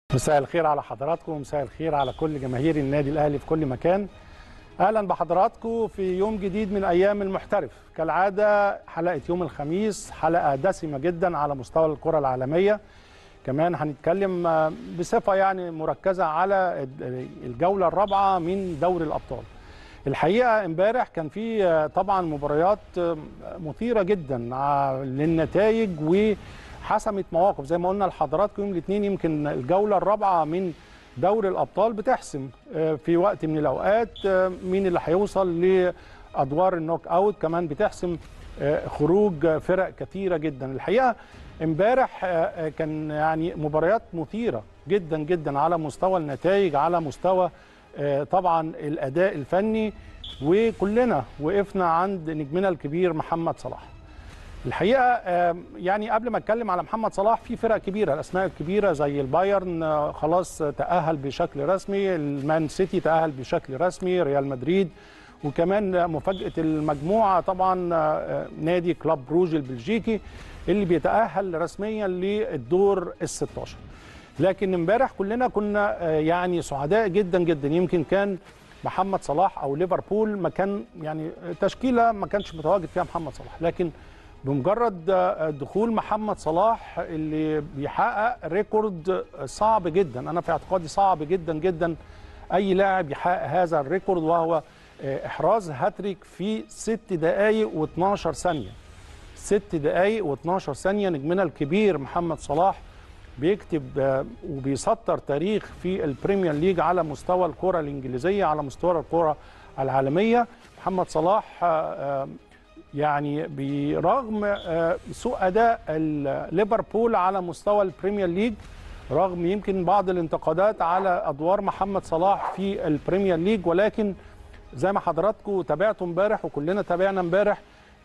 مساء الخير على حضراتكم ومساء الخير على كل جماهير النادي الاهلي في كل مكان اهلا بحضراتكم في يوم جديد من ايام المحترف كالعاده حلقه يوم الخميس حلقه دسمه جدا على مستوى الكره العالميه كمان هنتكلم بصفه يعني مركزه على الجوله الرابعه من دوري الابطال الحقيقه امبارح كان في طبعا مباريات مثيره جدا للنتائج و حسمت مواقف زي ما قلنا لحضراتكم يوم الاثنين يمكن الجوله الرابعه من دوري الابطال بتحسم في وقت من الاوقات مين اللي هيوصل لادوار النوك اوت كمان بتحسم خروج فرق كثيره جدا الحقيقه امبارح كان يعني مباريات مثيره جدا جدا على مستوى النتائج على مستوى طبعا الاداء الفني وكلنا وقفنا عند نجمنا الكبير محمد صلاح الحقيقه يعني قبل ما اتكلم على محمد صلاح في فرق كبيره الاسماء الكبيره زي البايرن خلاص تاهل بشكل رسمي المان سيتي تاهل بشكل رسمي ريال مدريد وكمان مفاجاه المجموعه طبعا نادي كلاب بروج البلجيكي اللي بيتاهل رسميا للدور ال 16 لكن امبارح كلنا كنا يعني سعداء جدا جدا يمكن كان محمد صلاح او ليفربول ما كان يعني تشكيله ما كانش متواجد فيها محمد صلاح لكن بمجرد دخول محمد صلاح اللي بيحقق ريكورد صعب جدا انا في اعتقادي صعب جدا جدا اي لاعب يحقق هذا الريكورد وهو احراز هاتريك في 6 دقائق و12 ثانيه 6 دقائق و12 ثانيه نجمنا الكبير محمد صلاح بيكتب وبيسطر تاريخ في البريمير ليج على مستوى الكره الانجليزيه على مستوى الكره العالميه محمد صلاح يعني برغم سوء اداء ليفربول على مستوى البريمير ليج رغم يمكن بعض الانتقادات على ادوار محمد صلاح في البريمير ليج ولكن زي ما حضراتكم تابعتوا امبارح وكلنا تابعنا امبارح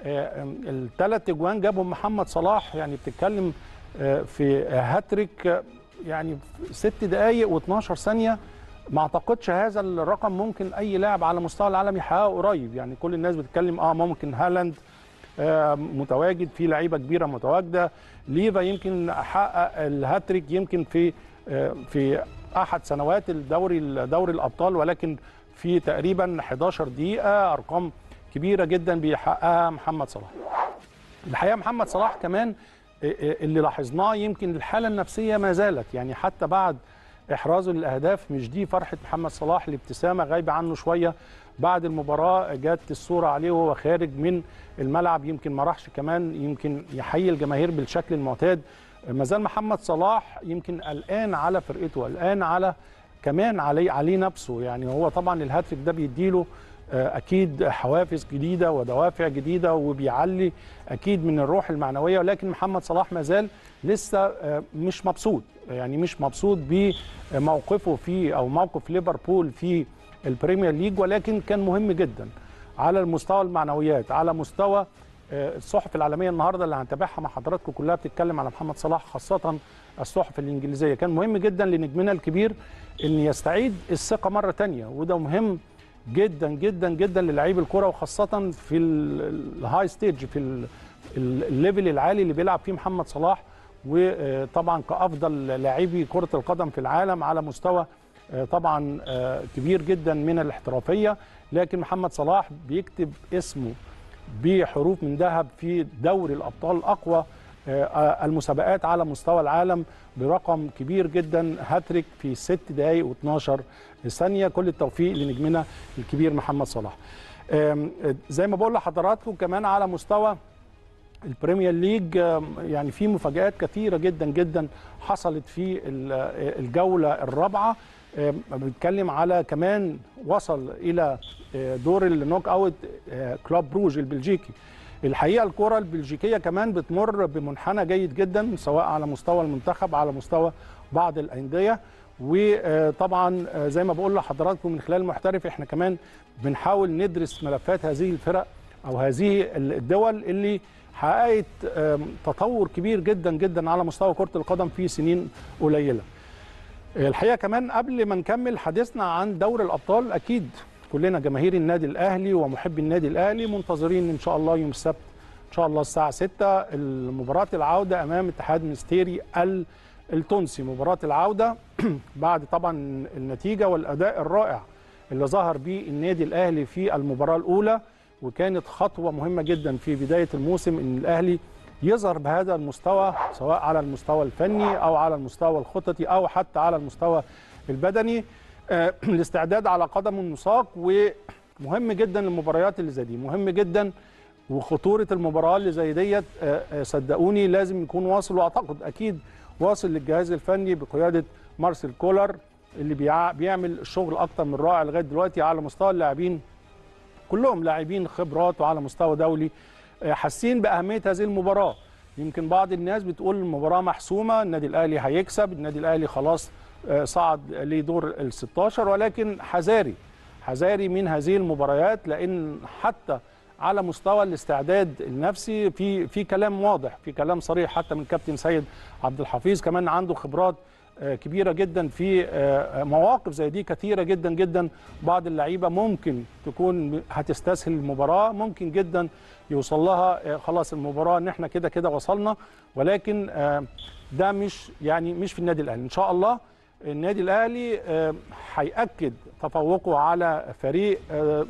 الثلاث اجوان جابهم محمد صلاح يعني بتتكلم في هاتريك يعني ست دقائق و12 ثانيه ما اعتقدش هذا الرقم ممكن اي لاعب على مستوى العالم يحققه قريب يعني كل الناس بتتكلم اه ممكن هالاند آه متواجد في لعيبه كبيره متواجده ليفا يمكن حقق الهاتريك يمكن في آه في احد سنوات الدوري دوري الابطال ولكن في تقريبا 11 دقيقه ارقام كبيره جدا بيحققها محمد صلاح الحقيقه محمد صلاح كمان اللي لاحظناه يمكن الحاله النفسيه ما زالت يعني حتى بعد احرازه للاهداف مش دي فرحه محمد صلاح الابتسامه غايبه عنه شويه بعد المباراه جت الصوره عليه وهو خارج من الملعب يمكن ما راحش كمان يمكن يحيي الجماهير بالشكل المعتاد ما زال محمد صلاح يمكن قلقان على فرقته قلقان على كمان عليه عليه نفسه يعني هو طبعا الهاتريك ده بيديله اكيد حوافز جديده ودوافع جديده وبيعلي اكيد من الروح المعنويه ولكن محمد صلاح ما زال لسه مش مبسوط يعني مش مبسوط بموقفه في او موقف ليفربول في البريمير ليج ولكن كان مهم جدا على المستوى المعنويات على مستوى الصحف العالميه النهارده اللي هنتابعها مع حضراتكم كلها بتتكلم على محمد صلاح خاصه الصحف الانجليزيه كان مهم جدا لنجمنا الكبير ان يستعيد الثقه مره ثانيه وده مهم جدا جدا جدا للاعيب الكره وخاصه في الهاي ستيج في الليفل العالي اللي بيلعب فيه محمد صلاح وطبعا كافضل لاعبي كره القدم في العالم على مستوى طبعا كبير جدا من الاحترافيه لكن محمد صلاح بيكتب اسمه بحروف من ذهب في دوري الابطال اقوى المسابقات على مستوى العالم برقم كبير جدا هاتريك في 6 دقائق و12 ثانيه كل التوفيق لنجمنا الكبير محمد صلاح زي ما بقول لحضراتكم كمان على مستوى البريمير ليج يعني في مفاجآت كثيره جدا جدا حصلت في الجوله الرابعه بنتكلم على كمان وصل الى دور النوك اوت كلوب بروج البلجيكي الحقيقه الكره البلجيكيه كمان بتمر بمنحنى جيد جدا سواء على مستوى المنتخب على مستوى بعض الانديه وطبعا زي ما بقول لحضراتكم من خلال المحترف احنا كمان بنحاول ندرس ملفات هذه الفرق او هذه الدول اللي حققت تطور كبير جدا جدا على مستوى كره القدم في سنين قليله. الحقيقه كمان قبل ما نكمل حديثنا عن دوري الابطال اكيد كلنا جماهير النادي الاهلي ومحبي النادي الاهلي منتظرين ان شاء الله يوم السبت ان شاء الله الساعه 6 المباراه العوده امام اتحاد مستيري التونسي مباراه العوده بعد طبعا النتيجه والاداء الرائع اللي ظهر بيه النادي الاهلي في المباراه الاولى وكانت خطوه مهمه جدا في بدايه الموسم ان الاهلي يظهر بهذا المستوى سواء على المستوى الفني او على المستوى الخططي او حتى على المستوى البدني آه، الاستعداد على قدم وساق ومهم جدا المباريات اللي زي دي مهم جدا وخطوره المباراه اللي زي ديت آه، آه، صدقوني لازم يكون واصل واعتقد اكيد واصل للجهاز الفني بقياده مارسيل كولر اللي بيع- بيعمل شغل اكتر من رائع لغايه دلوقتي على مستوى اللاعبين كلهم لاعبين خبرات وعلى مستوى دولي آه، حاسين باهميه هذه المباراه يمكن بعض الناس بتقول المباراه محسومه النادي الاهلي هيكسب النادي الاهلي خلاص آه، صعد لدور ال 16 ولكن حذاري حذاري من هذه المباريات لان حتى على مستوى الاستعداد النفسي في في كلام واضح في كلام صريح حتى من كابتن سيد عبد الحفيظ كمان عنده خبرات آه، كبيره جدا في آه، مواقف زي دي كثيره جدا جدا بعض اللعيبه ممكن تكون هتستسهل المباراه ممكن جدا يوصل لها آه، خلاص المباراه ان احنا كده كده وصلنا ولكن آه، ده مش يعني مش في النادي الاهلي ان شاء الله النادي الاهلي آه، هياكد تفوقه على فريق آه،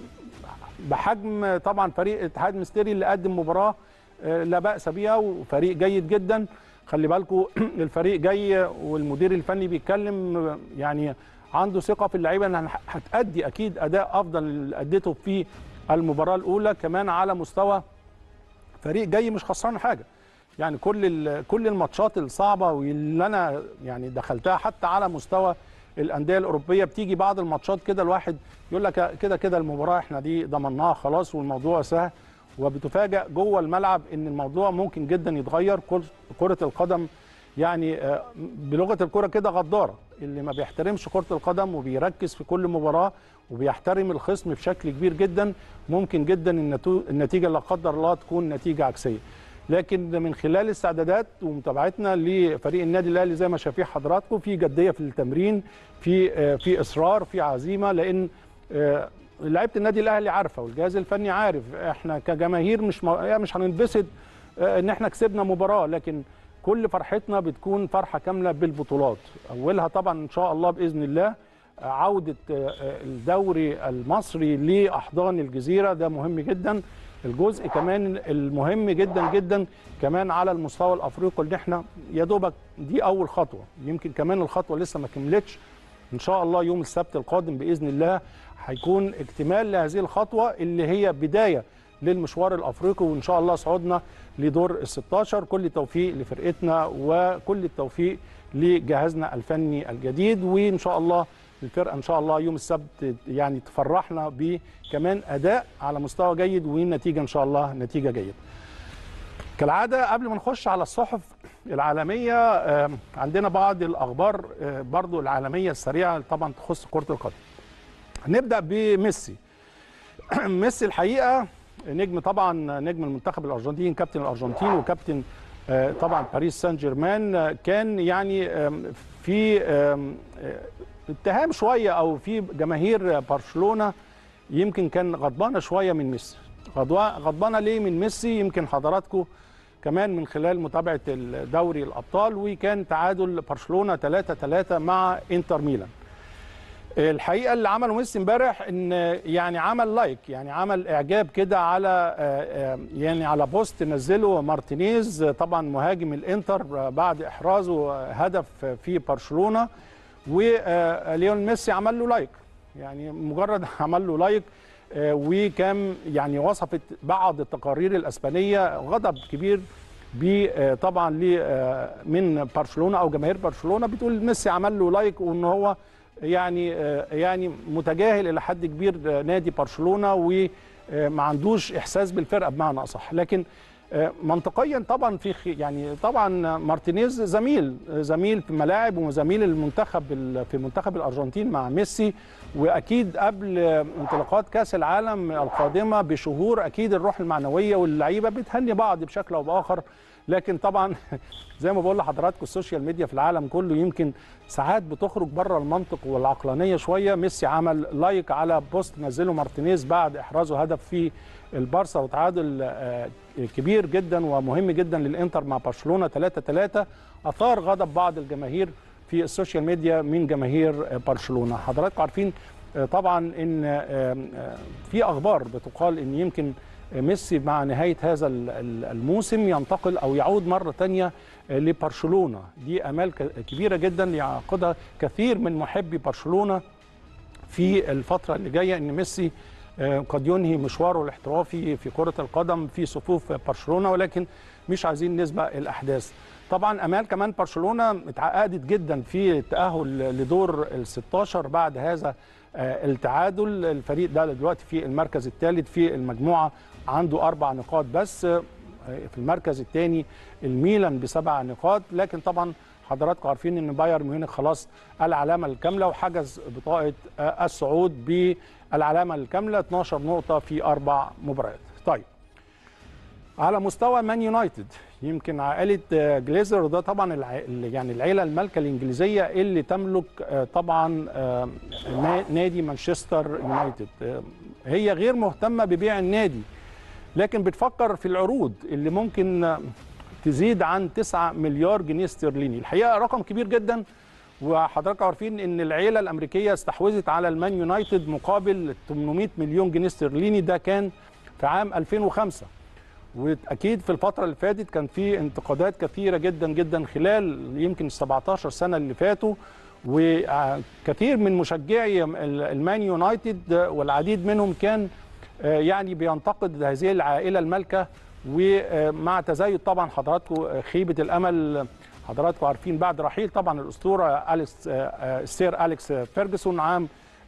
بحجم طبعا فريق اتحاد مستري اللي قدم مباراه آه، لا باس بها وفريق جيد جدا خلي بالكم الفريق جاي والمدير الفني بيتكلم آه، يعني عنده ثقه في اللعيبه انها هتادي اكيد اداء افضل اللي اديته في المباراه الاولى كمان على مستوى فريق جاي مش خسران حاجه يعني كل ال- كل الماتشات الصعبه واللي انا يعني دخلتها حتى على مستوى الانديه الاوروبيه بتيجي بعض الماتشات كده الواحد يقول لك كده كده المباراه احنا دي ضمناها خلاص والموضوع سهل وبتفاجئ جوه الملعب ان الموضوع ممكن جدا يتغير كر- كره القدم يعني آه، بلغه الكره كده غداره اللي ما بيحترمش كره القدم وبيركز في كل مباراه وبيحترم الخصم بشكل كبير جدا ممكن جدا النتو- النتيجه لا قدر الله تكون نتيجه عكسيه لكن من خلال الاستعدادات ومتابعتنا لفريق النادي الاهلي زي ما شايفين حضراتكم في جديه في التمرين في آه، في اصرار في عزيمه لان آه، لعيبه النادي الاهلي عارفه والجهاز الفني عارف احنا كجماهير مش م- يعني مش هننبسط آه، ان احنا كسبنا مباراه لكن كل فرحتنا بتكون فرحه كامله بالبطولات اولها طبعا ان شاء الله باذن الله آه، عوده آه، آه، الدوري المصري لاحضان الجزيره ده مهم جدا الجزء كمان المهم جدا جدا كمان على المستوى الافريقي ان احنا يا دوبك دي اول خطوه يمكن كمان الخطوه لسه ما كملتش ان شاء الله يوم السبت القادم باذن الله هيكون اكتمال لهذه الخطوه اللي هي بدايه للمشوار الافريقي وان شاء الله صعودنا لدور ال 16 كل التوفيق لفرقتنا وكل التوفيق لجهازنا الفني الجديد وان شاء الله الفرقه ان شاء الله يوم السبت يعني تفرحنا بكمان اداء على مستوى جيد ونتيجه ان شاء الله نتيجه جيده. كالعاده قبل ما نخش على الصحف العالميه آه، عندنا بعض الاخبار آه، برضو العالميه السريعه طبعا تخص كره القدم. هنبدا بميسي. ميسي الحقيقه نجم طبعا نجم المنتخب الارجنتيني كابتن الارجنتين وكابتن آه، طبعا باريس سان جيرمان آه، كان يعني آم، في آم، آه، اتهام شويه او في جماهير برشلونه يمكن كان غضبانه شويه من ميسي غضوا- غضبانه ليه من ميسي يمكن حضراتكم كمان من خلال متابعه دوري الابطال وكان تعادل برشلونه 3 3 مع انتر ميلان الحقيقه اللي عمله ميسي امبارح ان يعني عمل لايك يعني عمل اعجاب كده على آه، آه، يعني على بوست نزله مارتينيز آه، طبعا مهاجم الانتر آه، بعد احرازه هدف في برشلونه وليون ميسي عمل له لايك يعني مجرد عمل له لايك آه، وكان يعني وصفت بعض التقارير الاسبانيه غضب كبير ب آه، طبعا ل آه، من برشلونه او جماهير برشلونه بتقول ميسي عمل له لايك وان هو يعني آه، يعني متجاهل الى حد كبير آه، نادي برشلونه وما عندوش احساس بالفرقه بمعنى اصح لكن آه، منطقيا طبعا في خ- يعني طبعا مارتينيز زميل آه، زميل في ملاعب وزميل المنتخب ال- في منتخب الارجنتين مع ميسي واكيد قبل آه، انطلاقات كاس العالم القادمه بشهور اكيد الروح المعنويه واللعيبه بتهني بعض بشكل او باخر لكن طبعا زي ما بقول لحضراتكم السوشيال ميديا في العالم كله يمكن ساعات بتخرج بره المنطق والعقلانيه شويه ميسي عمل لايك على بوست نزله مارتينيز بعد احرازه هدف في البارسا وتعادل آه، كبير جدا ومهم جدا للانتر مع برشلونه 3 3 اثار غضب بعض الجماهير في السوشيال ميديا من جماهير برشلونه حضراتكم عارفين طبعا ان في اخبار بتقال ان يمكن ميسي مع نهايه هذا الموسم ينتقل او يعود مره ثانيه لبرشلونه دي امال كبيره جدا يعقدها كثير من محبي برشلونه في الفتره اللي جايه ان ميسي قد ينهي مشواره الاحترافي في كره القدم في صفوف برشلونه ولكن مش عايزين نسبق الاحداث طبعا امال كمان برشلونه اتعقدت جدا في التاهل لدور ال 16 بعد هذا التعادل الفريق ده دلوقتي في المركز الثالث في المجموعه عنده اربع نقاط بس في المركز الثاني الميلان بسبع نقاط لكن طبعا حضراتكم عارفين ان بايرن ميونخ خلاص العلامه الكامله وحجز بطاقه الصعود بالعلامه الكامله 12 نقطه في اربع مباريات. طيب على مستوى مان يونايتد يمكن عائله جليزر ده طبعا الع... يعني العيله المالكه الانجليزيه اللي تملك طبعا نادي مانشستر يونايتد هي غير مهتمه ببيع النادي لكن بتفكر في العروض اللي ممكن تزيد عن 9 مليار جنيه استرليني الحقيقه رقم كبير جدا وحضراتكم عارفين ان العيله الامريكيه استحوذت على المان يونايتد مقابل 800 مليون جنيه استرليني ده كان في عام 2005 واكيد في الفتره اللي فاتت كان في انتقادات كثيره جدا جدا خلال يمكن 17 سنه اللي فاتوا وكثير من مشجعي المان يونايتد والعديد منهم كان يعني بينتقد هذه العائله المالكه ومع تزايد طبعا حضراتكم خيبه الامل حضراتكم عارفين بعد رحيل طبعا الاسطوره اليكس السير اليكس فيرجسون عام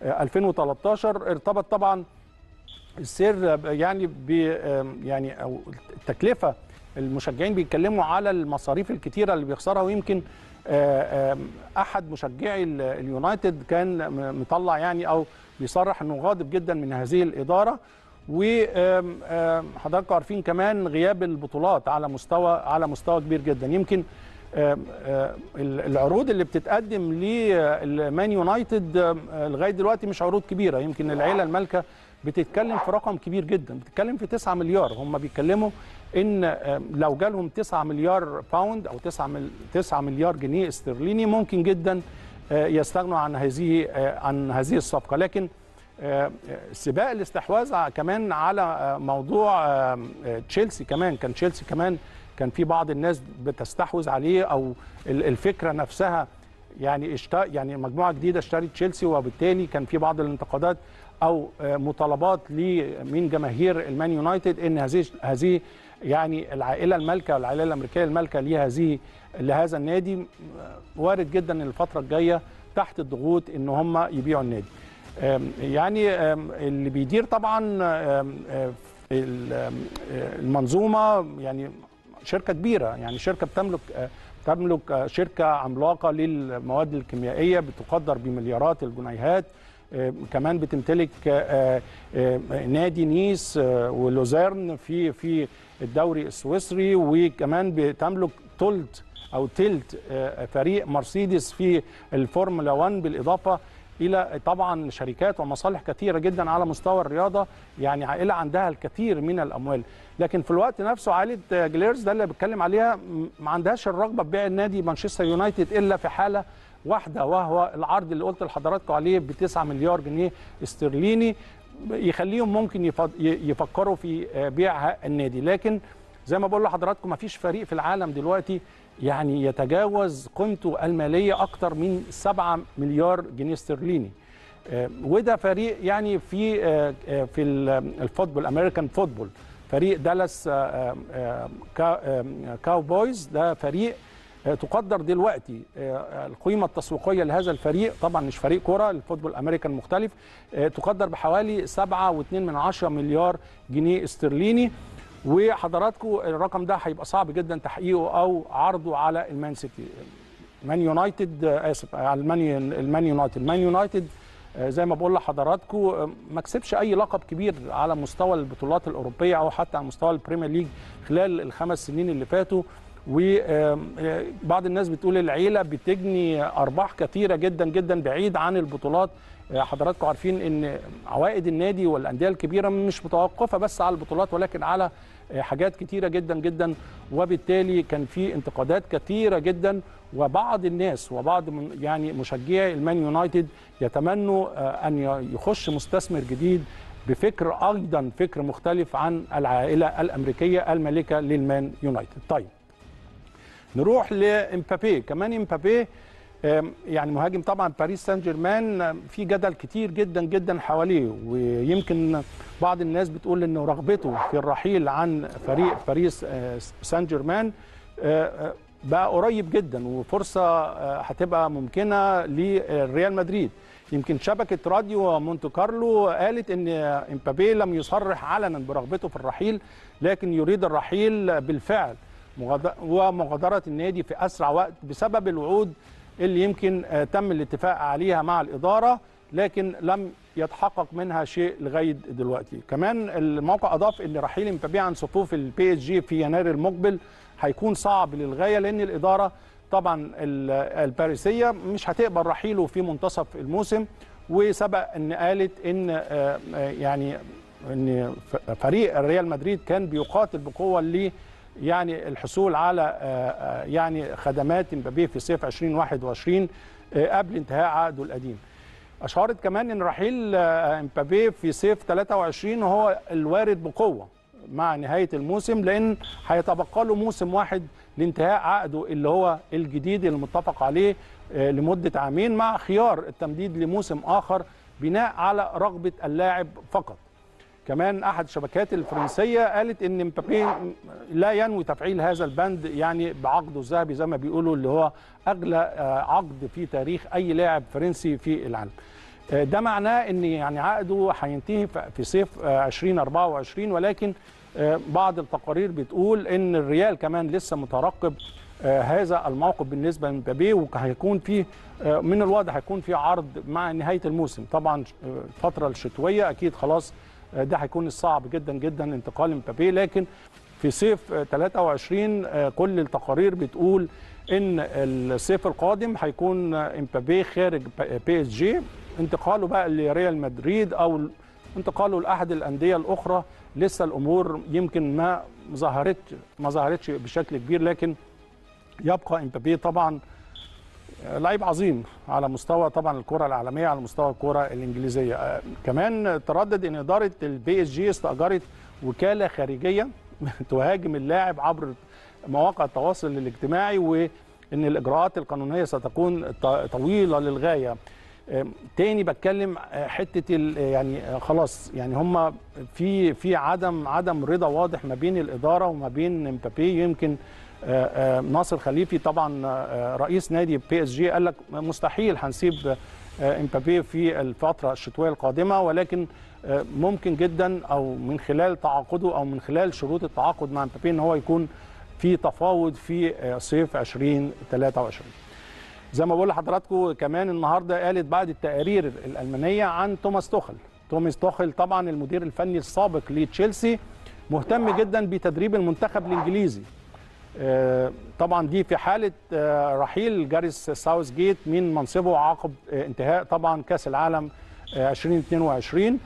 2013 ارتبط طبعا السير يعني ب يعني او التكلفه المشجعين بيتكلموا على المصاريف الكتيره اللي بيخسرها ويمكن احد مشجعي اليونايتد كان مطلع يعني او بيصرح انه غاضب جدا من هذه الاداره وحضراتكم عارفين كمان غياب البطولات على مستوى على مستوى كبير جدا يمكن العروض اللي بتتقدم للمان يونايتد لغايه دلوقتي مش عروض كبيره يمكن العيله المالكه بتتكلم في رقم كبير جدا بتتكلم في 9 مليار هم بيتكلموا ان لو جالهم 9 مليار باوند او 9 9 مليار جنيه استرليني ممكن جدا يستغنوا عن هذه عن هذه الصفقه لكن سباق الاستحواذ كمان على موضوع تشيلسي كمان كان تشيلسي كمان كان في بعض الناس بتستحوذ عليه او الفكره نفسها يعني اشتا يعني مجموعه جديده اشترت تشيلسي وبالتالي كان في بعض الانتقادات او مطالبات من جماهير المان يونايتد ان هذه هذه يعني العائله المالكه العائله الامريكيه المالكه لهذه لهذا النادي وارد جدا الفتره الجايه تحت الضغوط ان هم يبيعوا النادي. يعني اللي بيدير طبعا المنظومه يعني شركه كبيره يعني شركه بتملك تملك شركه عملاقه للمواد الكيميائيه بتقدر بمليارات الجنيهات كمان بتمتلك نادي نيس ولوزيرن في في الدوري السويسري وكمان بتملك تلت او تلت فريق مرسيدس في الفورمولا 1 بالاضافه الى طبعا شركات ومصالح كثيره جدا على مستوى الرياضه يعني عائله عندها الكثير من الاموال لكن في الوقت نفسه عائله جليرز ده اللي بتكلم عليها ما عندهاش الرغبه ببيع النادي مانشستر يونايتد الا في حاله واحده وهو العرض اللي قلت لحضراتكم عليه ب 9 مليار جنيه استرليني يخليهم ممكن يفكروا في بيع النادي لكن زي ما بقول لحضراتكم ما فيش فريق في العالم دلوقتي يعني يتجاوز قيمته الماليه اكثر من 7 مليار جنيه استرليني وده فريق يعني في في الفوتبول امريكان فوتبول فريق دالاس كاوبويز ده فريق تقدر دلوقتي القيمه التسويقيه لهذا الفريق طبعا مش فريق كره الفوتبول الامريكان مختلف تقدر بحوالي 7.2 مليار جنيه استرليني وحضراتكم الرقم ده هيبقى صعب جدا تحقيقه او عرضه على المان سيتي مان يونايتد اسف على المان المان يونايتد المان يونايتد زي ما بقول لحضراتكم ما كسبش اي لقب كبير على مستوى البطولات الاوروبيه او حتى على مستوى البريمير ليج خلال الخمس سنين اللي فاتوا وبعض الناس بتقول العيله بتجني ارباح كثيره جدا جدا بعيد عن البطولات حضراتكم عارفين ان عوائد النادي والانديه الكبيره مش متوقفه بس على البطولات ولكن على حاجات كتيره جدا جدا وبالتالي كان في انتقادات كتيره جدا وبعض الناس وبعض من يعني مشجعي المان يونايتد يتمنوا ان يخش مستثمر جديد بفكر ايضا فكر مختلف عن العائله الامريكيه المالكه للمان يونايتد. طيب نروح لامبابي كمان امبابي يعني مهاجم طبعا باريس سان جيرمان في جدل كتير جدا جدا حواليه ويمكن بعض الناس بتقول انه رغبته في الرحيل عن فريق باريس سان جيرمان بقى قريب جدا وفرصه هتبقى ممكنه لريال مدريد يمكن شبكه راديو مونte كارلو قالت ان امبابي لم يصرح علنا برغبته في الرحيل لكن يريد الرحيل بالفعل ومغادره النادي في اسرع وقت بسبب الوعود اللي يمكن تم الاتفاق عليها مع الاداره لكن لم يتحقق منها شيء لغايه دلوقتي كمان الموقع اضاف ان رحيل امبابي عن صفوف البي اس جي في يناير المقبل هيكون صعب للغايه لان الاداره طبعا الباريسيه مش هتقبل رحيله في منتصف الموسم وسبق ان قالت ان يعني ان فريق ريال مدريد كان بيقاتل بقوه ل يعني الحصول على يعني خدمات امبابي في صيف 2021 قبل انتهاء عقده القديم. اشارت كمان ان رحيل امبابي في صيف 23 هو الوارد بقوه مع نهايه الموسم لان هيتبقى له موسم واحد لانتهاء عقده اللي هو الجديد المتفق عليه لمده عامين مع خيار التمديد لموسم اخر بناء على رغبه اللاعب فقط. كمان احد الشبكات الفرنسيه قالت ان مبابي لا ينوي تفعيل هذا البند يعني بعقده الذهبي زي ما بيقولوا اللي هو اغلى عقد في تاريخ اي لاعب فرنسي في العالم. ده معناه ان يعني عقده هينتهي في صيف 2024 ولكن بعض التقارير بتقول ان الريال كمان لسه مترقب هذا الموقف بالنسبه لمبابي وهيكون في من الواضح هيكون في عرض مع نهايه الموسم طبعا الفتره الشتويه اكيد خلاص ده هيكون الصعب جدا جدا انتقال مبابي لكن في صيف 23 كل التقارير بتقول ان الصيف القادم هيكون امبابي خارج بي اس جي انتقاله بقى لريال مدريد او انتقاله لاحد الانديه الاخرى لسه الامور يمكن ما ظهرت ما ظهرتش بشكل كبير لكن يبقى امبابي طبعا لعيب عظيم على مستوى طبعا الكره العالميه على مستوى الكره الانجليزيه آه كمان تردد ان اداره البي اس جي استاجرت وكاله خارجيه تهاجم اللاعب عبر مواقع التواصل الاجتماعي وان الاجراءات القانونيه ستكون طويله للغايه آه تاني بتكلم حته يعني خلاص يعني هم في في عدم عدم رضا واضح ما بين الاداره وما بين مبابي يمكن ناصر خليفي طبعا رئيس نادي بي اس جي قال لك مستحيل هنسيب امبابي في الفتره الشتويه القادمه ولكن ممكن جدا او من خلال تعاقده او من خلال شروط التعاقد مع امبابي ان هو يكون في تفاوض في صيف 2023 زي ما بقول لحضراتكم كمان النهارده قالت بعض التقارير الالمانيه عن توماس توخل توماس توخل طبعا المدير الفني السابق لتشيلسي مهتم جدا بتدريب المنتخب الانجليزي طبعا دي في حاله رحيل جاريس ساوث جيت من منصبه عقب انتهاء طبعا كاس العالم 2022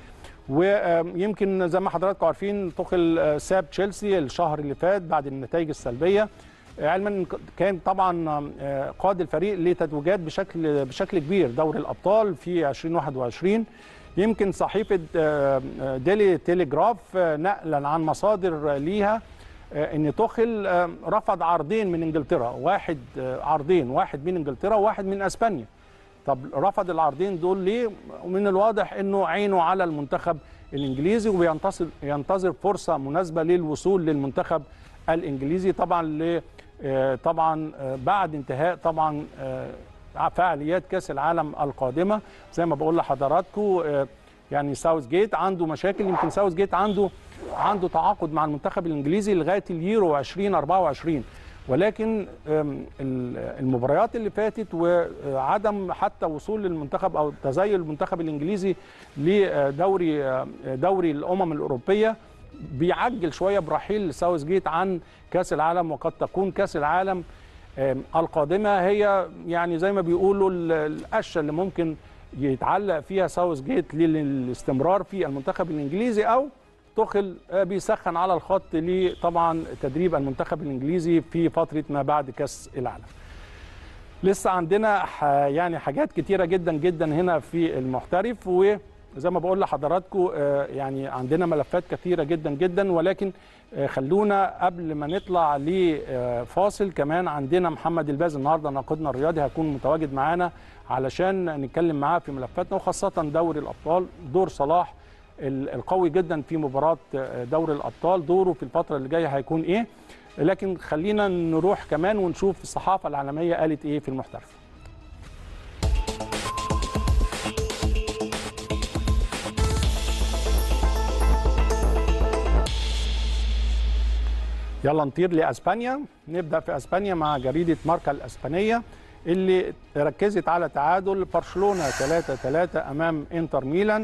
ويمكن زي ما حضراتكم عارفين توخل ساب تشيلسي الشهر اللي فات بعد النتائج السلبيه علما كان طبعا قاد الفريق لتتويجات بشكل بشكل كبير دوري الابطال في 2021 يمكن صحيفه ديلي تيليجراف نقلا عن مصادر ليها ان توخل رفض عرضين من انجلترا واحد عرضين واحد من انجلترا وواحد من اسبانيا طب رفض العرضين دول ليه ومن الواضح انه عينه على المنتخب الانجليزي وبينتظر ينتظر فرصه مناسبه للوصول للمنتخب الانجليزي طبعا ل طبعا بعد انتهاء طبعا فعاليات كاس العالم القادمه زي ما بقول لحضراتكم يعني ساوث جيت عنده مشاكل يمكن ساوث جيت عنده عنده تعاقد مع المنتخب الانجليزي لغايه اليورو 2024 ولكن المباريات اللي فاتت وعدم حتى وصول المنتخب او تزايل المنتخب الانجليزي لدوري دوري الامم الاوروبيه بيعجل شويه برحيل ساوث جيت عن كاس العالم وقد تكون كاس العالم آم، القادمه هي يعني زي ما بيقولوا ال- القشه اللي ممكن يتعلق فيها ساوث جيت للاستمرار في المنتخب الانجليزي او تخل آه، بيسخن على الخط لطبعا تدريب المنتخب الانجليزي في فتره ما بعد كاس العالم. لسه عندنا ح- يعني حاجات كتيره جدا جدا هنا في المحترف وزي ما بقول لحضراتكم آه، يعني عندنا ملفات كثيره جدا جدا ولكن آه، خلونا قبل ما نطلع لفاصل كمان عندنا محمد الباز النهارده ناقدنا الرياضي هيكون متواجد معانا علشان نتكلم معاه في ملفاتنا وخاصه دوري الابطال دور صلاح ال- القوي جدا في مباراه آه، دوري الابطال دوره في الفتره اللي جايه هيكون ايه لكن خلينا نروح كمان ونشوف الصحافه العالميه قالت ايه في المحترف يلا نطير لاسبانيا نبدا في اسبانيا مع جريده ماركا الاسبانيه اللي ركزت على تعادل برشلونه 3 3 امام انتر ميلان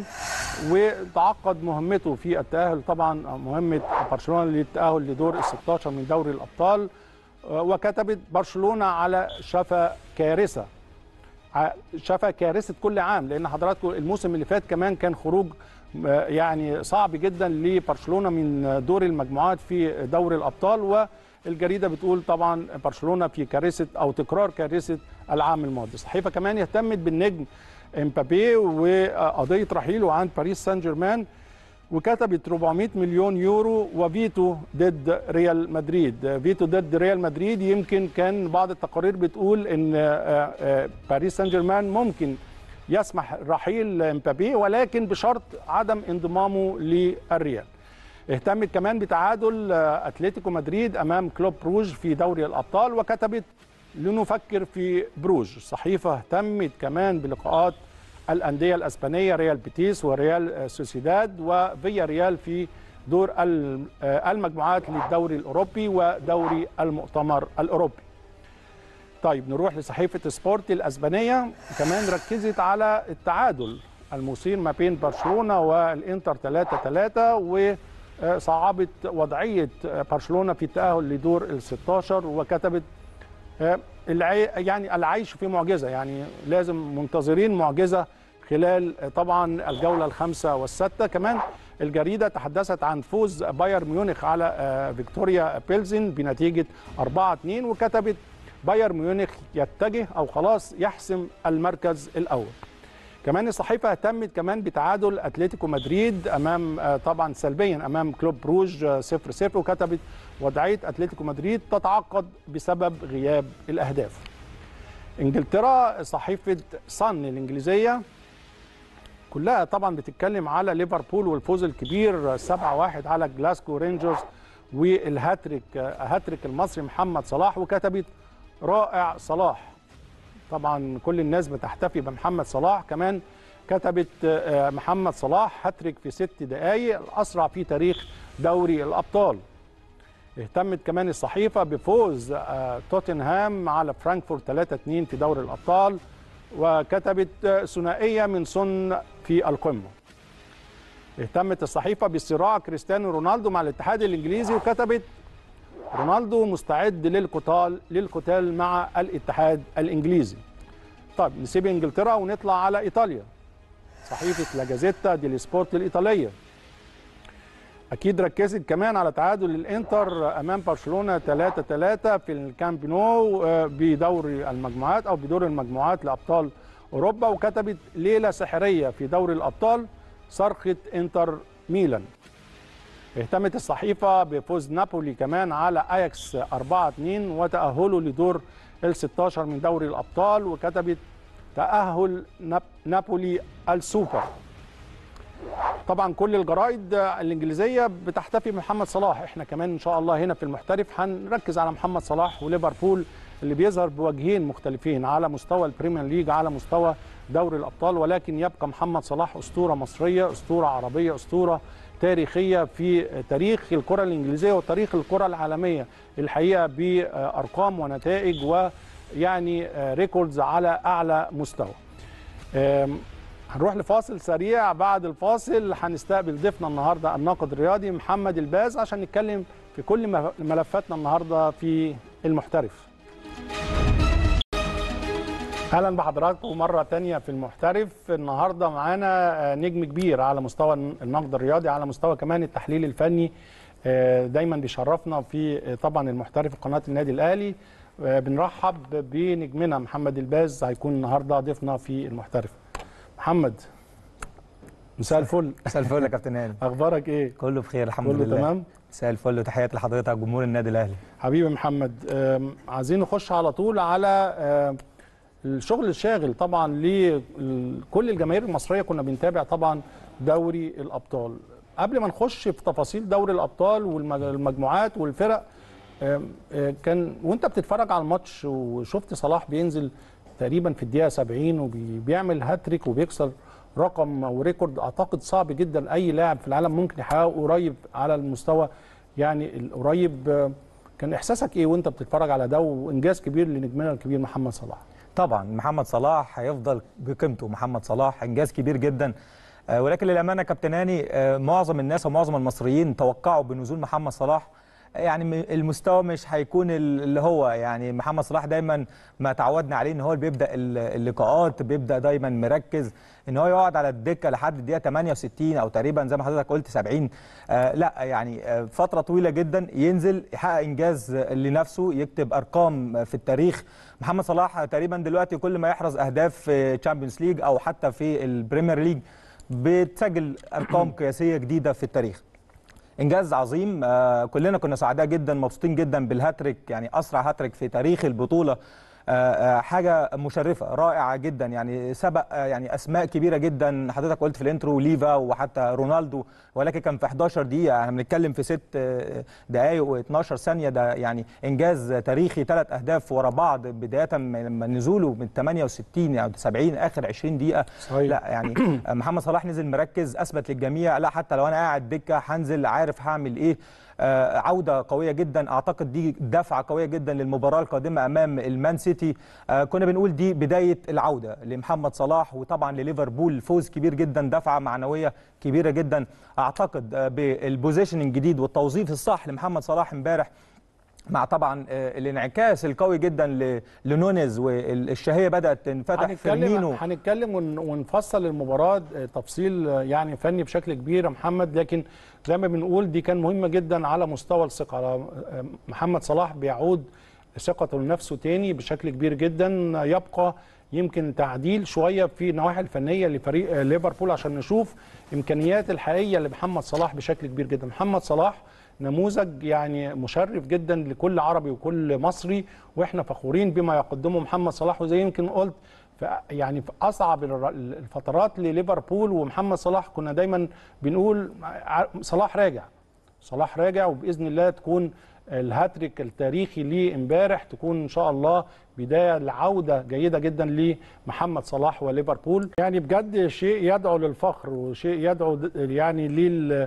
وتعقد مهمته في التاهل طبعا مهمه برشلونه للتاهل لدور ال 16 من دوري الابطال آه، وكتبت برشلونه على شفا كارثه ع- شفا كارثه كل عام لان حضراتكم الموسم اللي فات كمان كان خروج آه، يعني صعب جدا لبرشلونه من دور المجموعات في دوري الابطال والجريده بتقول طبعا برشلونه في كارثه او تكرار كارثه العام الماضي الصحيفه كمان اهتمت بالنجم امبابي وقضيه رحيله عن باريس سان جيرمان وكتبت 400 مليون يورو وفيتو ضد ريال مدريد فيتو ضد ريال مدريد يمكن كان بعض التقارير بتقول ان آه، آه، باريس سان جيرمان ممكن يسمح رحيل امبابي ولكن بشرط عدم انضمامه للريال اهتمت كمان بتعادل آه، اتلتيكو مدريد امام كلوب بروج في دوري الابطال وكتبت لنفكر في بروج الصحيفه اهتمت كمان بلقاءات الانديه الاسبانيه ريال بيتيس وريال آه، سوسيداد وفيا ريال في دور ال- آه، المجموعات للدوري الاوروبي ودوري المؤتمر الاوروبي طيب نروح لصحيفه سبورت الاسبانيه كمان ركزت على التعادل المثير ما بين برشلونه والانتر 3 3 وصعبت وضعيه برشلونه في التاهل لدور ال 16 وكتبت آه، العي... يعني العيش في معجزه يعني لازم منتظرين معجزه خلال آه، طبعا الجوله الخامسه والسادسه كمان الجريده تحدثت عن فوز بايرن ميونخ على آه، فيكتوريا بيلزن بنتيجه 4 2 وكتبت بايرن ميونخ يتجه او خلاص يحسم المركز الاول كمان الصحيفه اهتمت كمان بتعادل اتلتيكو مدريد امام آه، طبعا سلبيا امام كلوب بروج 0 0 وكتبت وضعيه اتلتيكو مدريد تتعقد بسبب غياب الاهداف. انجلترا صحيفه صن الانجليزيه كلها طبعا بتتكلم على ليفربول والفوز الكبير 7-1 على جلاسكو رينجرز والهاتريك آه، هاتريك المصري محمد صلاح وكتبت رائع صلاح طبعا كل الناس بتحتفي بمحمد صلاح كمان كتبت آه، محمد صلاح هاتريك في ست دقائق الاسرع في تاريخ دوري الابطال اهتمت كمان الصحيفه بفوز آه، توتنهام على فرانكفورت 3 2 في دوري الابطال وكتبت آه، ثنائيه من سن في القمه اهتمت الصحيفه بصراع كريستيانو رونالدو مع الاتحاد الانجليزي وكتبت رونالدو مستعد للقتال للقتال مع الاتحاد الانجليزي. طيب نسيب انجلترا ونطلع على ايطاليا. صحيفه لا جازيتا دي سبورت الايطاليه. اكيد ركزت كمان على تعادل الانتر امام برشلونه 3 3 في الكامب نو آه، بدوري المجموعات او بدور المجموعات لابطال اوروبا وكتبت ليله سحريه في دوري الابطال صرخه انتر ميلان. اهتمت الصحيفة بفوز نابولي كمان على اياكس 4-2 وتأهله لدور ال 16 من دوري الأبطال وكتبت تأهل ناب نابولي السوبر طبعا كل الجرائد الإنجليزية بتحتفي بمحمد صلاح احنا كمان إن شاء الله هنا في المحترف هنركز على محمد صلاح وليفربول اللي بيظهر بوجهين مختلفين على مستوى البريمير ليج على مستوى دوري الأبطال ولكن يبقى محمد صلاح أسطورة مصرية أسطورة عربية أسطورة تاريخيه في تاريخ الكره الانجليزيه وتاريخ الكره العالميه الحقيقه بارقام ونتائج ويعني ريكوردز على اعلى مستوى. أم، هنروح لفاصل سريع بعد الفاصل هنستقبل ضيفنا النهارده الناقد الرياضي محمد الباز عشان نتكلم في كل مف- ملفاتنا النهارده في المحترف. اهلا بحضراتكم مره تانية في المحترف النهارده معانا آه، نجم كبير على مستوى النقد الرياضي على مستوى كمان التحليل الفني آه، دايما بيشرفنا في آه، طبعا المحترف قناه النادي الاهلي آه، بنرحب بنجمنا محمد الباز هيكون النهارده ضيفنا في المحترف محمد مساء الفل مساء الفل يا كابتن هاني اخبارك ايه كله بخير الحمد كله لله تمام مساء الفل وتحياتي لحضرتك جمهور النادي الاهلي حبيبي محمد آم، عايزين نخش على طول على آم، الشغل الشاغل طبعا لكل الجماهير المصريه كنا بنتابع طبعا دوري الابطال قبل ما نخش في تفاصيل دوري الابطال والمجموعات والفرق آم، آه، كان وانت بتتفرج على الماتش وشفت صلاح بينزل تقريبا في الدقيقه 70 وبيعمل هاتريك وبيكسر رقم وريكورد اعتقد صعب جدا اي لاعب في العالم ممكن يحققه قريب على المستوى يعني القريب آه، كان احساسك ايه وانت بتتفرج على ده وانجاز كبير لنجمنا الكبير محمد صلاح طبعا محمد صلاح هيفضل بقيمته محمد صلاح انجاز كبير جدا آه، ولكن للامانه كابتن هاني آه، معظم الناس ومعظم المصريين توقعوا بنزول محمد صلاح يعني م- المستوى مش هيكون ال- اللي هو يعني محمد صلاح دايما ما تعودنا عليه ان هو اللي بيبدا ال- اللقاءات بيبدا دايما مركز ان هو يقعد على الدكه لحد الدقيقه 68 او تقريبا زي ما حضرتك قلت 70 آه لا يعني آه فتره طويله جدا ينزل يحقق انجاز آه، لنفسه يكتب ارقام آه، في التاريخ محمد صلاح تقريبا دلوقتي كل ما يحرز اهداف في تشامبيونز ليج او حتى في البريمير ليج بتسجل ارقام قياسيه جديده في التاريخ انجاز عظيم آه كلنا كنا سعداء جدا مبسوطين جدا بالهاتريك يعني اسرع هاتريك في تاريخ البطوله آه آه حاجه مشرفه رائعه جدا يعني سبق آه يعني اسماء كبيره جدا حضرتك قلت في الانترو ليفا وحتى رونالدو ولكن كان في 11 دقيقه احنا بنتكلم في 6 دقائق و12 ثانيه ده يعني انجاز تاريخي ثلاث اهداف ورا بعض بدايه من من نزوله من 68 او 70 اخر 20 دقيقه صحيح. لا يعني محمد صلاح نزل مركز اثبت للجميع لا حتى لو انا قاعد دكه هنزل عارف هعمل ايه آه، عوده قويه جدا اعتقد دي دفعه قويه جدا للمباراه القادمه امام المان سيتي آه، كنا بنقول دي بدايه العوده لمحمد صلاح وطبعا لليفربول فوز كبير جدا دفعه معنويه كبيره جدا اعتقد آه، بالبوزيشن الجديد والتوظيف الصح لمحمد صلاح امبارح مع طبعا آه، الانعكاس القوي جدا ل- لنونيز والشهيه بدات تنفتح فيرمينو هنتكلم هنتكلم ون- ونفصل المباراه آه، تفصيل آه، يعني فني بشكل كبير يا محمد لكن زي ما بنقول دي كان مهمه جدا على مستوى الثقه على آه، محمد صلاح بيعود ثقته لنفسه تاني بشكل كبير جدا آه، يبقى يمكن تعديل شويه في النواحي الفنيه لفريق آه، ليفربول عشان نشوف امكانيات الحقيقيه لمحمد صلاح بشكل كبير جدا محمد صلاح نموذج يعني مشرف جدا لكل عربي وكل مصري واحنا فخورين بما يقدمه محمد صلاح وزي يمكن قلت في يعني في اصعب الر- الفترات لليفربول ومحمد صلاح كنا دايما بنقول ع- صلاح راجع صلاح راجع وباذن الله تكون الهاتريك التاريخي ليه امبارح تكون ان شاء الله بدايه لعوده جيده جدا لمحمد صلاح وليفربول يعني بجد شيء يدعو للفخر وشيء يدعو د- يعني لل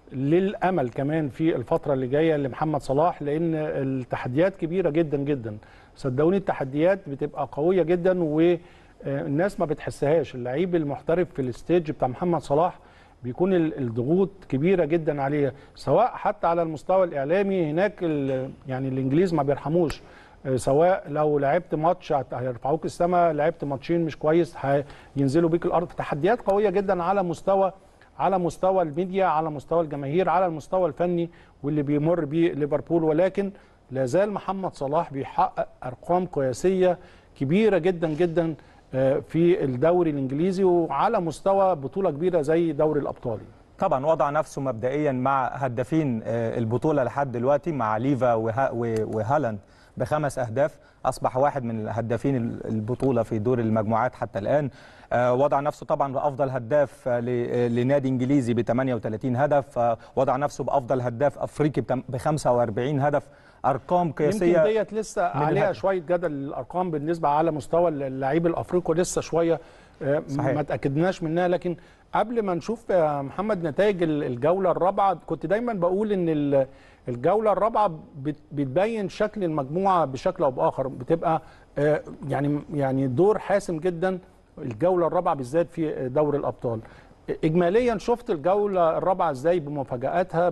للامل كمان في الفتره اللي جايه لمحمد صلاح لان التحديات كبيره جدا جدا صدقوني التحديات بتبقى قويه جدا والناس ما بتحسهاش اللعيب المحترف في الستيج بتاع محمد صلاح بيكون ال- الضغوط كبيره جدا عليه سواء حتى على المستوى الاعلامي هناك ال- يعني الانجليز ما بيرحموش آه، سواء لو لعبت ماتش هت- هيرفعوك السما لعبت ماتشين مش كويس هينزلوا بيك الارض تحديات قويه جدا على مستوى على مستوى الميديا على مستوى الجماهير على المستوى الفني واللي بيمر بيه ليفربول ولكن لا زال محمد صلاح بيحقق ارقام قياسيه كبيره جدا جدا آه، في الدوري الانجليزي وعلى مستوى بطوله كبيره زي دوري الابطال طبعا وضع نفسه مبدئيا مع هدافين آه، البطوله لحد دلوقتي مع ليفا وها- و- وهالاند بخمس اهداف اصبح واحد من هدافين ال- البطوله في دور المجموعات حتى الان آه، وضع نفسه طبعا بافضل هداف آه، ل- آه، لنادي انجليزي ب 38 هدف آه، وضع نفسه بافضل هداف افريقي ب 45 هدف ارقام يمكن قياسيه ديت لسه من عليها الهدف. شويه جدل الارقام بالنسبه على مستوى اللعيب الافريقي لسه شويه آه، صحيح. ما تاكدناش منها لكن قبل ما نشوف يا محمد نتائج ال- الجوله الرابعه كنت دايما بقول ان ال- الجوله الرابعه بت- بتبين شكل المجموعه بشكل او باخر بتبقى آه، يعني يعني دور حاسم جدا الجوله الرابعه بالذات في دوري الابطال اجماليا شفت الجوله الرابعه ازاي بمفاجاتها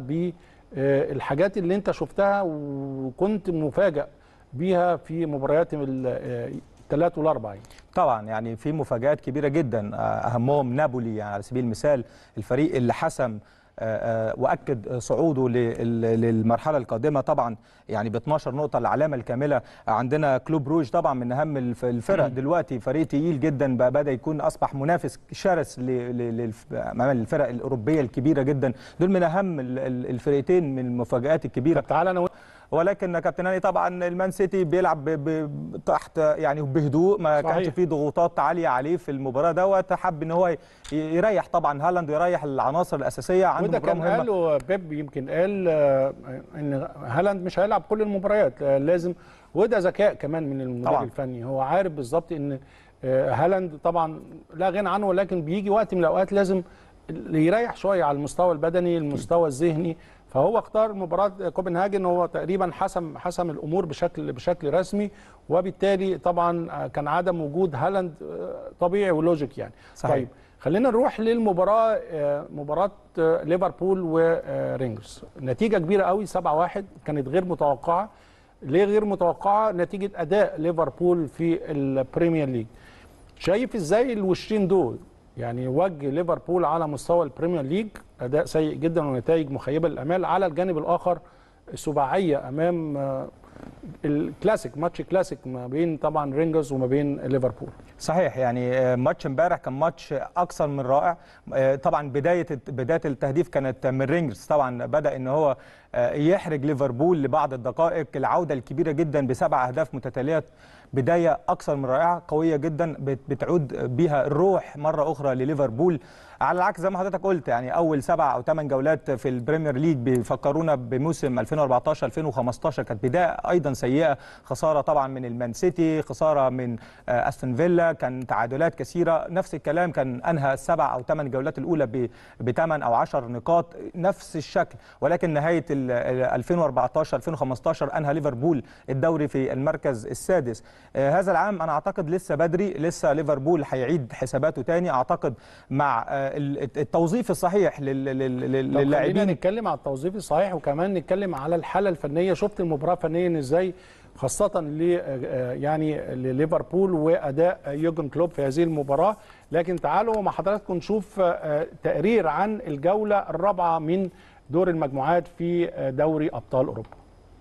بالحاجات اللي انت شفتها وكنت مفاجئ بيها في مباريات الثلاث والاربع يعني. طبعا يعني في مفاجآت كبيرة جدا أهمهم نابولي يعني على سبيل المثال الفريق اللي حسم واكد صعوده للمرحله القادمه طبعا يعني ب 12 نقطه العلامه الكامله عندنا كلوب روج طبعا من اهم الفرق دلوقتي فريق تقيل جدا بقى بدا يكون اصبح منافس شرس امام الفرق الاوروبيه الكبيره جدا دول من اهم الفرقتين من المفاجات الكبيره تعالى انا ولكن كابتن هاني طبعا المان سيتي بيلعب ب... ب... تحت يعني بهدوء ما صحيح. كانش فيه ضغوطات عاليه عليه في المباراه دوت حب ان هو يريح طبعا هالاند ويريح العناصر الاساسيه عنده وده كان قاله بيب يمكن قال ان هالاند مش هيلعب كل المباريات لازم وده ذكاء كمان من المدير طبعا. الفني هو عارف بالظبط ان هالاند طبعا لا غنى عنه ولكن بيجي وقت من الاوقات لازم يريح شويه على المستوى البدني المستوى الذهني فهو اختار مباراه كوبنهاجن هو تقريبا حسم حسم الامور بشكل بشكل رسمي وبالتالي طبعا كان عدم وجود هالاند طبيعي ولوجيك يعني صحيح. طيب خلينا نروح للمباراه مباراه ليفربول ورينجرز نتيجه كبيره قوي 7-1 كانت غير متوقعه ليه غير متوقعه نتيجه اداء ليفربول في البريمير ليج شايف ازاي الوشين دول يعني وجه ليفربول على مستوى البريمير ليج اداء سيء جدا ونتائج مخيبه للامال على الجانب الاخر سباعيه امام الكلاسيك ماتش كلاسيك ما بين طبعا رينجرز وما بين ليفربول صحيح يعني ماتش امبارح كان ماتش اكثر من رائع طبعا بدايه بدايه التهديف كانت من رينجرز طبعا بدا ان هو يحرج ليفربول لبعض الدقائق العوده الكبيره جدا بسبع اهداف متتاليه بدايه اكثر من رائعه قويه جدا بتعود بها الروح مره اخرى لليفربول على العكس زي ما حضرتك قلت يعني اول سبع او ثمان جولات في البريمير ليج بيفكرونا بموسم 2014 2015 كانت بدايه ايضا سيئه خساره طبعا من المان سيتي خساره من استون فيلا كان تعادلات كثيره نفس الكلام كان انهى السبع او ثمان جولات الاولى بثمان او 10 نقاط نفس الشكل ولكن نهايه 2014 2015 انهى ليفربول الدوري في المركز السادس هذا العام انا اعتقد لسه بدري لسه ليفربول هيعيد حساباته تاني اعتقد مع التوظيف الصحيح للاعبين خلينا نتكلم على التوظيف الصحيح وكمان نتكلم على الحاله الفنيه شفت المباراه فنيا ازاي خاصة ل يعني لليفربول وأداء يوجن كلوب في هذه المباراة لكن تعالوا مع حضراتكم نشوف تقرير عن الجولة الرابعة من دور المجموعات في دوري أبطال أوروبا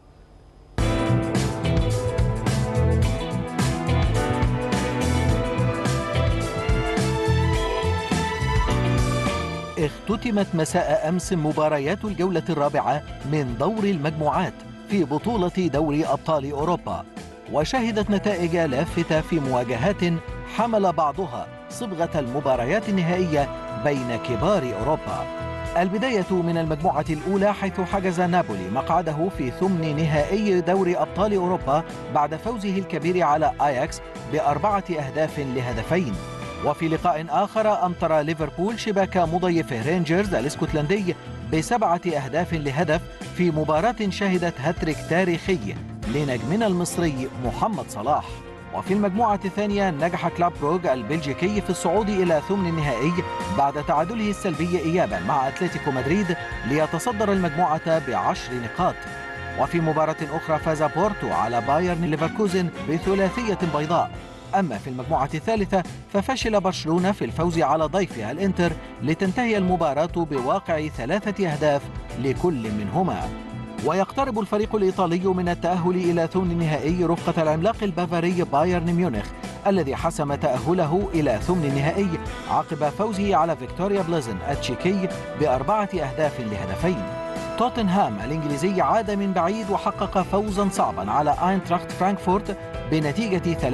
اختتمت مساء أمس مباريات الجولة الرابعة من دور المجموعات في بطولة دوري أبطال أوروبا وشهدت نتائج لافتة في مواجهات حمل بعضها صبغة المباريات النهائية بين كبار أوروبا البداية من المجموعة الأولى حيث حجز نابولي مقعده في ثمن نهائي دوري أبطال أوروبا بعد فوزه الكبير على آياكس بأربعة أهداف لهدفين وفي لقاء آخر أمطر ليفربول شباك مضيفه رينجرز الاسكتلندي بسبعة أهداف لهدف في مباراة شهدت هاتريك تاريخي لنجمنا المصري محمد صلاح وفي المجموعة الثانية نجح كلاب بروغ البلجيكي في الصعود إلى ثمن النهائي بعد تعادله السلبي إيابا مع أتلتيكو مدريد ليتصدر المجموعة بعشر نقاط وفي مباراة أخرى فاز بورتو على بايرن ليفركوزن بثلاثية بيضاء أما في المجموعة الثالثة ففشل برشلونة في الفوز على ضيفها الإنتر لتنتهي المباراة بواقع ثلاثة أهداف لكل منهما ويقترب الفريق الإيطالي من التأهل إلى ثمن النهائي رفقة العملاق البافاري بايرن ميونخ الذي حسم تأهله إلى ثمن النهائي عقب فوزه على فيكتوريا بليزن التشيكي بأربعة أهداف لهدفين توتنهام الإنجليزي عاد من بعيد وحقق فوزا صعبا على آينتراخت فرانكفورت بنتيجة 3-2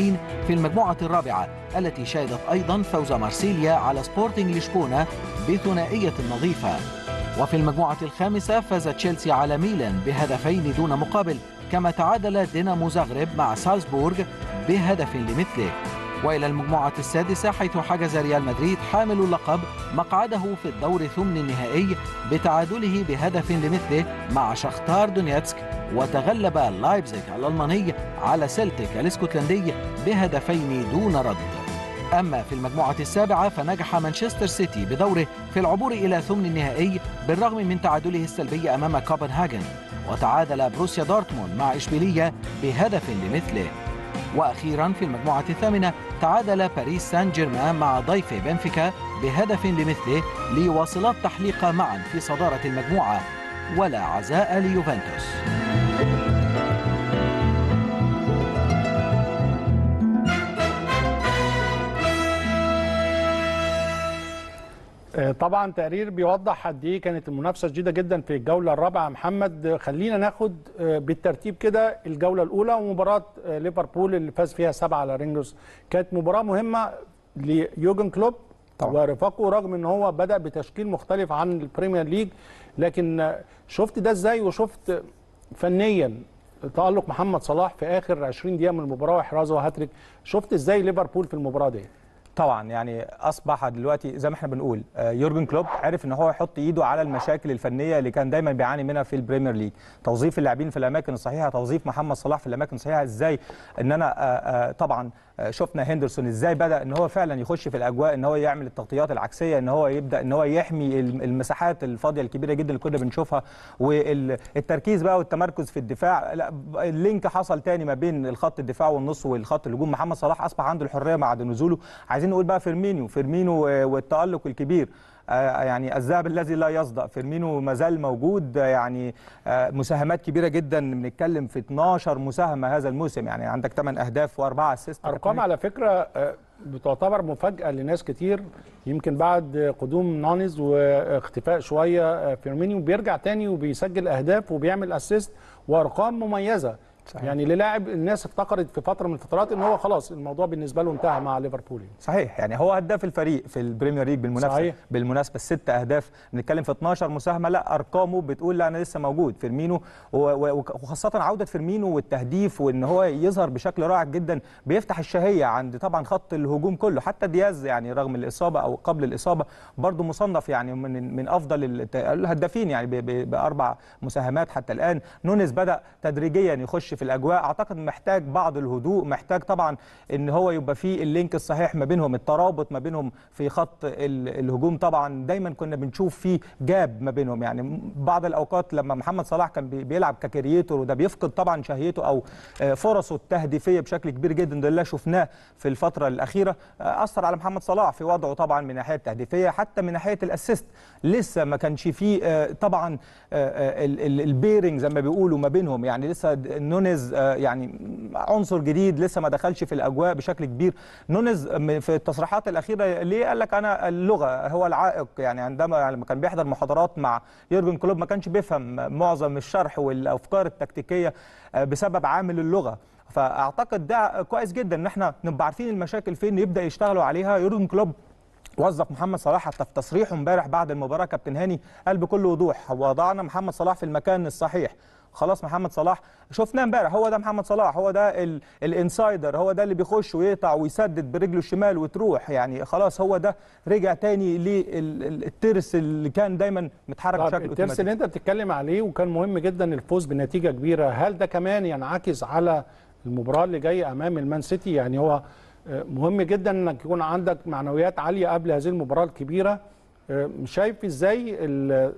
في المجموعة الرابعة التي شهدت أيضا فوز مارسيليا على سبورتنج لشبونة بثنائية نظيفة وفي المجموعة الخامسة فاز تشيلسي على ميلان بهدفين دون مقابل كما تعادل دينامو زغرب مع سالزبورغ بهدف لمثله وإلى المجموعة السادسة حيث حجز ريال مدريد حامل اللقب مقعده في الدور ثمن النهائي بتعادله بهدف لمثله مع شختار دونيتسك وتغلب لايبزيغ الألماني على سيلتيك الاسكتلندي بهدفين دون رد أما في المجموعة السابعة فنجح مانشستر سيتي بدوره في العبور إلى ثمن النهائي بالرغم من تعادله السلبي أمام كوبنهاجن وتعادل بروسيا دورتموند مع إشبيلية بهدف لمثله وأخيرا في المجموعة الثامنة تعادل باريس سان جيرمان مع ضيف بنفيكا بهدف لمثله ليواصلا التحليق معا في صدارة المجموعة ولا عزاء ليوفنتوس آه، طبعا تقرير بيوضح قد ايه كانت المنافسه شديده جدا في الجوله الرابعه محمد آه، خلينا ناخد آه، بالترتيب كده الجوله الاولى ومباراه آه، ليفربول اللي فاز فيها سبعه على رينجرز كانت مباراه مهمه ليوجن كلوب طبعا. ورفاقه رغم ان هو بدا بتشكيل مختلف عن البريمير ليج لكن آه، شفت ده ازاي وشفت فنيا تالق محمد صلاح في اخر 20 دقيقه من المباراه واحرازه وهاتريك شفت ازاي ليفربول في المباراه دي طبعا يعني اصبح دلوقتي زي ما احنا بنقول آه، يورجن كلوب عرف ان هو يحط ايده على المشاكل الفنيه اللي كان دايما بيعاني منها في البريمير ليج توظيف اللاعبين في الاماكن الصحيحه توظيف محمد صلاح في الاماكن الصحيحه ازاي ان انا آه، آه، طبعا آه، شفنا هندرسون ازاي بدا ان هو فعلا يخش في الاجواء ان هو يعمل التغطيات العكسيه ان هو يبدا ان هو يحمي الم- المساحات الفاضيه الكبيره جدا اللي كنا بنشوفها والتركيز بقى والتمركز في الدفاع لا ب- اللينك حصل تاني ما بين الخط الدفاع والنص والخط الهجوم محمد صلاح اصبح عنده الحريه بعد نزوله عايزين نقول بقى فيرمينيو فيرمينيو آه، والتالق الكبير آه، يعني الذهب الذي لا يصدأ فيرمينو ما زال موجود آه، يعني آه، مساهمات كبيره جدا بنتكلم في 12 مساهمه هذا الموسم يعني عندك 8 اهداف واربعه اسيست ارقام على فكره آه، بتعتبر مفاجاه لناس كتير يمكن بعد قدوم نونيز واختفاء شويه آه، فيرمينيو بيرجع تاني وبيسجل اهداف وبيعمل اسيست وارقام مميزه صحيح. يعني للاعب الناس افتكرت في فتره من الفترات ان هو خلاص الموضوع بالنسبه له انتهى مع ليفربول صحيح يعني هو هداف الفريق في البريمير ليج بالمنافسه صحيح. بالمناسبه الست اهداف بنتكلم في 12 مساهمه لا ارقامه بتقول لا انا لسه موجود فيرمينو و- و- وخاصه عوده فيرمينو والتهديف وان هو يظهر بشكل رائع جدا بيفتح الشهيه عند طبعا خط الهجوم كله حتى دياز يعني رغم الاصابه او قبل الاصابه برضه مصنف يعني من من افضل الت- الهدافين يعني ب- ب- باربع مساهمات حتى الان نونيز بدا تدريجيا يخش في الاجواء اعتقد محتاج بعض الهدوء محتاج طبعا ان هو يبقى فيه اللينك الصحيح ما بينهم الترابط ما بينهم في خط ال- الهجوم طبعا دايما كنا بنشوف فيه جاب ما بينهم يعني بعض الاوقات لما محمد صلاح كان بي- بيلعب ككرييتور وده بيفقد طبعا شهيته او آه، فرصه التهديفيه بشكل كبير جدا ده اللي شفناه في الفتره الاخيره آه، اثر على محمد صلاح في وضعه طبعا من ناحيه التهديفيه حتى من ناحيه الاسيست لسه ما كانش فيه آه، طبعا آه، ال- ال- البيرنج زي ما بيقولوا ما بينهم يعني لسه د- نونيز آه، يعني عنصر جديد لسه ما دخلش في الاجواء بشكل كبير نونيز م- في التصريحات الاخيره ليه قال لك انا اللغه هو العائق يعني عندما لما كان بيحضر محاضرات مع يورجن كلوب ما كانش بيفهم معظم الشرح والافكار التكتيكيه آه، بسبب عامل اللغه فاعتقد ده كويس جدا ان احنا نبقى عارفين المشاكل فين يبدا يشتغلوا عليها يورجن كلوب وظف محمد صلاح حتى في تصريحه امبارح بعد المباراه كابتن هاني قال بكل وضوح وضعنا محمد صلاح في المكان الصحيح خلاص محمد صلاح شفناه امبارح هو ده محمد صلاح هو ده ال- الانسايدر هو ده اللي بيخش ويقطع ويسدد برجله الشمال وتروح يعني خلاص هو ده رجع تاني للترس اللي كان دايما متحرك طيب بشكل الترس اوتوماتيكي اللي انت بتتكلم عليه وكان مهم جدا الفوز بنتيجه كبيره هل ده كمان ينعكس على المباراه اللي جايه امام المان سيتي يعني هو آه، مهم جدا انك يكون عندك معنويات عاليه قبل هذه المباراه الكبيره آه، شايف ازاي ال-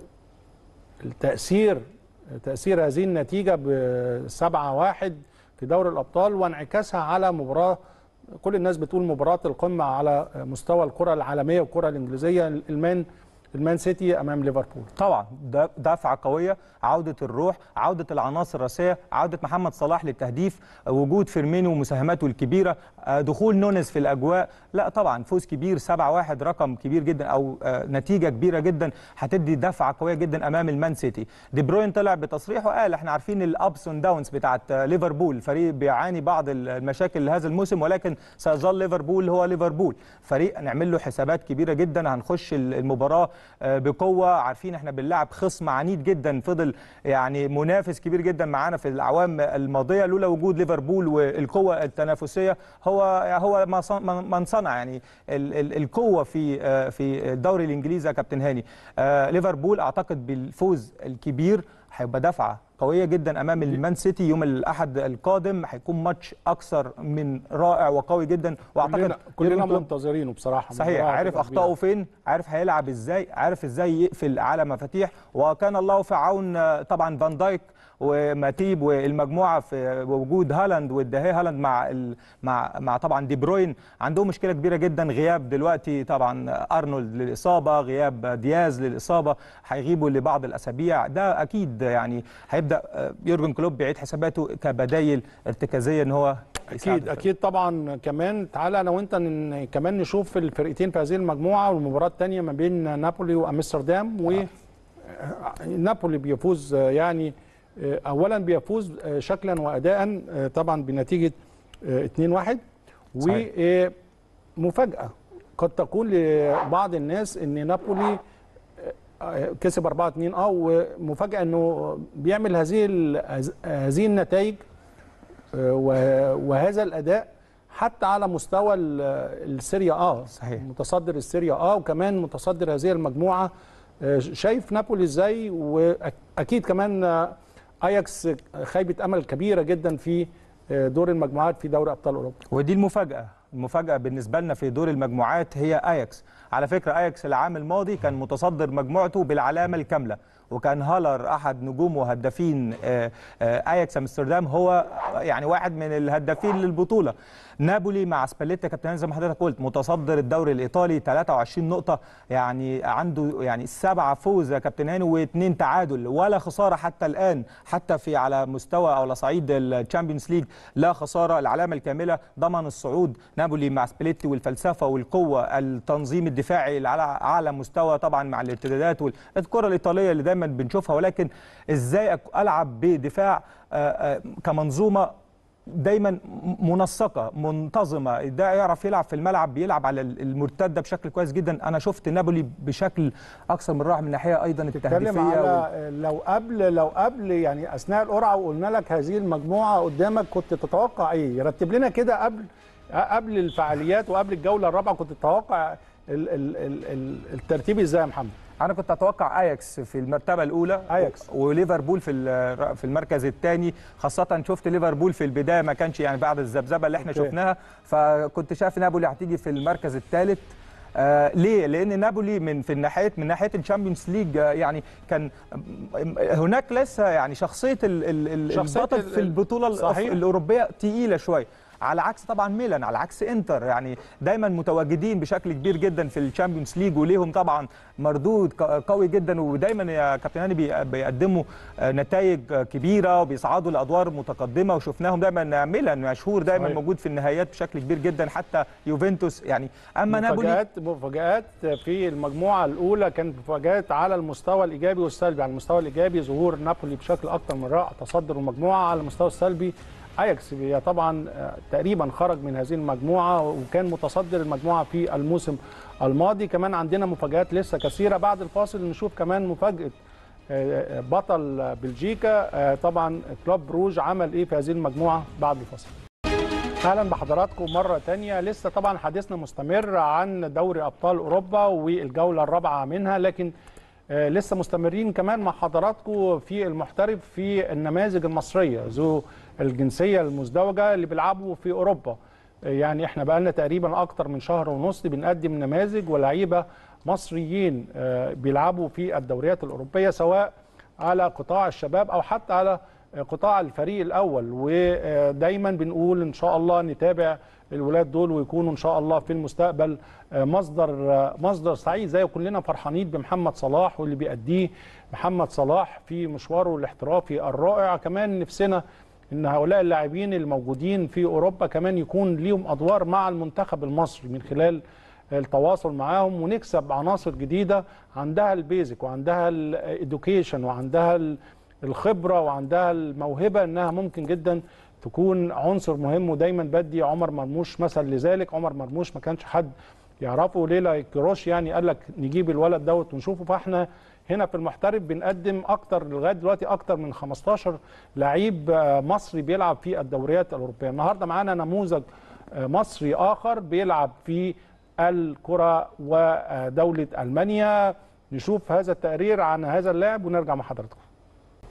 التاثير تاثير هذه النتيجه بسبعة واحد في دوري الابطال وانعكاسها على مباراه كل الناس بتقول مباراه القمه على مستوى الكره العالميه والكره الانجليزيه المان المان سيتي امام ليفربول طبعا ده دفعه قويه عوده الروح عوده العناصر الرئيسيه عوده محمد صلاح للتهديف وجود فيرمينو ومساهماته الكبيره آه، دخول نونز في الاجواء لا طبعا فوز كبير 7-1 رقم كبير جدا او آه، نتيجه كبيره جدا هتدي دفعه قويه جدا امام المان سيتي دي بروين طلع بتصريح وقال احنا عارفين الابس اند داونز بتاعت آه، ليفربول فريق بيعاني بعض المشاكل لهذا الموسم ولكن سيظل ليفربول هو ليفربول فريق نعمل له حسابات كبيره جدا هنخش المباراه آه، بقوه عارفين احنا بنلعب خصم عنيد جدا فضل يعني منافس كبير جدا معانا في الاعوام الماضيه لولا وجود ليفربول والقوه التنافسيه هو هو ما صن- ما- من صنع يعني ال- ال- القوه في آه، في الدوري الانجليزي يا كابتن هاني آه، ليفربول اعتقد بالفوز الكبير هيبقى دفعه قويه جدا امام المان سيتي يوم الاحد القادم هيكون ماتش اكثر من رائع وقوي جدا واعتقد كلنا, كلنا يورجن كلوب منتظرينه بصراحه صحيح مباراة عارف هتبقى اخطائه فين عارف هيلعب ازاي عارف ازاي يقفل على مفاتيح وكان الله في عون آه، طبعا فان دايك وماتيب والمجموعه في وجود هالاند والدهي هالاند مع ال... مع مع طبعا دي بروين عندهم مشكله كبيره جدا غياب دلوقتي طبعا ارنولد للاصابه غياب دياز للاصابه هيغيبوا لبعض الاسابيع ده اكيد يعني هيبدا آه، يورجن كلوب بيعيد حساباته كبدايل ارتكازيه ان هو يساعد اكيد اكيد طبعا كمان تعالى انا وانت ن- كمان نشوف الفرقتين في هذه المجموعه والمباراه الثانيه ما بين نابولي وامستردام و نابولي بيفوز آه، يعني آه، اولا بيفوز آه، شكلا واداء آه، طبعا بنتيجه آه، 2-1 صحيح. ومفاجاه قد تكون لبعض الناس ان نابولي آه، كسب 4 2 اه ومفاجاه انه بيعمل هذه ال- هذه النتائج آه، و- وهذا الاداء حتى على مستوى ال- السيريا اه صحيح. متصدر السيريا اه وكمان متصدر هذه المجموعه آه، شايف نابولي ازاي واكيد كمان آه، اياكس خيبه امل كبيره جدا في آه، دور المجموعات في دوري ابطال اوروبا ودي المفاجأة المفاجأة بالنسبة لنا في دور المجموعات هي اياكس على فكرة اياكس العام الماضي كان متصدر مجموعته بالعلامة الكاملة وكان هالر احد نجوم وهدافين آه، آه، اياكس امستردام هو يعني واحد من الهدافين للبطولة نابولي مع سباليتا كابتن زي ما حضرتك قلت متصدر الدوري الايطالي 23 نقطة يعني عنده يعني سبعة فوز يا كابتن هاني واثنين تعادل ولا خسارة حتى الان حتى في على مستوى او على صعيد الشامبيونز ليج لا خسارة العلامة الكاملة ضمن الصعود نابولي مع سباليتي والفلسفة والقوة التنظيم الدفاعي اللي على اعلى مستوى طبعا مع الارتدادات والكرة الايطالية اللي دايما بنشوفها ولكن ازاي أك- العب بدفاع آه، آه، كمنظومة دايما منسقه منتظمه ده يعرف يلعب في الملعب بيلعب على المرتده بشكل كويس جدا انا شفت نابولي بشكل اكثر من رائع من الناحيه ايضا نتكلم التهديفيه وال- على لو قبل لو قبل يعني اثناء القرعه وقلنا لك هذه المجموعه قدامك كنت تتوقع ايه؟ رتب لنا كده قبل قبل الفعاليات وقبل الجوله الرابعه كنت تتوقع ال ال ال ال الترتيب ازاي يا محمد؟ انا كنت اتوقع اياكس في المرتبه الاولى أياكس. و- وليفربول في ال- في المركز الثاني خاصه شفت ليفربول في البدايه ما كانش يعني بعد الذبذبه اللي احنا أوكي. شفناها فكنت شايف نابولي هتيجي في المركز الثالث آه ليه؟ لان نابولي من في الناحيه من ناحيه الشامبيونز ليج آه يعني كان هناك لسه يعني شخصيه ال- ال- ال- شخصية البطل ال- في البطوله الأف- صحيح. الاوروبيه تقيله شويه على عكس طبعا ميلان على عكس انتر يعني دايما متواجدين بشكل كبير جدا في الشامبيونز ليج وليهم طبعا مردود ق- قوي جدا ودايما يا كابتن هاني بي- بيقدموا آه، نتائج آه، كبيره وبيصعدوا لادوار متقدمه وشفناهم دايما ميلان مشهور دايما صحيح. موجود في النهائيات بشكل كبير جدا حتى يوفنتوس يعني اما نابولي مفاجآت مفاجآت في المجموعه الاولى كانت مفاجآت على المستوى الايجابي والسلبي على المستوى الايجابي ظهور نابولي بشكل اكثر من رائع تصدر المجموعه على المستوى السلبي اياكس هي طبعا آه، تقريبا خرج من هذه المجموعه وكان متصدر المجموعه في الموسم الماضي كمان عندنا مفاجآت لسه كثيره بعد الفاصل نشوف كمان مفاجاه آه، بطل بلجيكا آه، طبعا كلوب بروج عمل ايه في هذه المجموعه بعد الفاصل اهلا بحضراتكم مره تانية لسه طبعا حديثنا مستمر عن دوري ابطال اوروبا والجوله الرابعه منها لكن آه، لسه مستمرين كمان مع حضراتكم في المحترف في النماذج المصريه ذو الجنسيه المزدوجه اللي بيلعبوا في اوروبا آه، يعني احنا بقالنا تقريبا اكتر من شهر ونص بنقدم نماذج ولاعيبه مصريين آه، بيلعبوا في الدوريات الاوروبيه سواء على قطاع الشباب او حتى على قطاع الفريق الاول ودايما بنقول ان شاء الله نتابع الولاد دول ويكونوا ان شاء الله في المستقبل مصدر مصدر سعيد زي كلنا فرحانين بمحمد صلاح واللي بيأديه محمد صلاح في مشواره الاحترافي الرائع كمان نفسنا ان هؤلاء اللاعبين الموجودين في اوروبا كمان يكون ليهم ادوار مع المنتخب المصري من خلال التواصل معاهم ونكسب عناصر جديده عندها البيزك وعندها الادوكيشن وعندها ال- الخبره وعندها الموهبه انها ممكن جدا تكون عنصر مهم ودايما بدي عمر مرموش مثل لذلك عمر مرموش ما كانش حد يعرفه ليلى كروش يعني قال لك نجيب الولد دوت ونشوفه فاحنا هنا في المحترف بنقدم اكتر لغايه دلوقتي اكتر من 15 لعيب آه، مصري بيلعب في الدوريات الاوروبيه النهارده معانا نموذج آه، مصري اخر بيلعب في الكره ودوله المانيا نشوف هذا التقرير عن هذا اللاعب ونرجع مع حضراتكم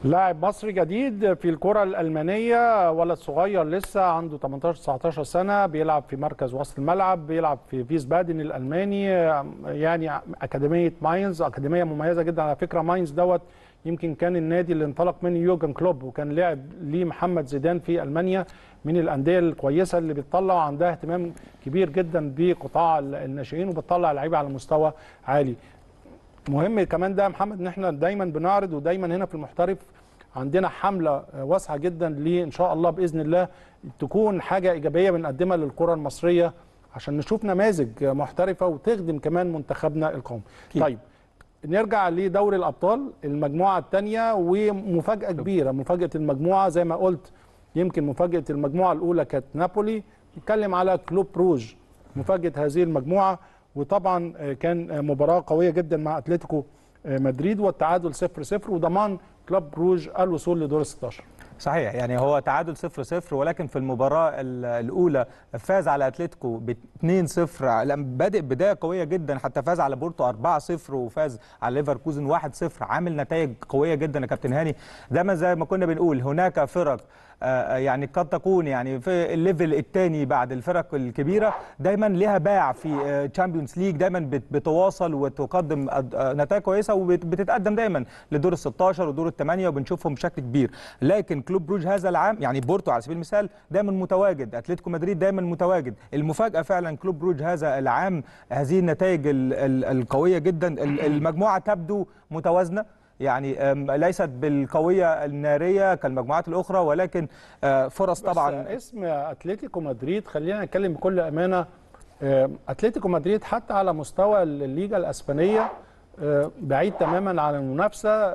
لاعب مصري جديد في الكرة الألمانية ولد صغير لسه عنده 18 19 سنة بيلعب في مركز وسط الملعب بيلعب في فيس بادن الألماني يعني أكاديمية ماينز أكاديمية مميزة جدا على فكرة ماينز دوت يمكن كان النادي اللي انطلق منه يوجن كلوب وكان لعب ليه محمد زيدان في ألمانيا من الأندية الكويسة اللي بتطلع وعندها اهتمام كبير جدا بقطاع الناشئين وبتطلع لعيبة على مستوى عالي مهم كمان ده يا محمد ان احنا دايما بنعرض ودايما هنا في المحترف عندنا حمله واسعه جدا ليه ان شاء الله باذن الله تكون حاجه ايجابيه بنقدمها للكره المصريه عشان نشوف نماذج محترفه وتخدم كمان منتخبنا القومي. طيب نرجع لدوري الابطال المجموعه الثانيه ومفاجاه كبيره مفاجاه المجموعه زي ما قلت يمكن مفاجاه المجموعه الاولى كانت نابولي نتكلم على كلوب روج مفاجاه هذه المجموعه وطبعا كان مباراه قويه جدا مع اتلتيكو مدريد والتعادل 0 0 وضمان كلوب روج الوصول لدور ال 16 صحيح يعني هو تعادل 0 0 ولكن في المباراه الاولى فاز على اتلتيكو ب 2 0 بادئ بدايه قويه جدا حتى فاز على بورتو 4 0 وفاز على ليفركوزن 1 0 عامل نتائج قويه جدا يا كابتن هاني دايما زي ما كنا بنقول هناك فرق يعني قد تكون يعني في الليفل الثاني بعد الفرق الكبيره دايما لها باع في تشامبيونز ليج دايما بتواصل وتقدم نتائج كويسه وبتتقدم دايما لدور ال 16 ودور الثمانيه وبنشوفهم بشكل كبير لكن كلوب بروج هذا العام يعني بورتو على سبيل المثال دايما متواجد اتلتيكو مدريد دايما متواجد المفاجاه فعلا كلوب بروج هذا العام هذه النتائج القويه جدا المجموعه تبدو متوازنه يعني ليست بالقويه الناريه كالمجموعات الاخرى ولكن فرص طبعا اسم اتلتيكو مدريد خلينا نتكلم بكل امانه اتلتيكو مدريد حتى على مستوى الليجا الاسبانيه بعيد تماما عن المنافسه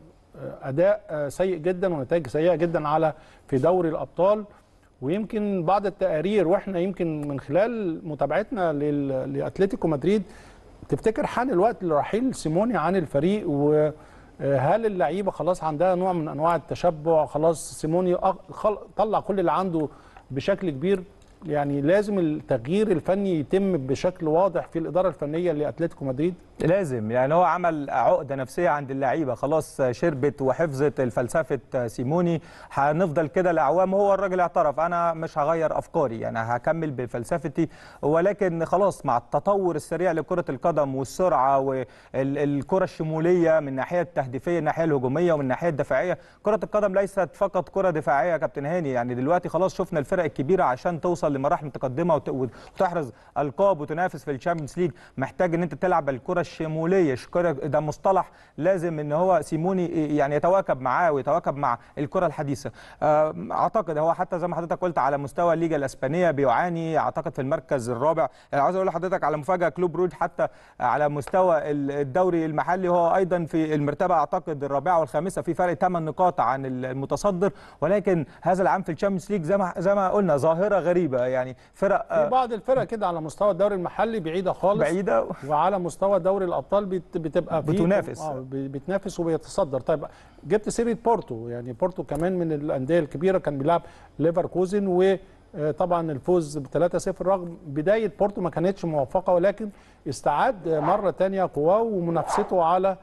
اداء سيء جدا ونتائج سيئه جدا على في دوري الابطال ويمكن بعض التقارير واحنا يمكن من خلال متابعتنا لاتلتيكو مدريد تفتكر حان الوقت لرحيل سيموني عن الفريق و هل اللعيبه خلاص عندها نوع من انواع التشبع خلاص سيموني طلع كل اللي عنده بشكل كبير يعني لازم التغيير الفني يتم بشكل واضح في الاداره الفنيه لاتلتيكو مدريد لازم يعني هو عمل عقده نفسيه عند اللعيبه خلاص شربت وحفظت الفلسفه سيموني هنفضل كده لاعوام هو الراجل اعترف انا مش هغير افكاري يعني هكمل بفلسفتي ولكن خلاص مع التطور السريع لكره القدم والسرعه والكره الشموليه من الناحيه التهديفيه الناحيه الهجوميه ومن الناحيه الدفاعيه كره القدم ليست فقط كره دفاعيه يا كابتن هاني يعني دلوقتي خلاص شفنا الفرق الكبيره عشان توصل لمراحل متقدمه وتحرز القاب وتنافس في الشامبيونز ليج محتاج ان انت تلعب الكره الشموليه ده مصطلح لازم ان هو سيموني يعني يتواكب معاه ويتواكب مع الكره الحديثه اعتقد هو حتى زي ما حضرتك قلت على مستوى الليجا الاسبانيه بيعاني اعتقد في المركز الرابع يعني عاوز اقول لحضرتك على مفاجاه كلوب روج حتى على مستوى الدوري المحلي هو ايضا في المرتبه اعتقد الرابعه والخامسه في فرق 8 نقاط عن المتصدر ولكن هذا العام في الشامبيونز ليج زي ما زي ما قلنا ظاهره غريبه يعني فرق في بعض الفرق كده على مستوى الدوري المحلي بعيده خالص بعيده وعلى مستوى دوري الابطال بتبقى بتنافس اه بتنافس وبيتصدر طيب جبت سيره بورتو يعني بورتو كمان من الانديه الكبيره كان بيلعب ليفركوزن و طبعا الفوز ب 3-0 رغم بدايه بورتو ما كانتش موفقه ولكن استعاد مره ثانيه قواه ومنافسته على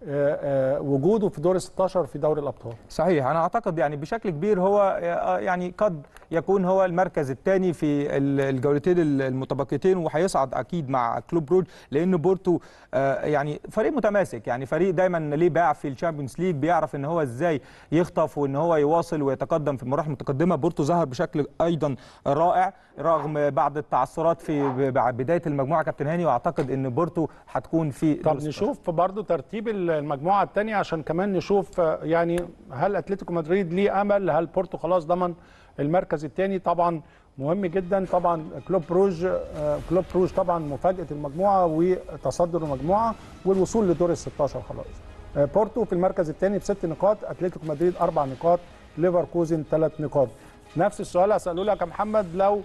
وجوده في دور 16 في دوري الابطال صحيح انا اعتقد يعني بشكل كبير هو يعني قد يكون هو المركز الثاني في الجولتين المتبقيتين وهيصعد اكيد مع كلوب روج لان بورتو يعني فريق متماسك يعني فريق دايما ليه باع في الشامبيونز ليج بيعرف ان هو ازاي يخطف وان هو يواصل ويتقدم في المراحل المتقدمه بورتو ظهر بشكل ايضا رائع رغم بعض التعثرات في بدايه المجموعه كابتن هاني واعتقد ان بورتو هتكون في طب نشوف برضو ترتيب المجموعه الثانيه عشان كمان نشوف يعني هل اتلتيكو مدريد ليه امل هل بورتو خلاص ضمن المركز الثاني طبعا مهم جدا طبعا كلوب روج كلوب روج طبعا مفاجاه المجموعه وتصدر المجموعه والوصول لدور ال 16 خلاص بورتو في المركز الثاني بست نقاط اتلتيكو مدريد اربع نقاط ليفركوزن ثلاث نقاط نفس السؤال هساله لك يا محمد لو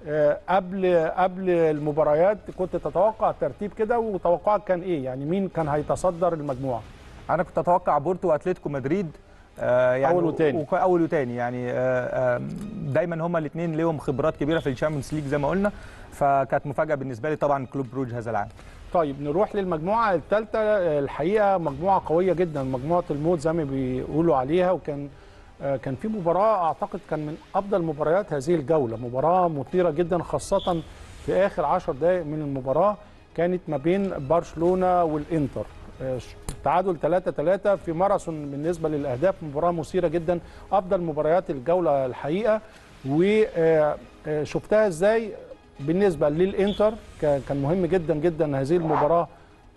قبل قبل المباريات كنت تتوقع الترتيب كده وتوقعك كان ايه يعني مين كان هيتصدر المجموعه انا كنت اتوقع بورتو واتلتيكو مدريد آه يعني اول وتاني اول وتاني يعني آه دايما هما الاثنين ليهم خبرات كبيره في الشامبيونز ليج زي ما قلنا فكانت مفاجاه بالنسبه لي طبعا كلوب بروج هذا العام طيب نروح للمجموعه الثالثه الحقيقه مجموعه قويه جدا مجموعه الموت زي ما بيقولوا عليها وكان آه، كان في مباراه اعتقد كان من افضل مباريات هذه الجوله مباراه مثيره جدا خاصه في اخر 10 دقائق من المباراه كانت ما بين برشلونه والانتر آه، تعادل 3 3 في ماراثون بالنسبه للاهداف مباراه مثيره جدا افضل مباريات الجوله الحقيقه وشفتها ازاي بالنسبه للانتر كان كان مهم جدا جدا هذه المباراه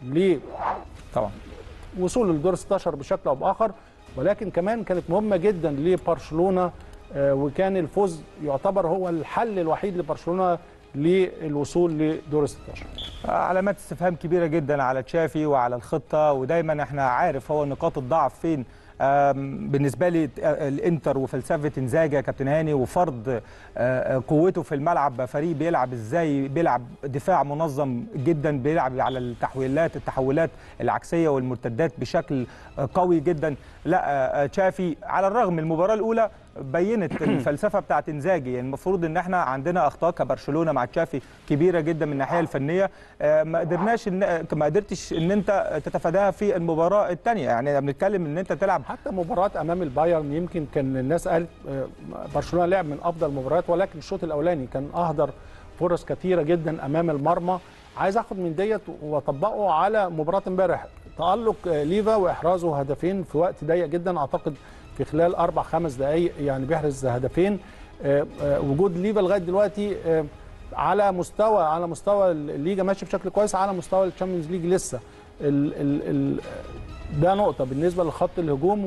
طبعا لوصول للدور 16 بشكل او باخر ولكن كمان كانت مهمه جدا لبرشلونه آه، وكان الفوز يعتبر هو الحل الوحيد لبرشلونه للوصول لدور 16 علامات استفهام كبيره جدا على تشافي وعلى الخطه ودايما احنا عارف هو نقاط الضعف فين آم، بالنسبه لي الانتر وفلسفه انزاجي يا كابتن هاني وفرض آه، آه، قوته في الملعب فريق بيلعب ازاي بيلعب دفاع منظم جدا بيلعب على التحويلات التحولات العكسيه والمرتدات بشكل آه، قوي جدا لا آه، آه، تشافي على الرغم من المباراه الاولى بينت الفلسفه بتاعت انزاجي يعني المفروض ان احنا عندنا اخطاء كبرشلونه مع تشافي كبيره جدا من الناحيه الفنيه آه، ما قدرناش ان ما قدرتش ان انت تتفاداها في المباراه الثانيه يعني بنتكلم ان انت تلعب حتى مباراة أمام البايرن يمكن كان الناس قالت آه، برشلونة لعب من أفضل المباريات ولكن الشوط الأولاني كان أهدر فرص كثيرة جدا أمام المرمى عايز أخد من ديت وأطبقه على مباراة امبارح تألق آه، ليفا وإحرازه هدفين في وقت ضيق جدا أعتقد في خلال أربع خمس دقايق يعني بيحرز هدفين آه، آه، وجود ليفا لغاية دلوقتي آه، على مستوى على مستوى الليجا ماشي بشكل كويس على مستوى الشامبيونز ليج لسه ال ال ال ده نقطة بالنسبة لخط الهجوم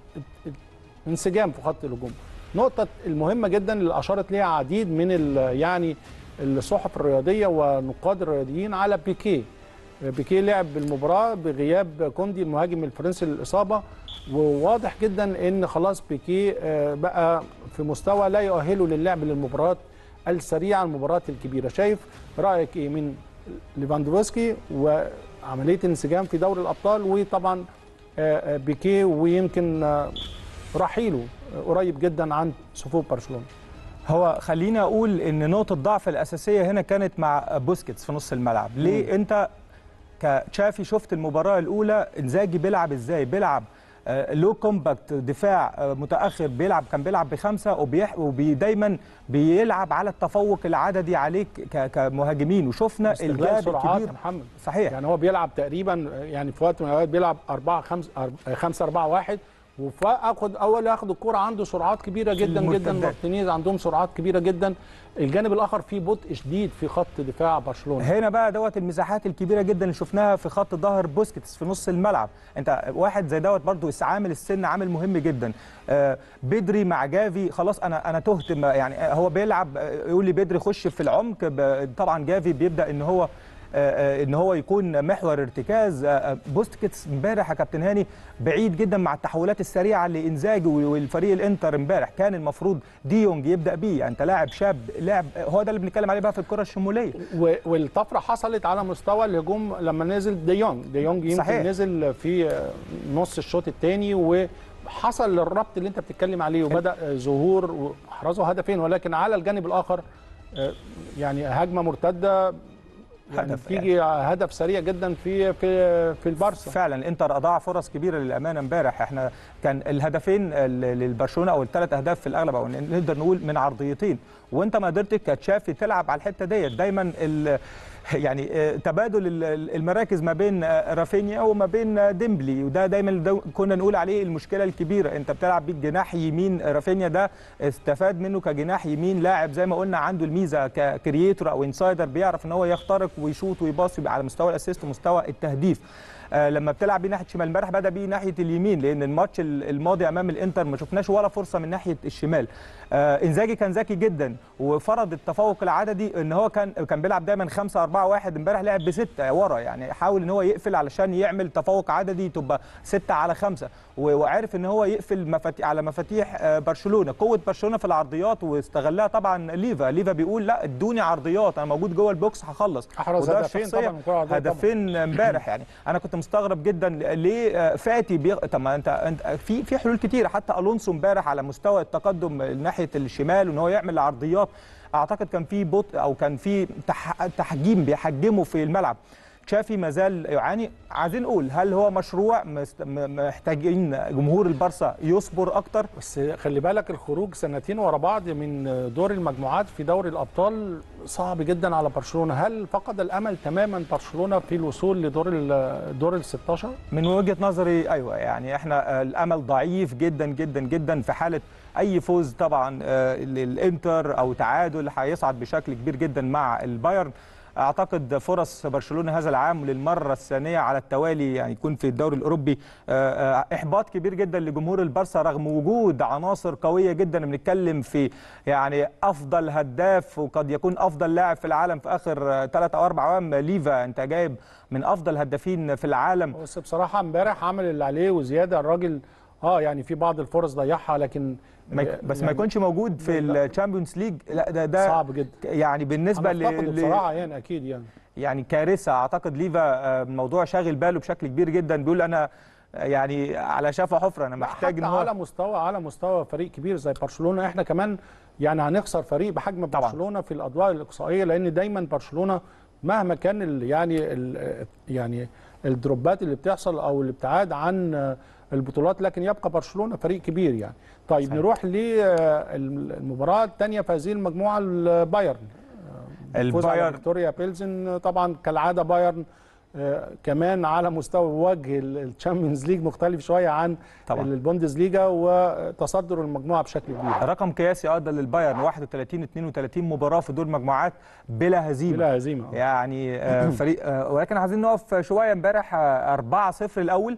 وانسجام في خط الهجوم. نقطة المهمة جدا اللي أشارت ليها عديد من ال- يعني الصحف الرياضية ونقاد الرياضيين على بيكيه. بيكيه لعب بالمباراة بغياب كوندي المهاجم الفرنسي للإصابة وواضح جدا إن خلاص بيكيه آه، بقى في مستوى لا يؤهله للعب للمباريات السريعة المباريات الكبيرة. شايف رأيك إيه من ليفاندوفسكي وعملية انسجام في دوري الأبطال وطبعا آه، آه، بيكيه ويمكن آه، رحيله آه، قريب جدا عن صفوف برشلونه هو خليني اقول ان نقطه الضعف الاساسيه هنا كانت مع بوسكيتس في نص الملعب ليه انت كتشافي شفت المباراه الاولى انزاجي بيلعب ازاي بيلعب آه، لو كومباكت دفاع آه، متاخر بيلعب كان بيلعب بخمسه وبيح ودايما بيلعب على التفوق العددي عليك ك- كمهاجمين وشفنا استغلال الجاب سرعات الكبير يا محمد صحيح يعني هو بيلعب تقريبا آه، يعني في وقت من الاوقات بيلعب 4 5 5 4 1 وفاخد اول ياخد الكرة عنده سرعات كبيره جدا جدا المرتدات. مارتينيز عندهم سرعات كبيره جدا الجانب الاخر فيه بطء شديد في خط دفاع برشلونه هنا بقى دوت المساحات الكبيره جدا اللي شفناها في خط ظهر بوسكيتس في نص الملعب انت واحد زي دوت برضو عامل السن عامل مهم جدا آه بدري مع جافي خلاص انا انا تهت ما- يعني آه، هو بيلعب آه، يقول لي بدري خش في العمق ب- طبعا جافي بيبدا ان هو آه، آه، ان هو يكون محور ارتكاز آه، آه، بوسكيتس امبارح يا كابتن هاني بعيد جدا مع التحولات السريعه لانزاجي والفريق الانتر امبارح كان المفروض ديونج يبدا بيه يعني انت لاعب شاب لاعب هو ده اللي بنتكلم عليه بقى في الكره الشموليه و- والطفره حصلت على مستوى الهجوم لما نزل ديونج ديونج يمكن صحيح. نزل في نص الشوط الثاني وحصل الربط اللي انت بتتكلم عليه وبدا ظهور واحرزوا هدفين ولكن على الجانب الاخر آه، يعني هجمه مرتده يعني هدف بتيجي هدف سريع جدا في في في البارسا فعلا الانتر اضاع فرص كبيره للامانه امبارح احنا كان الهدفين ال- للبرشلونه او الثلاث اهداف في الاغلب او نقدر نقول من عرضيتين وانت ما قدرتش كتشافي تلعب على الحته ديت دايما ال يعني آه، تبادل ال- ال- المراكز ما بين آه، رافينيا وما بين آه، ديمبلي وده دايما دو- كنا نقول عليه المشكله الكبيره انت بتلعب بيك جناح يمين رافينيا ده استفاد منه كجناح يمين لاعب زي ما قلنا عنده الميزه ككرييتور او انسايدر بيعرف ان هو يخترق ويشوط ويباص يبقى على مستوى الاسيست ومستوى التهديف آه، لما بتلعب بيه ناحيه شمال امبارح بدا بيه ناحيه اليمين لان الماتش ال- الماضي امام الانتر ما شفناش ولا فرصه من ناحيه الشمال آه، انزاجي كان ذكي جدا وفرض التفوق العددي ان هو كان كان بيلعب دايما 5 4 1 امبارح لعب بسته ورا يعني حاول ان هو يقفل علشان يعمل تفوق عددي تبقى 6 على 5 وعارف ان هو يقفل مفاتيح على مفاتيح آه، برشلونه قوه برشلونه في العرضيات واستغلها طبعا ليفا ليفا بيقول لا ادوني عرضيات انا موجود جوه البوكس هخلص احرز وده هدفين الشخصية. طبعا كرة عرضية طبعاً. هدفين امبارح يعني انا كنت مستغرب جدا ليه آه، فاتي بيغ... طب ما انت انت في في حلول كتيره حتى الونسو امبارح على مستوى التقدم ناحيه الشمال وان هو يعمل عرضيات اعتقد كان في بطء او كان في تح... تحجيم بيحجمه في الملعب تشافي ما زال يعاني عايزين نقول هل هو مشروع مست- م- محتاجين جمهور البارسا يصبر اكتر بس خلي بالك الخروج سنتين ورا بعض من دور المجموعات في دوري الابطال صعب جدا على برشلونه هل فقد الامل تماما برشلونه في الوصول لدور ال- دور ال 16 من وجهه نظري ايوه يعني احنا آه، الامل ضعيف جدا جدا جدا في حاله اي فوز طبعا آه، للانتر او تعادل هيصعد بشكل كبير جدا مع البايرن اعتقد فرص برشلونه هذا العام للمره الثانيه على التوالي يعني يكون في الدوري الاوروبي آه، آه، احباط كبير جدا لجمهور البارسا رغم وجود عناصر قويه جدا بنتكلم في يعني افضل هداف وقد يكون افضل لاعب في العالم في اخر ثلاث او اربع ايام ليفا انت جايب من افضل هدافين في العالم بس بصراحه امبارح عمل اللي عليه وزياده الراجل اه يعني في بعض الفرص ضيعها لكن ما يك- بس ما يعني يكونش موجود في لا. الشامبيونز ليج لا ده ده صعب جدا يعني بالنسبه انا افتقده ل... بصراحه يعني اكيد يعني يعني كارثه اعتقد ليفا آه، الموضوع شاغل باله بشكل كبير جدا بيقول انا آه، يعني على شفا حفره انا محتاج حتى ان هو على مستوى على مستوى فريق كبير زي برشلونه احنا كمان يعني هنخسر فريق بحجم طبعاً. برشلونه في الادوار الاقصائيه لان دايما برشلونه مهما كان ال يعني ال يعني الدروبات اللي بتحصل او الابتعاد عن البطولات لكن يبقى برشلونه فريق كبير يعني طيب صحيح. نروح للمباراه الثانيه في هذه المجموعه البايرن الفوز على البايرن فيكتوريا بيلزن طبعا كالعاده بايرن آه، كمان على مستوى وجه الشامبيونز ليج مختلف شويه عن طبعاً. البوندسليجا وتصدر المجموعه بشكل كبير رقم قياسي ادى للبايرن 31 32 مباراه في دور المجموعات بلا هزيمه بلا هزيمه آه. يعني آه، فريق آه، ولكن عايزين نقف شويه امبارح آه، 4-0 الاول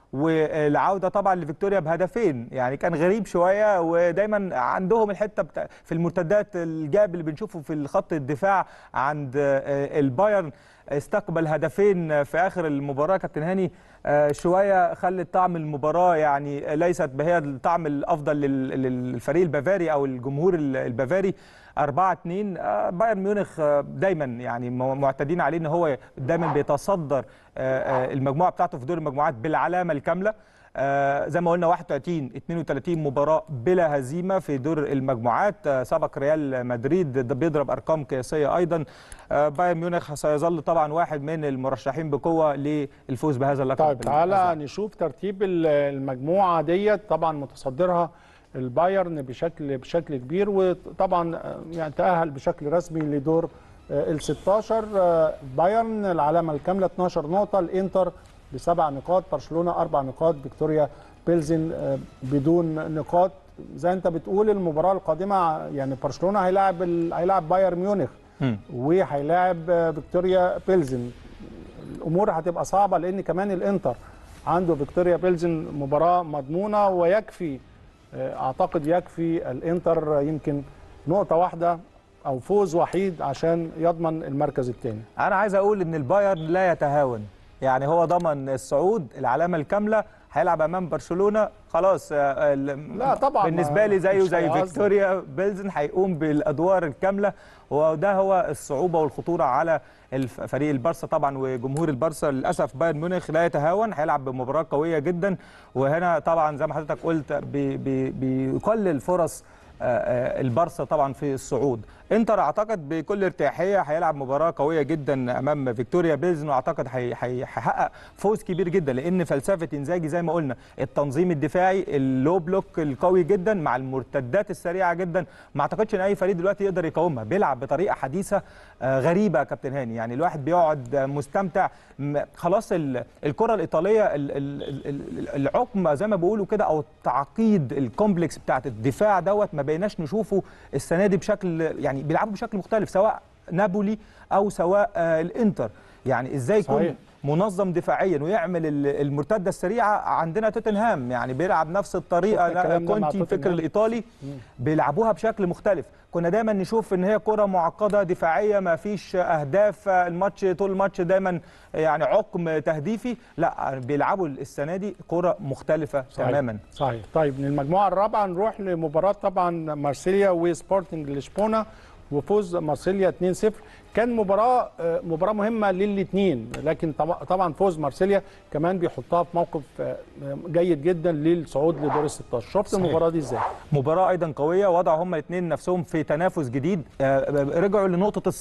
والعوده طبعا لفيكتوريا بهدفين يعني كان غريب شويه ودايما عندهم الحته بتاع في المرتدات الجاب اللي بنشوفه في الخط الدفاع عند آه، البايرن استقبل هدفين في اخر المباراه كابتن هاني آه، شويه خلت طعم المباراه يعني ليست بهي الطعم الافضل لل- للفريق البافاري او الجمهور ال- البافاري 4 2 آه، بايرن ميونخ آه، دايما يعني م- معتادين عليه ان هو دايما بيتصدر آه، آه، المجموعه بتاعته في دور المجموعات بالعلامه الكامله آه، زي ما قلنا 31 32 مباراه بلا هزيمه في دور المجموعات آه، سبق ريال مدريد ده بيضرب ارقام قياسيه ايضا آه، بايرن ميونخ سيظل طبعا واحد من المرشحين بقوه للفوز بهذا اللقب طيب تعالى نشوف ترتيب ال- المجموعه ديت طبعا متصدرها البايرن بشكل بشكل كبير وطبعا آه، يعني تاهل بشكل رسمي لدور ال 16 آه، بايرن العلامه الكامله 12 نقطه الانتر بسبع نقاط برشلونه اربع نقاط فيكتوريا بيلزن آه، بدون نقاط زي انت بتقول المباراه القادمه يعني برشلونه هيلاعب ال- هيلاعب بايرن ميونخ مم. وهيلاعب آه، فيكتوريا بيلزن الامور هتبقى صعبه لان كمان الانتر عنده فيكتوريا بيلزن مباراه مضمونه ويكفي آه، اعتقد يكفي الانتر يمكن نقطه واحده او فوز وحيد عشان يضمن المركز الثاني انا عايز اقول ان البايرن لا يتهاون يعني هو ضمن الصعود العلامه الكامله هيلعب امام برشلونه خلاص آه، ال- لا طبعاً، بالنسبه لي زيه مش زي هيهزر. فيكتوريا بيلزن هيقوم بالادوار الكامله وده هو الصعوبه والخطوره على الف- فريق البارسا طبعا وجمهور البارسا للاسف بايرن ميونخ لا يتهاون هيلعب بمباراه قويه جدا وهنا طبعا زي ما حضرتك قلت بي- بي- بيقلل فرص آه، آه، البارسا طبعا في الصعود انتر اعتقد بكل ارتياحيه هيلعب مباراه قويه جدا امام فيكتوريا بيلزن واعتقد هي- هي- هيحقق فوز كبير جدا لان فلسفه انزاجي زي ما قلنا التنظيم الدفاعي اللو بلوك القوي جدا مع المرتدات السريعه جدا ما اعتقدش ان اي فريق دلوقتي يقدر يقاومها بيلعب بطريقه حديثه آه، غريبه يا كابتن هاني يعني الواحد بيقعد آه، مستمتع م- خلاص ال- الكره الايطاليه ال- ال- ال- ال- العقم زي ما بيقولوا كده او التعقيد الكومبلكس بتاعت الدفاع دوت ما بقيناش نشوفه السنه دي بشكل يعني بيلعبوا بشكل مختلف سواء نابولي او سواء آه، الانتر يعني ازاي يكون صحيح. منظم دفاعيا ويعمل ال- المرتده السريعه عندنا توتنهام يعني بيلعب نفس الطريقه شفنا الكلام ده مع كونتي الفكر توتنهام. الايطالي بيلعبوها بشكل مختلف كنا دايما نشوف ان هي كره معقده دفاعيه ما فيش اهداف الماتش طول الماتش دايما يعني عقم تهديفي لا بيلعبوا السنه دي كره مختلفه صحيح. تماما صحيح طيب من المجموعه الرابعه نروح لمباراه طبعا مارسيليا وسبورتنج لشبونه وفوز مارسيليا 2-0 كان مباراه آه، مباراه مهمه للاثنين لكن طب- طبعا فوز مارسيليا كمان بيحطها في موقف آه، جيد جدا للصعود لدور ال 16 شفت صحيح. المباراه دي ازاي مباراة أيضا قوية وضعوا هما الاثنين نفسهم في تنافس جديد آه، رجعوا لنقطة الصفر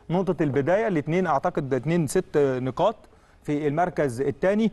نقطه البدايه الاثنين اعتقد اثنين ست نقاط في المركز الثاني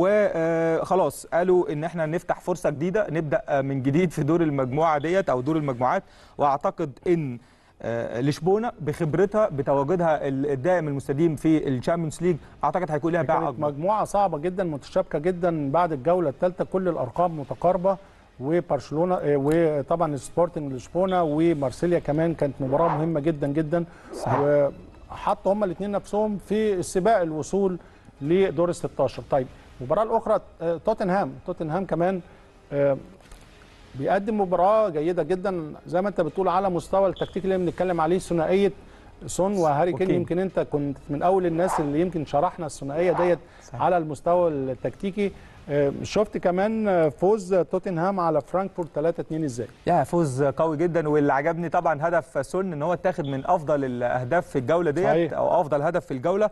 وخلاص قالوا ان احنا نفتح فرصه جديده نبدا من جديد في دور المجموعه ديت او دور المجموعات واعتقد ان آه، لشبونه بخبرتها بتواجدها الدائم المستديم في الشامبيونز ليج اعتقد هيكون لها باع كانت اكبر مجموعه صعبه جدا متشابكه جدا بعد الجوله الثالثه كل الارقام متقاربه وبرشلونه آه، وطبعا سبورتنج لشبونه ومارسيليا كمان كانت مباراه مهمه جدا جدا صحيح. وحطوا هما الاثنين نفسهم في السباق الوصول لدور ال 16 طيب المباراه الاخرى آه، توتنهام توتنهام كمان آه، بيقدم مباراه جيده جدا زي ما انت بتقول على مستوى التكتيك اللي بنتكلم عليه ثنائيه سون وهاري كين وكين. يمكن انت كنت من اول الناس اللي يمكن شرحنا الثنائيه ديت صحيح. على المستوى التكتيكي آه، شفت كمان آه، فوز توتنهام على فرانكفورت 3 2 ازاي يا فوز قوي جدا واللي عجبني طبعا هدف سون ان هو اتاخد من افضل الاهداف في الجوله ديت صحيح. او افضل هدف في الجوله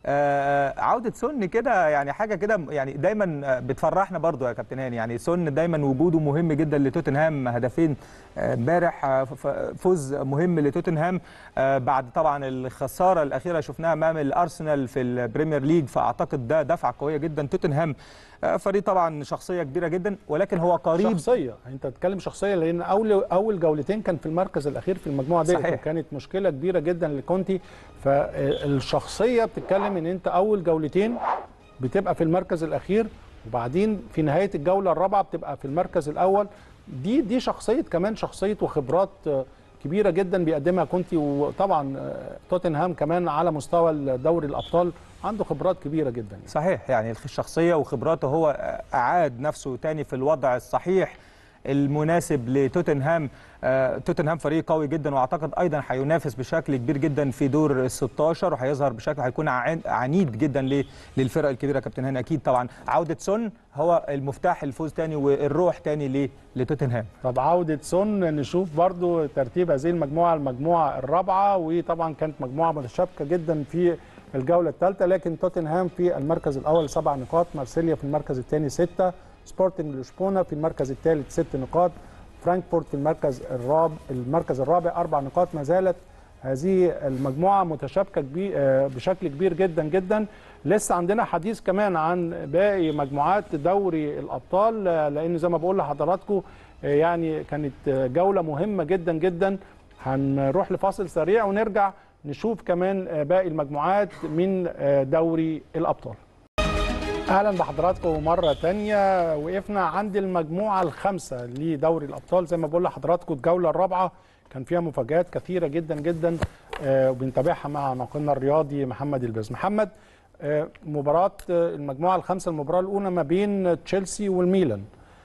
آه عوده سون كده يعني حاجه كده يعني دايما آه، بتفرحنا برضو يا كابتن هاني يعني سون دايما وجوده مهم جدا لتوتنهام هدفين آه، امبارح آه، ف- فوز مهم لتوتنهام آه، بعد طبعا الخساره الاخيره شفناها امام الارسنال في البريمير ليج فاعتقد ده دفعه قويه جدا توتنهام آه، فريق طبعا شخصيه كبيره جدا ولكن هو قريب شخصيه انت بتتكلم شخصيه لان اول اول جولتين كان في المركز الاخير في المجموعه ديت صحيح. وكانت مشكله كبيره جدا لكونتي فالشخصيه بتتكلم ان انت اول جولتين بتبقى في المركز الاخير وبعدين في نهايه الجوله الرابعه بتبقى في المركز الاول دي دي شخصيه كمان شخصيه وخبرات آه، كبيره جدا بيقدمها كونتي وطبعا آه، توتنهام كمان على مستوى دوري الابطال عنده خبرات كبيره جدا يعني. صحيح يعني الشخصية وخبراته هو أعاد نفسه تاني في الوضع الصحيح المناسب لتوتنهام آه، توتنهام فريق قوي جدا واعتقد ايضا هينافس بشكل كبير جدا في دور ال 16 وهيظهر بشكل هيكون عن- عنيد جدا ل- للفرق الكبيره كابتن هاني اكيد طبعا عوده سون هو المفتاح الفوز تاني والروح تاني ل- لتوتنهام طب عودة سون نشوف برضو ترتيب هذه المجموعة المجموعة الرابعة وطبعا كانت مجموعة متشابكة جدا في الجولة الثالثة لكن توتنهام في المركز الأول سبع نقاط مارسيليا في المركز الثاني ستة سبورتنج لشبونة في المركز الثالث ست نقاط فرانكفورت في المركز الرابع المركز الرابع أربع نقاط ما زالت هذه المجموعة متشابكة كبي- آه، بشكل كبير جدا جدا لسه عندنا حديث كمان عن باقي مجموعات دوري الأبطال آه، لأن زي ما بقول لحضراتكم آه، يعني كانت آه، جولة مهمة جدا جدا هنروح لفاصل سريع ونرجع نشوف كمان آه، باقي المجموعات من آه، دوري الأبطال اهلا بحضراتكم مره تانية وقفنا عند المجموعه الخامسه لدوري الابطال زي ما بقول لحضراتكم الجوله الرابعه كان فيها مفاجات كثيره جدا جدا آه، وبنتابعها مع ناقلنا الرياضي محمد الباز محمد آه، مباراه آه، المجموعه الخامسه المباراه الاولى ما بين تشيلسي والميلان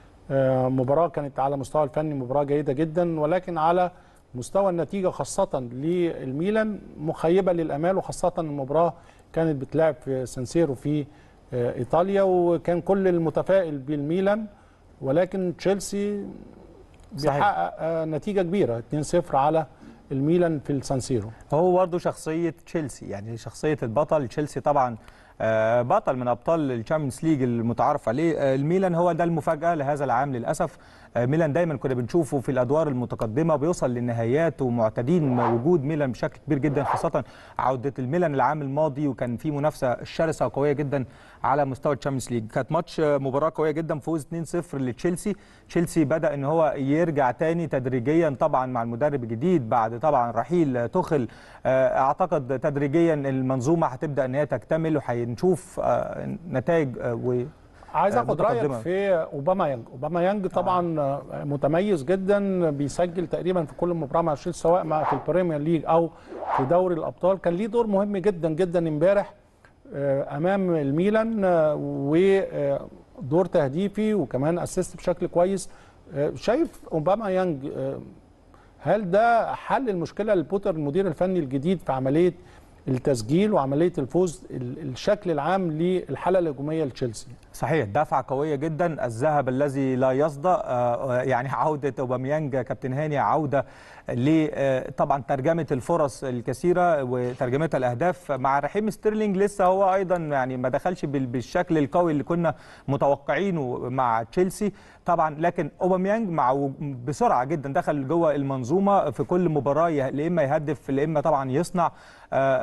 آه، مباراه كانت على مستوى الفني مباراه جيده جدا ولكن على مستوى النتيجه خاصه للميلان مخيبه للامال وخاصه المباراه كانت بتلعب في سانسيرو في آه، ايطاليا وكان كل المتفائل بالميلان ولكن تشيلسي صحيح. بيحقق آه، نتيجه كبيره 2-0 على الميلان في السانسيرو هو برضه شخصية تشيلسي يعني شخصية البطل تشيلسي طبعا آه، بطل من ابطال الشامبيونز ليج المتعارف عليه آه، الميلان هو ده المفاجاه لهذا العام للاسف آه، ميلان دايما كنا بنشوفه في الادوار المتقدمه بيوصل للنهايات ومعتادين وجود ميلان بشكل كبير جدا خاصه عوده الميلان العام الماضي وكان في منافسه شرسه وقويه جدا على مستوى الشامبيونز ليج كانت ماتش آه، مباراه قويه جدا فوز 2-0 لتشيلسي تشيلسي بدا ان هو يرجع تاني تدريجيا طبعا مع المدرب الجديد بعد طبعا رحيل آه، تخل آه، اعتقد تدريجيا المنظومه هتبدا ان هي تكتمل وهنشوف آه، نتائج آه، و عايز آه، اخد رايك متقدمة. في اوباما يانج اوباما يانج طبعا آه. متميز جدا بيسجل تقريبا في كل مباراه مع تشيلسي سواء مع في البريمير ليج او في دوري الابطال كان ليه دور مهم جدا جدا امبارح آه، امام الميلان آه، ودور تهديفي وكمان اسيست بشكل كويس آه، شايف اوباما يانج آه، هل ده حل المشكله لبوتر المدير الفني الجديد في عمليه التسجيل وعمليه الفوز ال- الشكل العام للحاله الهجوميه لتشيلسي صحيح دفعة قوية جدا الذهب الذي لا يصدأ آه، يعني عودة أوباميانج كابتن هاني عودة ل آه، طبعا ترجمة الفرص الكثيرة وترجمتها الأهداف مع رحيم ستيرلينج لسه هو أيضا يعني ما دخلش بال- بالشكل القوي اللي كنا متوقعينه مع تشيلسي طبعا لكن أوباميانج مع بسرعة جدا دخل جوه المنظومة في كل مباراة يه- يا إما يهدف يا إما طبعا يصنع آه،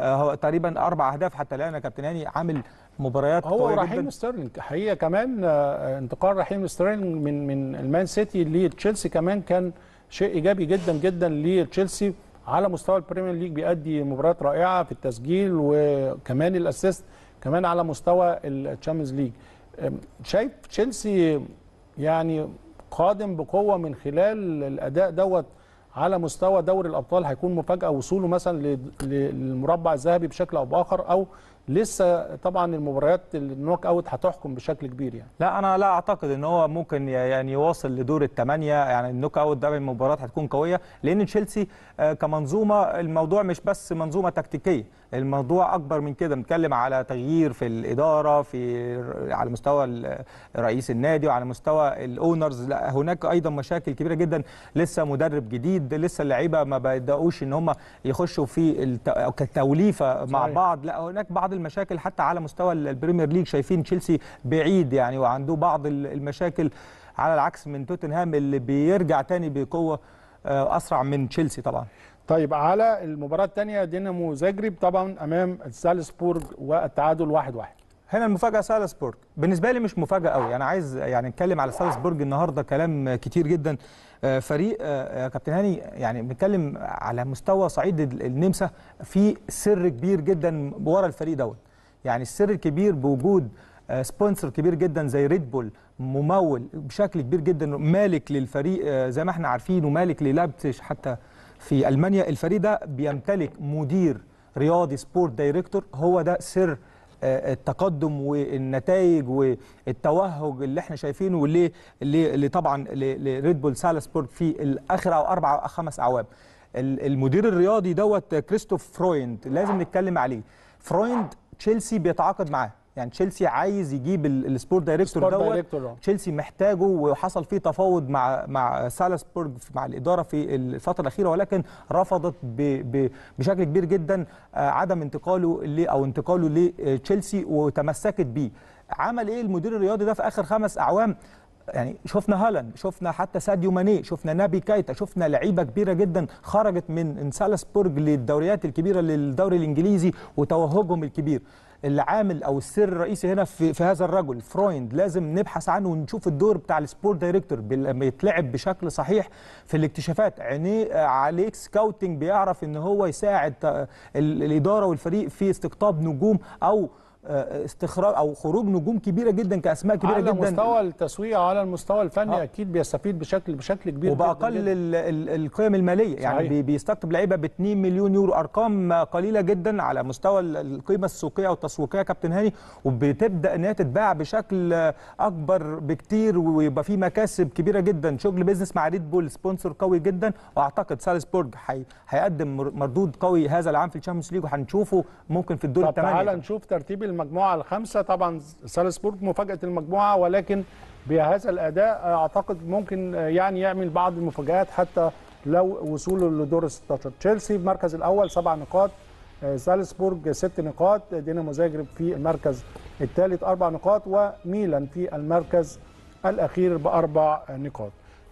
آه، هو تقريبا اربع اهداف حتى الان يا كابتن هاني عامل مباريات هو قويه رحيم جدا ستيرلينج حقيقه كمان آه، انتقال رحيم ستيرلينج من من المان سيتي لتشيلسي كمان كان شيء ايجابي جدا جدا لتشيلسي على مستوى البريمير ليج بيأدي مباريات رائعه في التسجيل وكمان الاسيست كمان على مستوى الشامبيونز ليج أم، شايف تشيلسي يعني قادم بقوه من خلال الاداء دوت على مستوى دوري الابطال هيكون مفاجاه وصوله مثلا ل- للمربع الذهبي بشكل او باخر او لسه طبعا المباريات النوك اوت هتحكم بشكل كبير يعني لا انا لا اعتقد ان هو ممكن ي- يعني يواصل لدور الثمانيه يعني النوك اوت ده من المباريات هتكون قويه لان تشيلسي آه، كمنظومه الموضوع مش بس منظومه تكتيكيه الموضوع اكبر من كده بنتكلم على تغيير في الاداره في على مستوى ال- رئيس النادي وعلى مستوى الاونرز لا هناك ايضا مشاكل كبيره جدا لسه مدرب جديد لسه اللعيبه ما بداوش ان هم يخشوا في الت- أو كتوليفه مع صحيح. بعض لا هناك بعض المشاكل حتى على مستوى ال- البريمير ليج شايفين تشيلسي بعيد يعني وعنده بعض ال- المشاكل على العكس من توتنهام اللي بيرجع تاني بقوه آه، اسرع من تشيلسي طبعا طيب على المباراه الثانيه دينامو زاجرب طبعا امام سالزبورج والتعادل واحد واحد هنا المفاجاه سالزبورج بالنسبه لي مش مفاجاه قوي انا عايز يعني نتكلم على سالزبورج النهارده كلام كتير جدا آه، فريق آه، يا كابتن هاني يعني بنتكلم على مستوى صعيد ال- النمسا في سر كبير جدا ورا الفريق دوت يعني السر الكبير بوجود آه، سبونسر كبير جدا زي ريد بول ممول بشكل كبير جدا مالك للفريق آه، زي ما احنا عارفين ومالك للايبزيج حتى في المانيا الفريق ده بيمتلك مدير رياضي سبورت دايركتور هو ده سر آه، التقدم والنتائج والتوهج اللي احنا شايفينه واللي اللي, اللي طبعا ل- لريد بول سالسبورج في الاخر او اربع او خمس اعوام ال- المدير الرياضي دوت كريستوف فرويند لازم نتكلم عليه فرويند تشيلسي بيتعاقد معاه يعني تشيلسي عايز يجيب ال- السبورت دايركتور سبورت دوت دايركتور، آه. تشيلسي محتاجه وحصل فيه تفاوض مع مع سالسبورج مع الاداره في الفتره الاخيره ولكن رفضت ب ب بشكل كبير جدا آه، عدم انتقاله ل او انتقاله لتشيلسي وتمسكت بيه عمل ايه المدير الرياضي ده في اخر خمس اعوام يعني شفنا هالاند شفنا حتى ساديو ماني شفنا نابي كايتا شفنا لعيبه كبيره جدا خرجت من سالسبورج للدوريات الكبيره للدوري الانجليزي وتوهجهم الكبير العامل او السر الرئيسي هنا في, في هذا الرجل فرويند لازم نبحث عنه ونشوف الدور بتاع السبورت دايركتور بال- لما يتلعب بشكل صحيح في الاكتشافات عينيه آه، عليك سكاوتنج بيعرف ان هو يساعد آه، ال- الاداره والفريق في استقطاب نجوم او آه، استخراج او خروج نجوم كبيره جدا كاسماء كبيره على جدا مستوى التسويق على المستوى الفني آه. اكيد بيستفيد بشكل بشكل كبير جداً وباقل جداً. ال- ال- القيم الماليه يعني صحيح. بي- بيستقطب لعيبه ب 2 مليون يورو ارقام قليله جدا على مستوى ال- القيمه السوقيه والتسويقيه يا كابتن هاني وبتبدا ان هي تتباع بشكل اكبر بكتير ويبقى في مكاسب كبيره جدا شغل بيزنس مع ريد بول سبونسر قوي جدا واعتقد سالزبورج هي- هيقدم مر- مردود قوي هذا العام في الشامبيونز ليج وهنشوفه ممكن في الدور طب الثمانيه تعالى نشوف ترتيب المجموعه الخامسه طبعا سالزبورج مفاجاه المجموعه ولكن بهذا الاداء اعتقد ممكن يعني يعمل بعض المفاجات حتى لو وصوله لدور ال 16 تشيلسي في المركز الاول سبع نقاط آه، سالزبورج ست نقاط دينامو زاجرب في المركز الثالث اربع نقاط وميلان في المركز الاخير باربع نقاط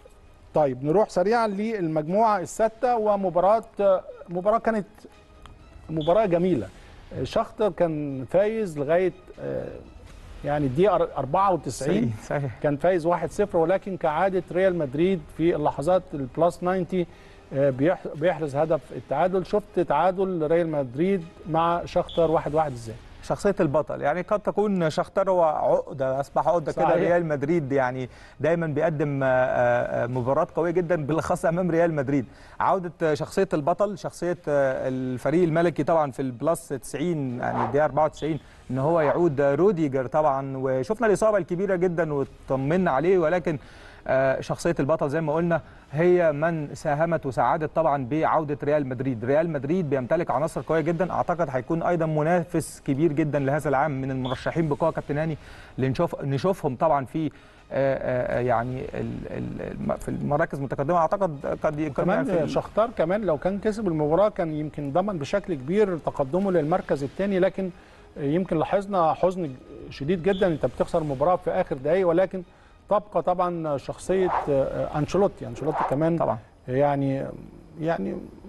طيب نروح سريعا للمجموعه السادسه ومباراه مباراه كانت مباراه جميله شختر كان فايز لغايه آه، يعني الدقيقه 94 صحيح كان فايز 1-0 ولكن كعاده ريال مدريد في اللحظات البلس 90 آه، بيح- بيحرز هدف التعادل شفت تعادل ريال مدريد مع شختر 1-1 ازاي شخصية البطل يعني قد تكون شختار هو عقدة أصبح عقدة كده صحيح. ريال مدريد يعني دايما بيقدم آه، آه، مباراة قوية جدا بالأخص أمام ريال مدريد عودة آه، شخصية البطل شخصية آه، الفريق الملكي طبعا في البلس 90 يعني الدقيقة 94 ان هو يعود آه، روديجر طبعا وشفنا الإصابة الكبيرة جدا وطمنا عليه ولكن آه، شخصية البطل زي ما قلنا هي من ساهمت وساعدت طبعا بعودة ريال مدريد ريال مدريد بيمتلك عناصر قوية جدا أعتقد هيكون أيضا منافس كبير جدا لهذا العام من المرشحين بقوة كابتن هاني اللي نشوف نشوفهم طبعا في آه، آه، يعني ال- ال- الم- في المراكز المتقدمة أعتقد قد يكون يعني في كمان ال- شختار كمان لو كان كسب المباراه كان يمكن ضمن بشكل كبير تقدمه للمركز الثاني لكن يمكن لاحظنا حزن شديد جدا انت بتخسر مباراه في اخر دقائق ولكن تبقى طبعا شخصيه آه، انشيلوتي انشيلوتي كمان طبعا يعني يعني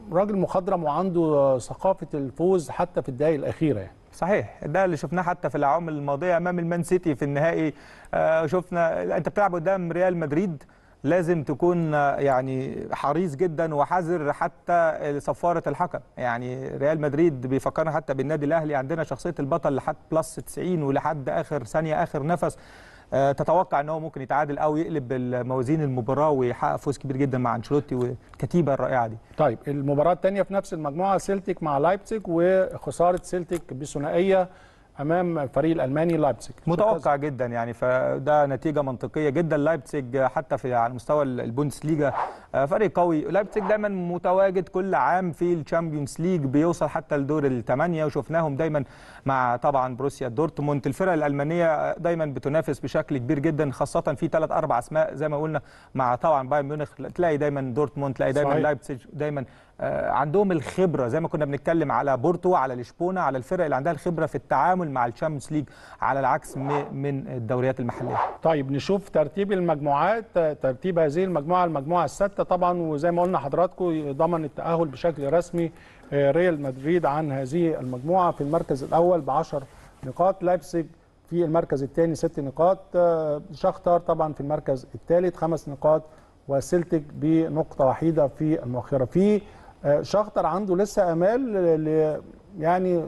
راجل مخضرم وعنده ثقافه الفوز حتى في الدقائق الاخيره يعني صحيح ده اللي شفناه حتى في العوامل الماضيه امام المان سيتي في النهائي آه، شفنا انت بتلعب قدام ريال مدريد لازم تكون آه، يعني حريص جدا وحذر حتى صفاره الحكم يعني ريال مدريد بيفكرنا حتى بالنادي الاهلي عندنا شخصيه البطل لحد بلس 90 ولحد اخر ثانيه اخر نفس آه، تتوقع ان هو ممكن يتعادل او يقلب موازين المباراه ويحقق فوز كبير جدا مع انشيلوتي والكتيبه الرائعه دي طيب المباراة الثانية في نفس المجموعة سيلتيك مع لايبزيج وخسارة سيلتيك بثنائية أمام الفريق الألماني لايبزيج متوقع جدا يعني فده نتيجه منطقيه جدا لايبزيج حتى في على مستوى البوندسليجا آه، فريق قوي لايبزيج دايما متواجد كل عام في الشامبيونز ليج بيوصل حتى لدور الثمانيه وشفناهم دايما مع طبعا بروسيا دورتموند الفرق الالمانيه دايما بتنافس بشكل كبير جدا خاصه في ثلاث اربع اسماء زي ما قلنا مع طبعا بايرن ميونخ تلاقي دايما دورتموند تلاقي دايما صحيح. لايبزيج دايما آه، عندهم الخبره زي ما كنا بنتكلم على بورتو على لشبونه على الفرق اللي عندها الخبره في التعامل مع الشامبيونز ليج على العكس م- من الدوريات المحليه طيب نشوف ترتيب المجموعات ترتيب هذه المجموعة المجموعة الستة طبعا وزي ما قلنا حضراتكم ضمن التأهل بشكل رسمي آه، ريال مدريد عن هذه المجموعة في المركز الأول بعشر نقاط لايبسيج في المركز الثاني ست نقاط آه، شختار طبعا في المركز الثالث خمس نقاط وسيلتيك بنقطة وحيدة في المؤخرة في آه، شختر عنده لسه امال ل- يعني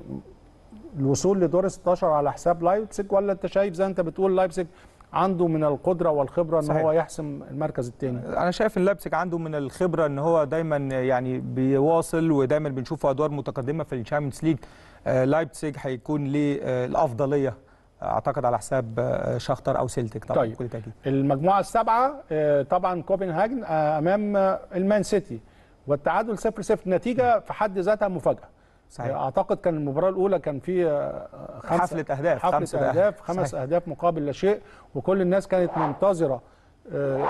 الوصول لدور 16 على حساب لايبزيج ولا انت شايف زي انت بتقول لايبزيج عنده من القدره والخبره ان صحيح. هو يحسم المركز الثاني انا شايف ان لايبزيج عنده من الخبره ان هو دايما يعني بيواصل ودايما بنشوفه ادوار متقدمه في الشامبيونز ليج آه، لايبزيج هيكون ليه آه، الافضليه اعتقد على حساب آه، شختر او سيلتيك طبعا طيب. بكل تاكيد المجموعه السابعه آه، طبعا كوبنهاجن آه، امام آه، المان سيتي والتعادل 0 0 نتيجه في حد ذاتها مفاجاه صحيح. اعتقد كان المباراه الاولى كان في آه، خمسة حفلة أهداف، حفله خمسة اهداف أهداف. خمس صحيح. اهداف مقابل لا شيء وكل الناس كانت منتظره آه،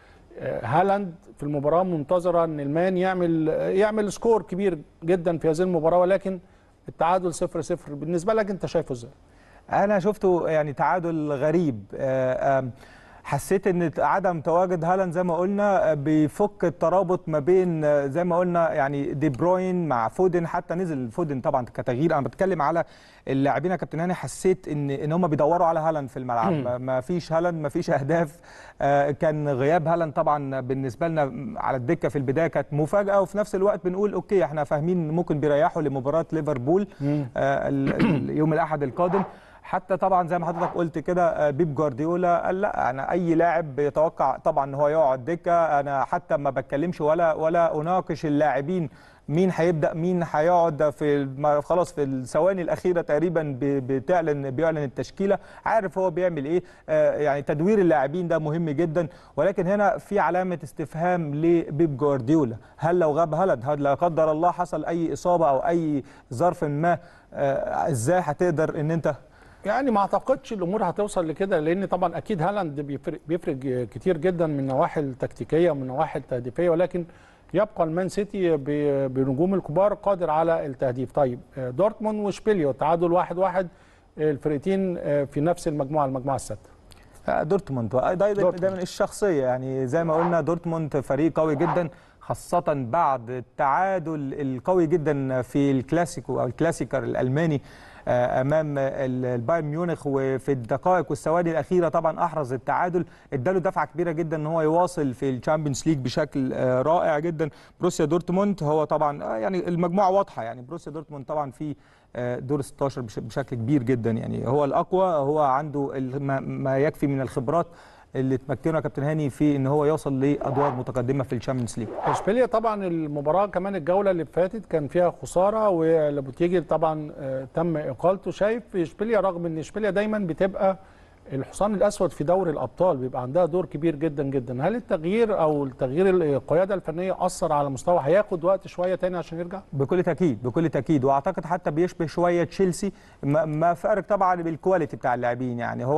آه، هالاند في المباراه منتظره ان المان يعمل يعمل سكور كبير جدا في هذه المباراه ولكن التعادل 0 0 بالنسبه لك انت شايفه ازاي؟ انا شفته يعني تعادل غريب آه، آم، حسيت ان عدم تواجد هالاند زي ما قلنا آه، بيفك الترابط ما بين آه، زي ما قلنا يعني دي بروين مع فودن حتى نزل فودن طبعا كتغيير انا بتكلم على اللاعبين يا كابتن هاني حسيت ان ان هم بيدوروا على هالاند في الملعب ما- ما فيش هالاند ما فيش اهداف آه، كان غياب هالاند طبعا بالنسبه لنا على الدكه في البدايه كانت مفاجاه وفي نفس الوقت بنقول اوكي احنا فاهمين ممكن بيريحوا لمباراه ليفربول آه، ال- ال- يوم الاحد القادم حتى طبعا زي ما حضرتك قلت كده آه، بيب جوارديولا قال لا انا اي لاعب بيتوقع طبعا ان هو يقعد دكه انا حتى ما بتكلمش ولا ولا اناقش اللاعبين مين هيبدا مين هيقعد في الم- خلاص في الثواني الاخيره تقريبا ب- بتعلن بيعلن التشكيله عارف هو بيعمل ايه آه، يعني تدوير اللاعبين ده مهم جدا ولكن هنا في علامه استفهام لبيب جوارديولا هل لو غاب هالاند هل لا قدر الله حصل اي اصابه او اي ظرف ما آه، ازاي هتقدر ان انت يعني ما اعتقدش الامور هتوصل لكده لان طبعا اكيد هالاند بيفرق بيفرق كتير جدا من النواحي التكتيكيه ومن النواحي التهديفيه ولكن يبقى المان سيتي ب- بنجوم الكبار قادر على التهديف طيب آه، دورتموند وشبيليو تعادل واحد واحد الفرقتين آه، في نفس المجموعه المجموعه السادسه آه، دورتموند ده دايما دورتموند. دايما الشخصيه يعني زي ما قلنا دورتموند فريق قوي جدا خاصة بعد التعادل القوي جدا في الكلاسيكو او الكلاسيكر الالماني آه، امام ال- البايرن ميونخ وفي الدقائق والثواني الاخيره طبعا احرز التعادل اداله دفعه كبيره جدا ان هو يواصل في الشامبيونز ليج بشكل آه، رائع جدا بروسيا دورتموند هو طبعا آه، يعني المجموعه واضحه يعني بروسيا دورتموند طبعا في آه، دور 16 بش- بشكل كبير جدا يعني هو الاقوى هو عنده ال- ما- ما يكفي من الخبرات اللي تمكنه يا كابتن هاني في ان هو يوصل لادوار متقدمه في الشامبيونز ليج اشبيليا طبعا المباراه كمان الجوله اللي فاتت كان فيها خساره ولابوتيجي طبعا آه، تم اقالته شايف اشبيليا رغم ان اشبيليا دايما بتبقى الحصان الاسود في دوري الابطال بيبقى عندها دور كبير جدا جدا هل التغيير او التغيير القياده الفنيه اثر على مستوى هياخد وقت شويه تاني عشان يرجع بكل تاكيد بكل تاكيد واعتقد حتى بيشبه شويه تشيلسي ما ما فارق طبعا بالكواليتي بتاع اللاعبين يعني هو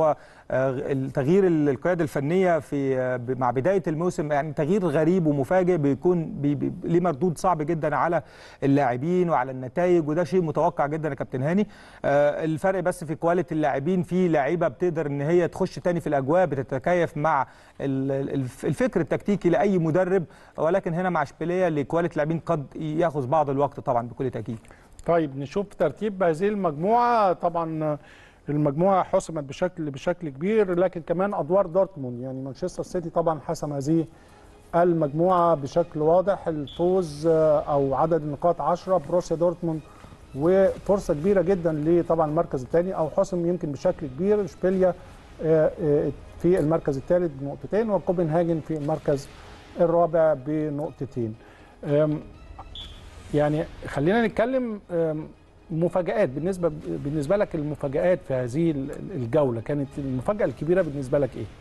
آه، تغيير ال- القياده الفنيه في آه، ب- مع بدايه الموسم يعني تغيير غريب ومفاجئ بيكون بي بي ليه مردود صعب جدا على اللاعبين وعلى النتائج وده شيء متوقع جدا يا كابتن هاني آه، الفرق بس في كواليتي اللاعبين في لعيبه بتقدر ان هي تخش تاني في الاجواء بتتكيف مع ال- ال- الف- الفكر التكتيكي لاي مدرب ولكن هنا مع اشبيليه لكواليتي اللاعبين قد ياخذ بعض الوقت طبعا بكل تاكيد طيب نشوف ترتيب هذه المجموعه طبعا المجموعه حسمت بشكل بشكل كبير لكن كمان ادوار دورتموند يعني مانشستر سيتي طبعا حسم هذه المجموعه بشكل واضح الفوز آه، او عدد النقاط 10 بروسيا دورتموند وفرصه كبيره جدا لطبعا المركز الثاني او حسم يمكن بشكل كبير اشبيليا آه، آه، في المركز الثالث بنقطتين وكوبنهاجن في المركز الرابع بنقطتين آم، يعني خلينا نتكلم آم، مفاجآت بالنسبة بالنسبة لك المفاجآت في هذه ال- الجولة كانت المفاجأة الكبيرة بالنسبة لك إيه؟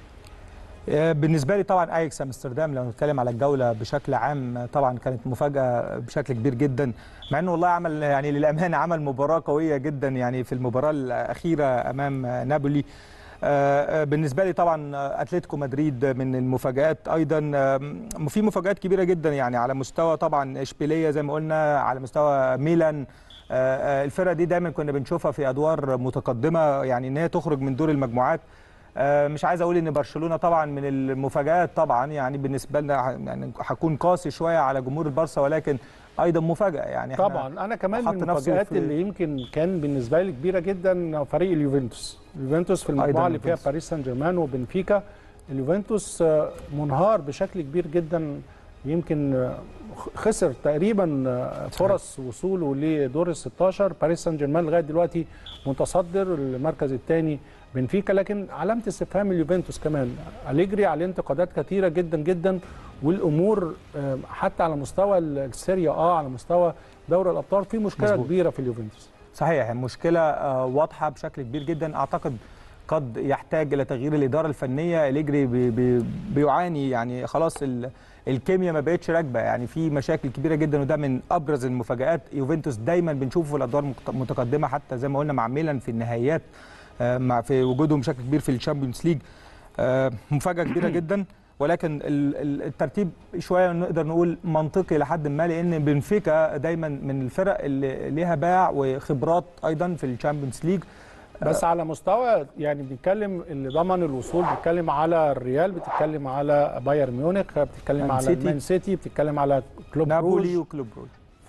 آه، بالنسبه لي طبعا اياكس امستردام لو نتكلم على الجوله بشكل عام آه، طبعا كانت مفاجاه بشكل كبير جدا مع انه والله عمل يعني للامانه عمل مباراه قويه جدا يعني في المباراه الاخيره امام آه، نابولي آه، آه، بالنسبه لي طبعا آه، اتلتيكو مدريد من المفاجات ايضا آم، في مفاجات كبيره جدا يعني على مستوى طبعا اشبيليه زي ما قلنا على مستوى ميلان آه، آه، الفرقه دي دايما كنا بنشوفها في ادوار متقدمه يعني ان هي تخرج من دور المجموعات آه، مش عايز اقول ان برشلونه طبعا من المفاجات طبعا يعني بالنسبه لنا ه- يعني هكون قاسي شويه على جمهور البارسا ولكن ايضا مفاجاه يعني إحنا طبعا أنا كمان حط من نفسه المفاجآت في- اللي يمكن كان بالنسبة لي كبيرة جدا فريق اليوفنتوس اليوفنتوس في أيضاً المجموعة اللي فيها اليوفنتوس. باريس سان جيرمان وبنفيكا اليوفنتوس آه، منهار بشكل كبير جدا يمكن آه، خسر تقريبا آه، فرص وصوله لدور ال 16 باريس سان جيرمان لغايه دلوقتي متصدر المركز الثاني بنفيكا لكن علامه استفهام اليوفنتوس كمان أليجري عليه انتقادات كثيره جدا جدا والامور آه، حتى على مستوى السيريا اه على مستوى دوري الابطال في مشكله مظبوط. كبيره في اليوفنتوس صحيح مشكلة آه، واضحة بشكل كبير جدا أعتقد قد يحتاج إلى تغيير الإدارة الفنية الإجري بي بي بيعاني يعني خلاص ال- الكيمياء ما بقتش راكبة يعني في مشاكل كبيرة جدا وده من أبرز المفاجآت يوفنتوس دايما بنشوفه في الأدوار مقت- متقدمة حتى زي ما قلنا مع ميلان في النهائيات آه، مع في وجودهم بشكل كبير في الشامبيونز ليج آه، مفاجأة كبيرة جدا ولكن ال- ال- الترتيب شويه نقدر نقول منطقي لحد ما لان بنفيكا دايما من الفرق اللي ليها باع وخبرات ايضا في الشامبيونز ليج بس على مستوى يعني بنتكلم اللي ضمن الوصول بتتكلم على الريال بتتكلم على بايرن ميونخ بتتكلم مان على سيتي. مان سيتي بتتكلم على كلوب نابولي بروج وكلوب بروج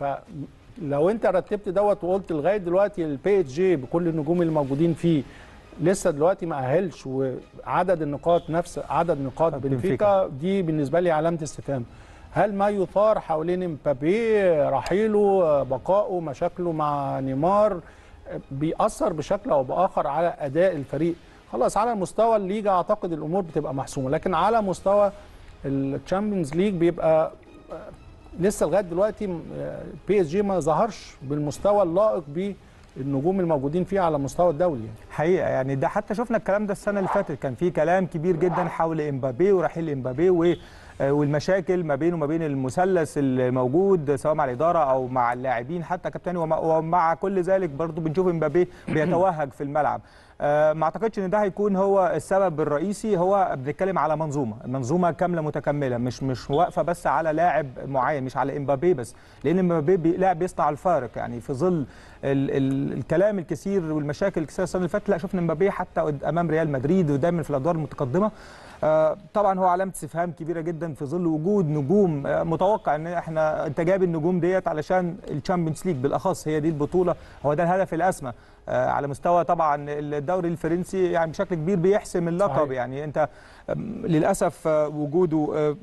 فلو انت رتبت دوت وقلت لغايه دلوقتي البي اتش جي بكل النجوم اللي موجودين فيه لسه دلوقتي ما اهلش وعدد النقاط نفس عدد نقاط بنفيكا. بنفيكا دي بالنسبه لي علامه استفهام هل ما يثار حوالين مبابي رحيله بقائه مشاكله مع نيمار بيأثر بشكل او باخر على اداء الفريق خلاص على مستوى الليجا اعتقد الامور بتبقى محسومه لكن على مستوى الشامبيونز ليج بيبقى لسه لغايه دلوقتي بي اس جي ما ظهرش بالمستوى اللائق بالنجوم الموجودين فيه على المستوى الدولي يعني. حقيقه يعني ده حتى شفنا الكلام ده السنه اللي فاتت كان في كلام كبير جدا حول امبابي ورحيل امبابي و والمشاكل ما بينه وما بين المثلث الموجود سواء مع الاداره او مع اللاعبين حتى كابتن ومع, ومع كل ذلك برضو بنشوف امبابي بيتوهج في الملعب آه، ما اعتقدش ان ده هيكون هو السبب الرئيسي هو بنتكلم على منظومه منظومه كامله متكمله مش مش واقفه بس على لاعب معين مش على امبابي بس لان امبابي بي- لاعب بيصنع الفارق يعني في ظل ال ال الكلام الكثير والمشاكل الكثيره السنه اللي فاتت لا شفنا امبابي حتى قد- امام ريال مدريد ودايما في الادوار المتقدمه آه، طبعا هو علامه استفهام كبيره جدا في ظل وجود نجوم آه، متوقع ان احنا انت جايب النجوم ديت علشان الشامبيونز ليج بالاخص هي دي البطوله هو ده الهدف الاسمى آه، على مستوى طبعا الدوري الفرنسي يعني بشكل كبير بيحسم اللقب صحيح. يعني انت آم، للاسف آه، وجوده آه،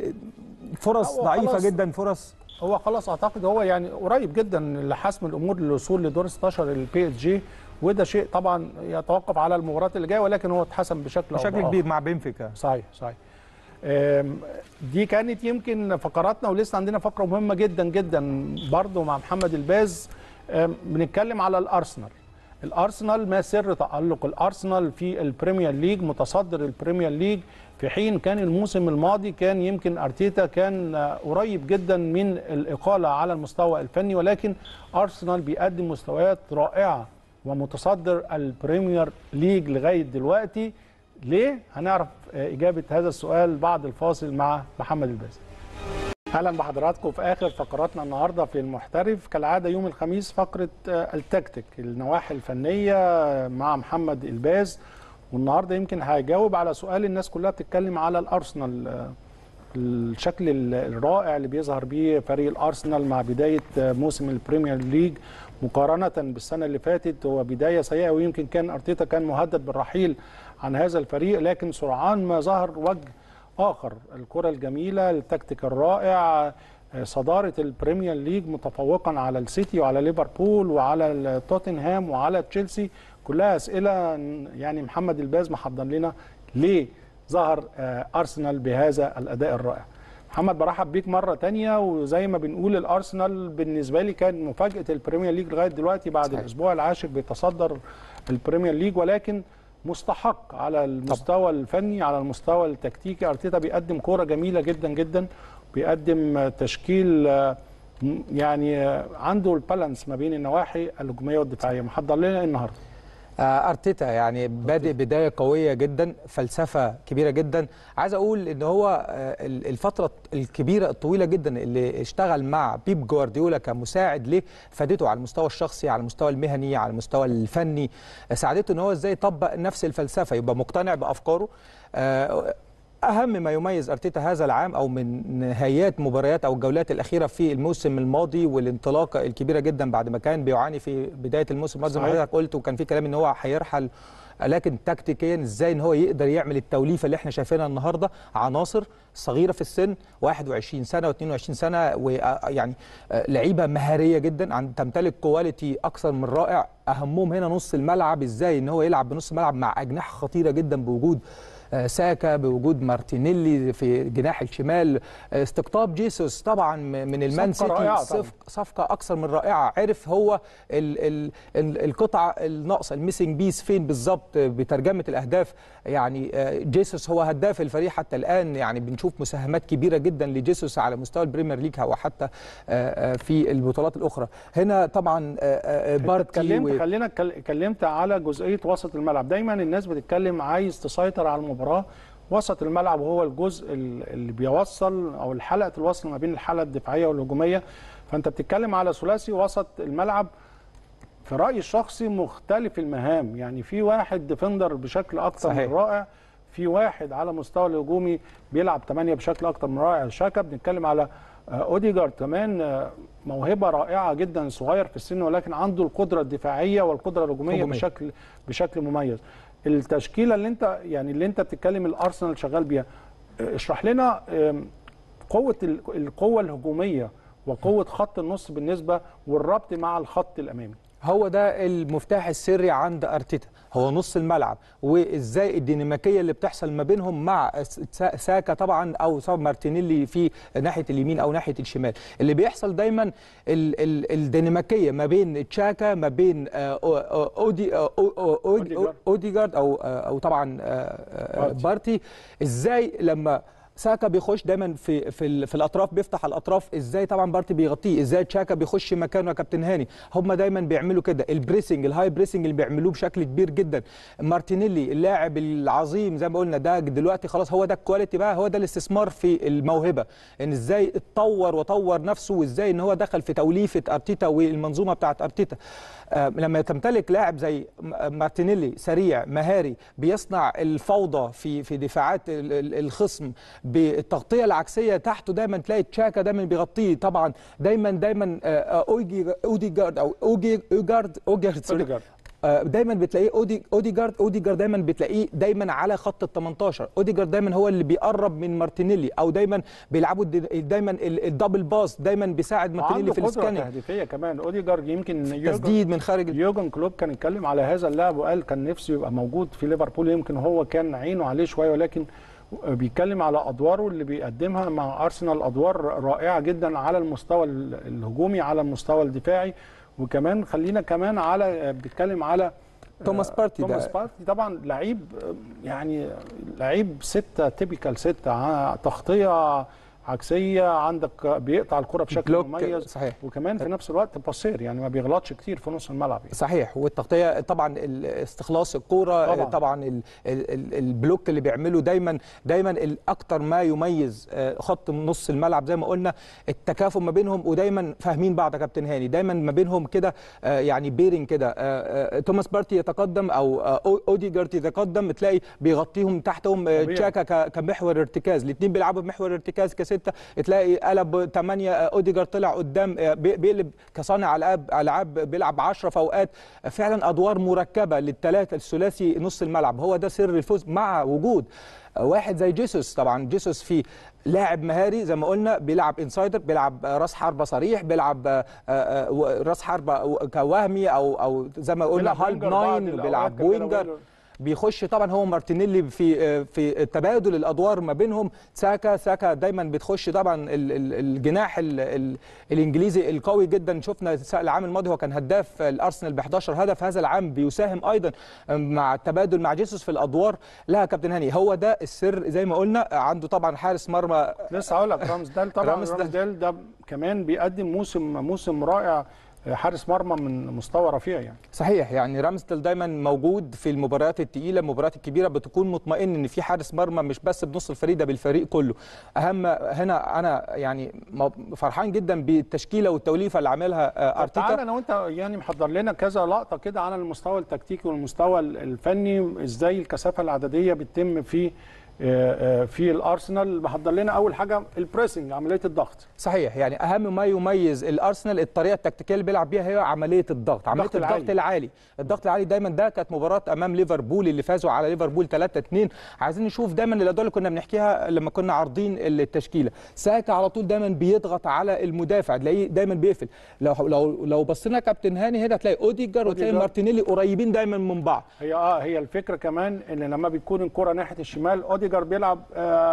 فرص هو ضعيفه خلاص. جدا فرص هو خلاص اعتقد هو يعني قريب جدا لحسم الامور للوصول لدور 16 البي اس جي وده شيء طبعا يتوقف على المباراه اللي جايه ولكن هو اتحسم بشكل أو بشكل بآخر. كبير مع بنفيكا صحيح صحيح آم، دي كانت يمكن فقراتنا ولسه عندنا فقره مهمه جدا جدا برضو مع محمد الباز آم، بنتكلم على الارسنال الارسنال ما سر تالق الارسنال في البريمير ليج متصدر البريمير ليج في حين كان الموسم الماضي كان يمكن ارتيتا كان آه، قريب جدا من الاقاله على المستوى الفني ولكن ارسنال بيقدم مستويات رائعه ومتصدر البريمير ليج لغايه دلوقتي ليه هنعرف آه، اجابه هذا السؤال بعد الفاصل مع محمد الباز اهلا بحضراتكم في اخر فقراتنا النهارده في المحترف كالعاده يوم الخميس فقره آه، التكتيك النواحي الفنيه مع محمد الباز والنهارده يمكن هيجاوب على سؤال الناس كلها بتتكلم على الارسنال آه، الشكل ال- الرائع اللي بيظهر بيه فريق الارسنال مع بدايه آه، موسم البريمير ليج مقارنه بالسنه اللي فاتت هو بدايه سيئه ويمكن كان ارتيتا كان مهدد بالرحيل عن هذا الفريق لكن سرعان ما ظهر وجه اخر الكره الجميله التكتيك الرائع آه، صداره البريمير ليج متفوقا على السيتي وعلى ليفربول وعلى توتنهام وعلى تشيلسي كلها اسئله يعني محمد الباز محضر لنا ليه ظهر آه، ارسنال بهذا الاداء الرائع محمد برحب بيك مره تانية وزي ما بنقول الارسنال بالنسبه لي كان مفاجاه البريمير ليج لغايه دلوقتي بعد صحيح. الاسبوع العاشر بيتصدر البريمير ليج ولكن مستحق على المستوى الفني على المستوى التكتيكي ارتيتا بيقدم كوره جميله جدا جدا بيقدم آه، تشكيل آه، م- يعني آه، عنده البالانس ما بين النواحي الهجوميه والدفاعيه محضر لنا إيه النهارده آه، ارتيتا يعني بادئ بدايه قويه جدا فلسفه كبيره جدا عايز اقول ان هو آه، ال- الفتره الكبيره الطويله جدا اللي اشتغل مع بيب جوارديولا كمساعد ليه فادته على المستوى الشخصي على المستوى المهني على المستوى الفني آه، ساعدته ان هو ازاي يطبق نفس الفلسفه يبقى مقتنع بافكاره آه، اهم ما يميز ارتيتا هذا العام او من نهايات مباريات او الجولات الاخيره في الموسم الماضي والانطلاقه الكبيره جدا بعد ما كان بيعاني في بدايه الموسم الماضي زي ما صحيح. حضرتك قلت وكان في كلام ان هو هيرحل لكن تكتيكيا ازاي ان هو يقدر يعمل التوليفه اللي احنا شايفينها النهارده عناصر صغيره في السن 21 سنه و22 سنه ويعني لعيبه مهاريه جدا عن تمتلك كواليتي اكثر من رائع اهمهم هنا نص الملعب ازاي ان هو يلعب بنص الملعب مع اجنحه خطيره جدا بوجود آه، ساكا بوجود مارتينيلي في جناح الشمال آه، استقطاب جيسوس طبعا م- من المان صفقة رائعة سيتي طبعاً. صف- صفقه اكثر من رائعه عرف هو ال ال ال القطعه الناقصه الميسنج بيس فين بالظبط بترجمه الاهداف يعني آه، جيسوس هو هداف الفريق حتى الان يعني بنشوف مساهمات كبيره جدا لجيسوس على مستوى البريمير ليج وحتى آه، آه، في البطولات الاخرى هنا طبعا آه، آه، انت بارتي اتكلمت و- خلينا اتكل- اتكلمت على جزئيه وسط الملعب دايما الناس بتتكلم عايز تسيطر على المباراه وسط الملعب هو الجزء ال- اللي بيوصل او الحلقه الوصل ما بين الحلقه الدفاعيه والهجوميه فانت بتتكلم على ثلاثي وسط الملعب في رايي الشخصي مختلف المهام يعني في واحد ديفندر بشكل اكتر صحيح. من رائع في واحد على مستوى الهجومي بيلعب 8 بشكل اكتر من رائع شاكا بنتكلم على آه، اوديجارد كمان آه، موهبه رائعه جدا صغير في السن ولكن عنده القدره الدفاعيه والقدره الهجوميه هجومية. بشكل بشكل مميز التشكيله اللي انت يعني اللي انت بتتكلم الارسنال شغال بيها آه، اشرح لنا آم، قوه ال- القوه الهجوميه وقوه خط النص بالنسبه والربط مع الخط الامامي هو ده المفتاح السري عند ارتيتا هو نص الملعب وازاي الديناميكيه اللي بتحصل ما بينهم مع سا- ساكا طبعا او سواء مارتينيلي في ناحيه اليمين او ناحيه الشمال اللي بيحصل دايما ال ال الديناميكيه ما بين تشاكا ما بين آه، أو- أو- اودي آه، أو- أو- أوديجارد. أو- اوديجارد او آه، او طبعا آه، آه، بارتي. بارتي ازاي لما ساكا بيخش دايما في في, ال- في الاطراف بيفتح الاطراف ازاي طبعا بارتي بيغطيه ازاي تشاكا بيخش مكانه يا كابتن هاني هم دايما بيعملوا كده البريسنج الهاي بريسنج اللي بيعملوه بشكل كبير جدا مارتينيلي اللاعب العظيم زي ما قلنا ده دلوقتي خلاص هو ده الكواليتي بقى هو ده الاستثمار في الموهبه ان ازاي اتطور وطور نفسه وازاي ان هو دخل في توليفه ارتيتا والمنظومه بتاعت ارتيتا آه، لما تمتلك لاعب زي م- مارتينيلي سريع مهاري بيصنع الفوضى في في دفاعات ال- ال- الخصم بالتغطيه العكسيه تحته دايما تلاقي تشاكا دايما بيغطيه طبعا دايما دايما آه، آه، اوجي اوديجارد او اوجي اوجارد اوجارد سوري. أوديجارد. آه، دايما بتلاقيه اودي اوديجارد اوديجارد دايما بتلاقيه دايما على خط ال 18 اوديجارد دايما هو اللي بيقرب من مارتينيلي او دايما بيلعبوا الد- دايما ال- الدبل باس دايما بيساعد مارتينيلي وعنده في قدره السكاننج تهديفيه كمان اوديجارد يمكن يورجن- تسديد من خارج ال- يوجن كلوب كان اتكلم على هذا اللاعب وقال كان نفسه يبقى موجود في ليفربول يمكن هو كان عينه عليه شويه ولكن بيتكلم على ادواره اللي بيقدمها مع ارسنال ادوار رائعه جدا على المستوى ال- الهجومي على المستوى الدفاعي وكمان خلينا كمان على بيتكلم على توماس بارتي ده. توماس بارتي طبعا لعيب يعني لعيب ستة تيبيكال ستة ع- تغطية عكسيه عندك بيقطع الكره بشكل بلوك، مميز صحيح. وكمان في نفس الوقت باسير يعني ما بيغلطش كتير في نص الملعب يعني. صحيح والتغطيه طبعا ال- استخلاص الكوره طبعاً. طبعا, طبعا ال ال ال البلوك اللي بيعمله دايما دايما الاكتر ما يميز آه، خط نص الملعب زي ما قلنا التكافؤ ما بينهم ودايما فاهمين بعض يا كابتن هاني دايما ما بينهم كده آه، يعني بيرنج كده آه، آه، توماس بارتي يتقدم او آه، أو- اوديجارد يتقدم تلاقي بيغطيهم تحتهم آه، طبيعي. تشاكا ك- كمحور ارتكاز الاثنين بيلعبوا بمحور ارتكاز كسته تلاقي قلب 8 اوديجارد طلع قدام آه، بي- بيقلب كصانع العاب العاب بيلعب 10 في اوقات آه، فعلا ادوار مركبه للثلاثه الثلاثي نص الملعب هو ده سر الفوز مع وجود آه، واحد زي جيسوس طبعا جيسوس في لاعب مهاري زي ما قلنا بيلعب انسايدر بيلعب آه، راس حربه صريح بيلعب آه، آه، آه، راس حربه كوهمي او او زي ما قلنا بيلعب هالب وينجر بعض ناين الأوقات بيلعب كان بيلعب وينجر وينجر. بيخش طبعا هو مارتينيلي في في تبادل الادوار ما بينهم ساكا ساكا دايما بتخش طبعا ال- ال- الجناح ال- ال- الانجليزي القوي جدا شفنا العام الماضي هو كان هداف الارسنال ب 11 هدف هذا العام بيساهم ايضا مع التبادل مع جيسوس في الادوار لا يا كابتن هاني هو ده السر زي ما قلنا عنده طبعا حارس مرمى لسه هقول لك رامز ديل طبعا رامز رامز ديل. ديل ده كمان بيقدم موسم موسم رائع حارس مرمى من مستوى رفيع يعني صحيح يعني رامستل دايما موجود في المباريات الثقيله المباريات الكبيره بتكون مطمئن ان في حارس مرمى مش بس بنص الفريق ده بالفريق كله اهم هنا انا يعني م- فرحان جدا بالتشكيله والتوليفه اللي عاملها آه، طب تعالى ارتيتا انا وانت يعني محضر لنا كذا لقطه كده على المستوى التكتيكي والمستوى الفني ازاي الكثافه العدديه بتتم في آه، آه، في الارسنال محضر لنا اول حاجه البريسنج عمليه الضغط صحيح يعني اهم ما يميز الارسنال الطريقه التكتيكيه اللي بيلعب بيها هي عمليه الضغط عمليه الضغط الضغط, العالي. العالي الضغط العالي دايما ده كانت مباراه امام ليفربول اللي فازوا على ليفربول 3 2 عايزين نشوف دايما الادوار اللي كنا بنحكيها لما كنا عارضين التشكيله ساكا على طول دايما بيضغط على المدافع تلاقيه دايما بيقفل لو لو لو بصينا كابتن هاني هنا تلاقي اوديجار وتلاقي أوديجار. مارتينيلي قريبين دايما من بعض هي اه هي الفكره كمان ان لما بيكون الكره ناحيه الشمال اوديجار بيلعب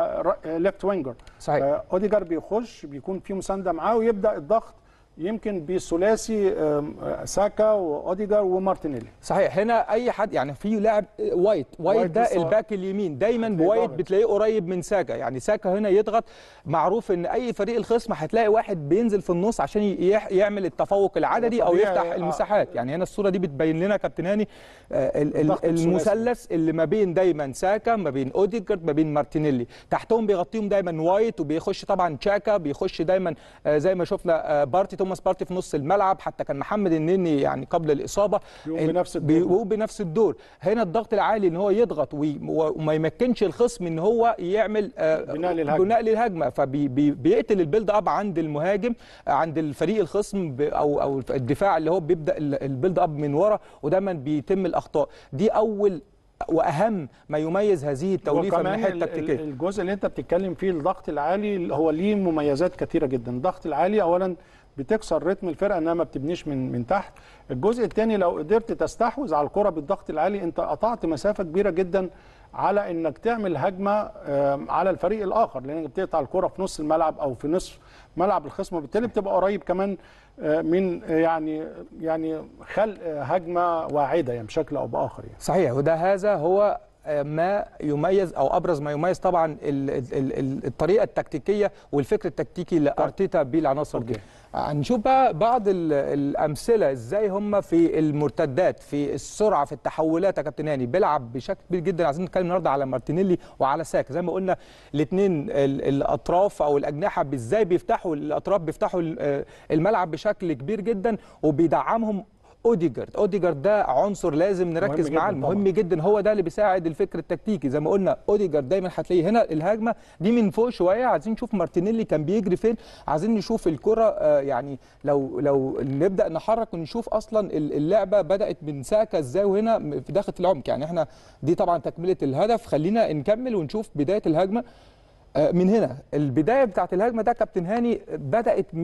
ليفت وينجر صحيح. اوديجار بيخش بيكون في مسانده معاه ويبدا الضغط يمكن بالثلاثي آم، آه، ساكا واوديجار ومارتينيلي صحيح هنا اي حد يعني في لاعب وايت وايت وايت ده لسه- الباك اليمين دايما هتلاقيه بوايت ضاغط. بتلاقيه قريب من ساكا يعني ساكا هنا يضغط معروف ان اي فريق الخصم هتلاقي واحد بينزل في النص عشان يح- يعمل التفوق العددي او طبيعي، يفتح آه. المساحات يعني هنا الصوره دي بتبين لنا كابتن هاني آه، ال- ال- الضغط الثلاثي. المثلث اللي ما بين دايما ساكا ما بين اوديجارد ما بين مارتينيلي تحتهم بيغطيهم دايما وايت وبيخش طبعا تشاكا بيخش دايما آه، زي ما شفنا آه، بارتي توماس بارتي في نص الملعب حتى كان محمد النني يعني قبل الاصابه بيقوم ال- بنفس الدور. بيقوم بنفس الدور هنا الضغط العالي ان هو يضغط وي- وما يمكنش الخصم ان هو يعمل آه، بناء للهجمة. بناء للهجمه فبيقتل البيلد اب عند المهاجم آه، عند الفريق الخصم ب- او او الدفاع اللي هو بيبدا ال- البيلد اب من ورا ودايما بيتم الاخطاء دي اول واهم ما يميز هذه التوليفه من وكمان الناحيه ال- ال- التكتيكيه الجزء اللي انت بتتكلم فيه الضغط العالي هو ليه مميزات كثيره جدا الضغط العالي اولا بتكسر رتم الفرقه انها ما بتبنيش من من تحت الجزء الثاني لو قدرت تستحوذ على الكره بالضغط العالي انت قطعت مسافه كبيره جدا على انك تعمل هجمه آم، على الفريق الاخر لانك بتقطع الكره في نص الملعب او في نصف ملعب الخصم وبالتالي بتبقى قريب كمان آه، من آه، يعني يعني خلق آه، هجمه واعده يعني بشكل او باخر يعني صحيح وده هذا هو آه، ما يميز او ابرز ما يميز طبعا ال- ال- ال- الطريقه التكتيكيه والفكر التكتيكي اللي ارتيتا بيه العناصر دي أوكي. هنشوف بقى بعض ال- الامثله ازاي هم في المرتدات في السرعه في التحولات يا كابتن هاني بيلعب بشكل كبير جدا عايزين نتكلم النهارده على مارتينيلي وعلى ساكا زي ما قلنا الاثنين الاطراف او الاجنحه ازاي بيفتحوا الاطراف بيفتحوا ال- آه، الملعب بشكل كبير جدا وبيدعمهم اوديجارد اوديجارد ده عنصر لازم نركز جداً معاه طبعاً. مهم جدا هو ده اللي بيساعد الفكر التكتيكي زي ما قلنا اوديجارد دايما هتلاقيه هنا الهجمه دي من فوق شويه عايزين نشوف مارتينيلي كان بيجري فين عايزين نشوف الكره آه، يعني لو لو نبدا نحرك ونشوف اصلا ال- اللعبه بدات من ساكا ازاي وهنا في داخل العمق يعني احنا دي طبعا تكمله الهدف خلينا نكمل ونشوف بدايه الهجمه آه، من هنا البدايه بتاعت الهجمه ده كابتن هاني بدات من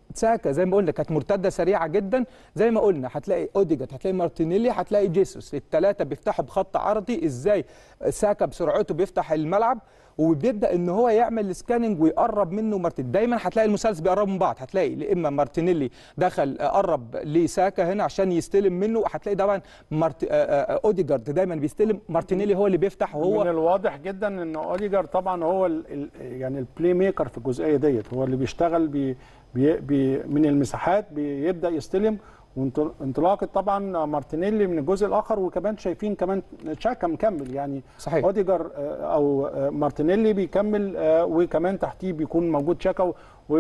ساكا زي ما قلنا كانت مرتده سريعه جدا زي ما قلنا هتلاقي اوديجارد هتلاقي مارتينيلي هتلاقي جيسوس الثلاثه بيفتحوا بخط عرضي ازاي ساكا بسرعته بيفتح الملعب وبيبدا ان هو يعمل سكاننج ويقرب منه مارتين دايما هتلاقي المثلث بيقربوا من بعض هتلاقي يا اما مارتينيلي دخل قرب لساكا هنا عشان يستلم منه هتلاقي طبعا مارت... اوديجارد دايما بيستلم مارتينيلي هو اللي بيفتح وهو من الواضح جدا ان اوديجار طبعا هو ال ال يعني البلاي ميكر في الجزئيه ديت هو اللي بيشتغل بي بي بي من المساحات بيبدا يستلم وانطلاقه طبعا مارتينيلي من الجزء الاخر وكمان شايفين كمان تشاكا مكمل يعني صحيح. اوديجار او مارتينيلي بيكمل وكمان تحتيه بيكون موجود تشاكا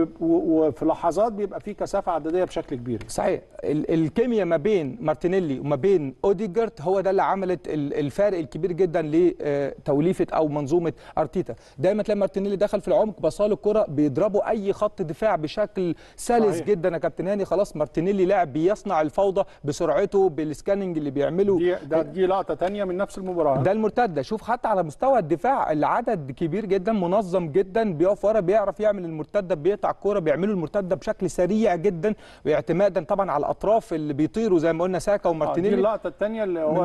وفي لحظات بيبقى في كثافه عدديه بشكل كبير صحيح الكيمياء ما بين مارتينيلي وما بين اوديجارد هو ده اللي عملت الفارق الكبير جدا لتوليفه او منظومه ارتيتا دايما تلاقي مارتينيلي دخل في العمق بصاله الكره بيضربوا اي خط دفاع بشكل سلس صحيح. جدا يا كابتن هاني خلاص مارتينيلي لاعب بيصنع الفوضى بسرعته بالسكاننج اللي بيعمله دي ده دي لقطه ثانيه من نفس المباراه ده المرتده شوف حتى على مستوى الدفاع العدد كبير جدا منظم جدا بيقف ورا بيعرف يعمل المرتده بيقطع الكوره بيعملوا المرتده بشكل سريع جدا واعتمادا طبعا على الاطراف اللي بيطيروا زي ما قلنا ساكا ومارتينيلي دي اللقطه الثانيه اللي هو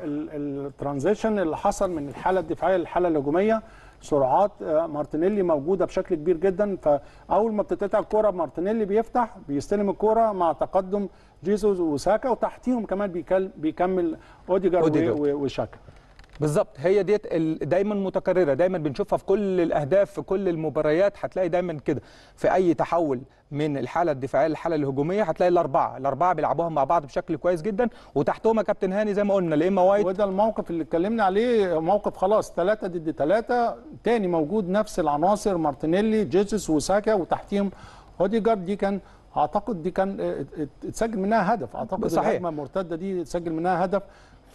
الترانزيشن اللي حصل من الحاله الدفاعيه للحاله الهجوميه سرعات مارتينيلي موجوده بشكل كبير جدا فاول ما بتتقطع الكوره مارتينيلي بيفتح بيستلم الكوره مع تقدم جيسوس وساكا وتحتيهم كمان بيكمل اوديجار وشاكا بالظبط هي ديت دايما متكرره دايما بنشوفها في كل الاهداف في كل المباريات هتلاقي دايما كده في اي تحول من الحاله الدفاعيه للحاله الهجوميه هتلاقي الاربعه الاربعه بيلعبوها مع بعض بشكل كويس جدا وتحتهم يا كابتن هاني زي ما قلنا لا اما وايت وده الموقف اللي اتكلمنا عليه موقف خلاص ثلاثه ضد ثلاثه تاني موجود نفس العناصر مارتينيلي جيسوس وساكا وتحتيهم اوديجارد دي كان اعتقد دي كان اتسجل منها هدف اعتقد صحيح. الهجمه المرتده دي اتسجل منها هدف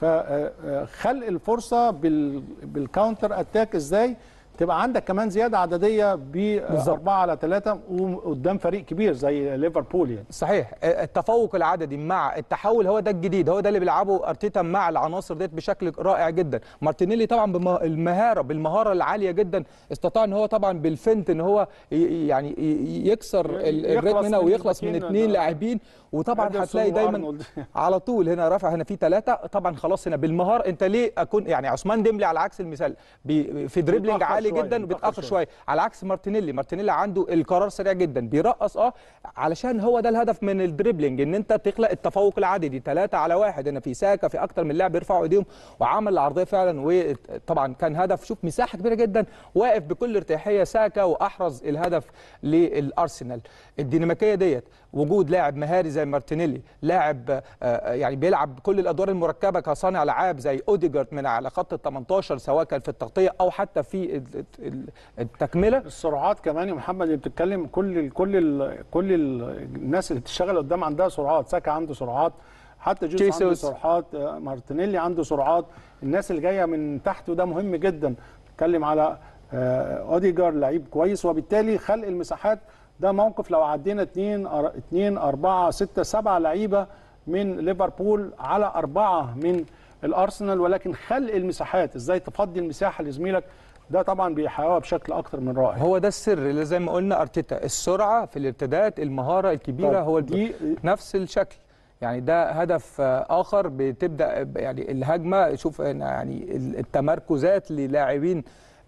فخلق الفرصه بالكاونتر اتاك ازاي تبقى عندك كمان زياده عدديه باربعه على ثلاثه وقدام فريق كبير زي ليفربول يعني صحيح التفوق العددي مع التحول هو ده الجديد هو ده اللي بيلعبه ارتيتا مع العناصر ديت بشكل رائع جدا مارتينيلي طبعا بالمهاره بالمهاره العاليه جدا استطاع ان هو طبعا بالفنت ان هو يعني يكسر الريتم هنا ويخلص من اثنين لاعبين وطبعا هتلاقي دايما على طول هنا رافع هنا في ثلاثه طبعا خلاص هنا بالمهاره انت ليه اكون يعني عثمان ديمبلي على عكس المثال في دريبلينج عالي جدا وبيتاخر شويه على عكس مارتينيلي مارتينيلي عنده القرار سريع جدا بيرقص اه علشان هو ده الهدف من الدريبلينج ان انت تخلق التفوق العددي ثلاثه على واحد هنا في ساكا في اكتر من لاعب يرفعوا ايديهم وعمل العرضيه فعلا وطبعا كان هدف شوف مساحه كبيره جدا واقف بكل ارتياحيه ساكا واحرز الهدف للارسنال الديناميكيه ديت وجود لاعب مهاري زي مارتينيلي لاعب يعني بيلعب كل الادوار المركبه كصانع العاب زي اوديجارد من على خط ال 18 سواء كان في التغطيه او حتى في التكمله السرعات كمان يا محمد اللي بتتكلم كل ال كل ال كل ال الناس اللي بتشتغل قدام عندها سرعات ساكا عنده سرعات حتى جيسوس عنده سرعات مارتينيلي عنده سرعات الناس اللي جايه من تحت وده مهم جدا بتتكلم على اوديجار لعيب كويس وبالتالي خلق المساحات ده موقف لو عدينا 2 2 4 6 7 لعيبه من ليفربول على اربعه من الارسنال ولكن خلق المساحات ازاي تفضي المساحه لزميلك ده طبعا بيحققها بشكل اكتر من رائع هو ده السر اللي زي ما قلنا ارتيتا السرعه في الارتداد المهاره الكبيره هو دي نفس الشكل يعني ده هدف اخر بتبدا يعني الهجمه شوف يعني التمركزات للاعبين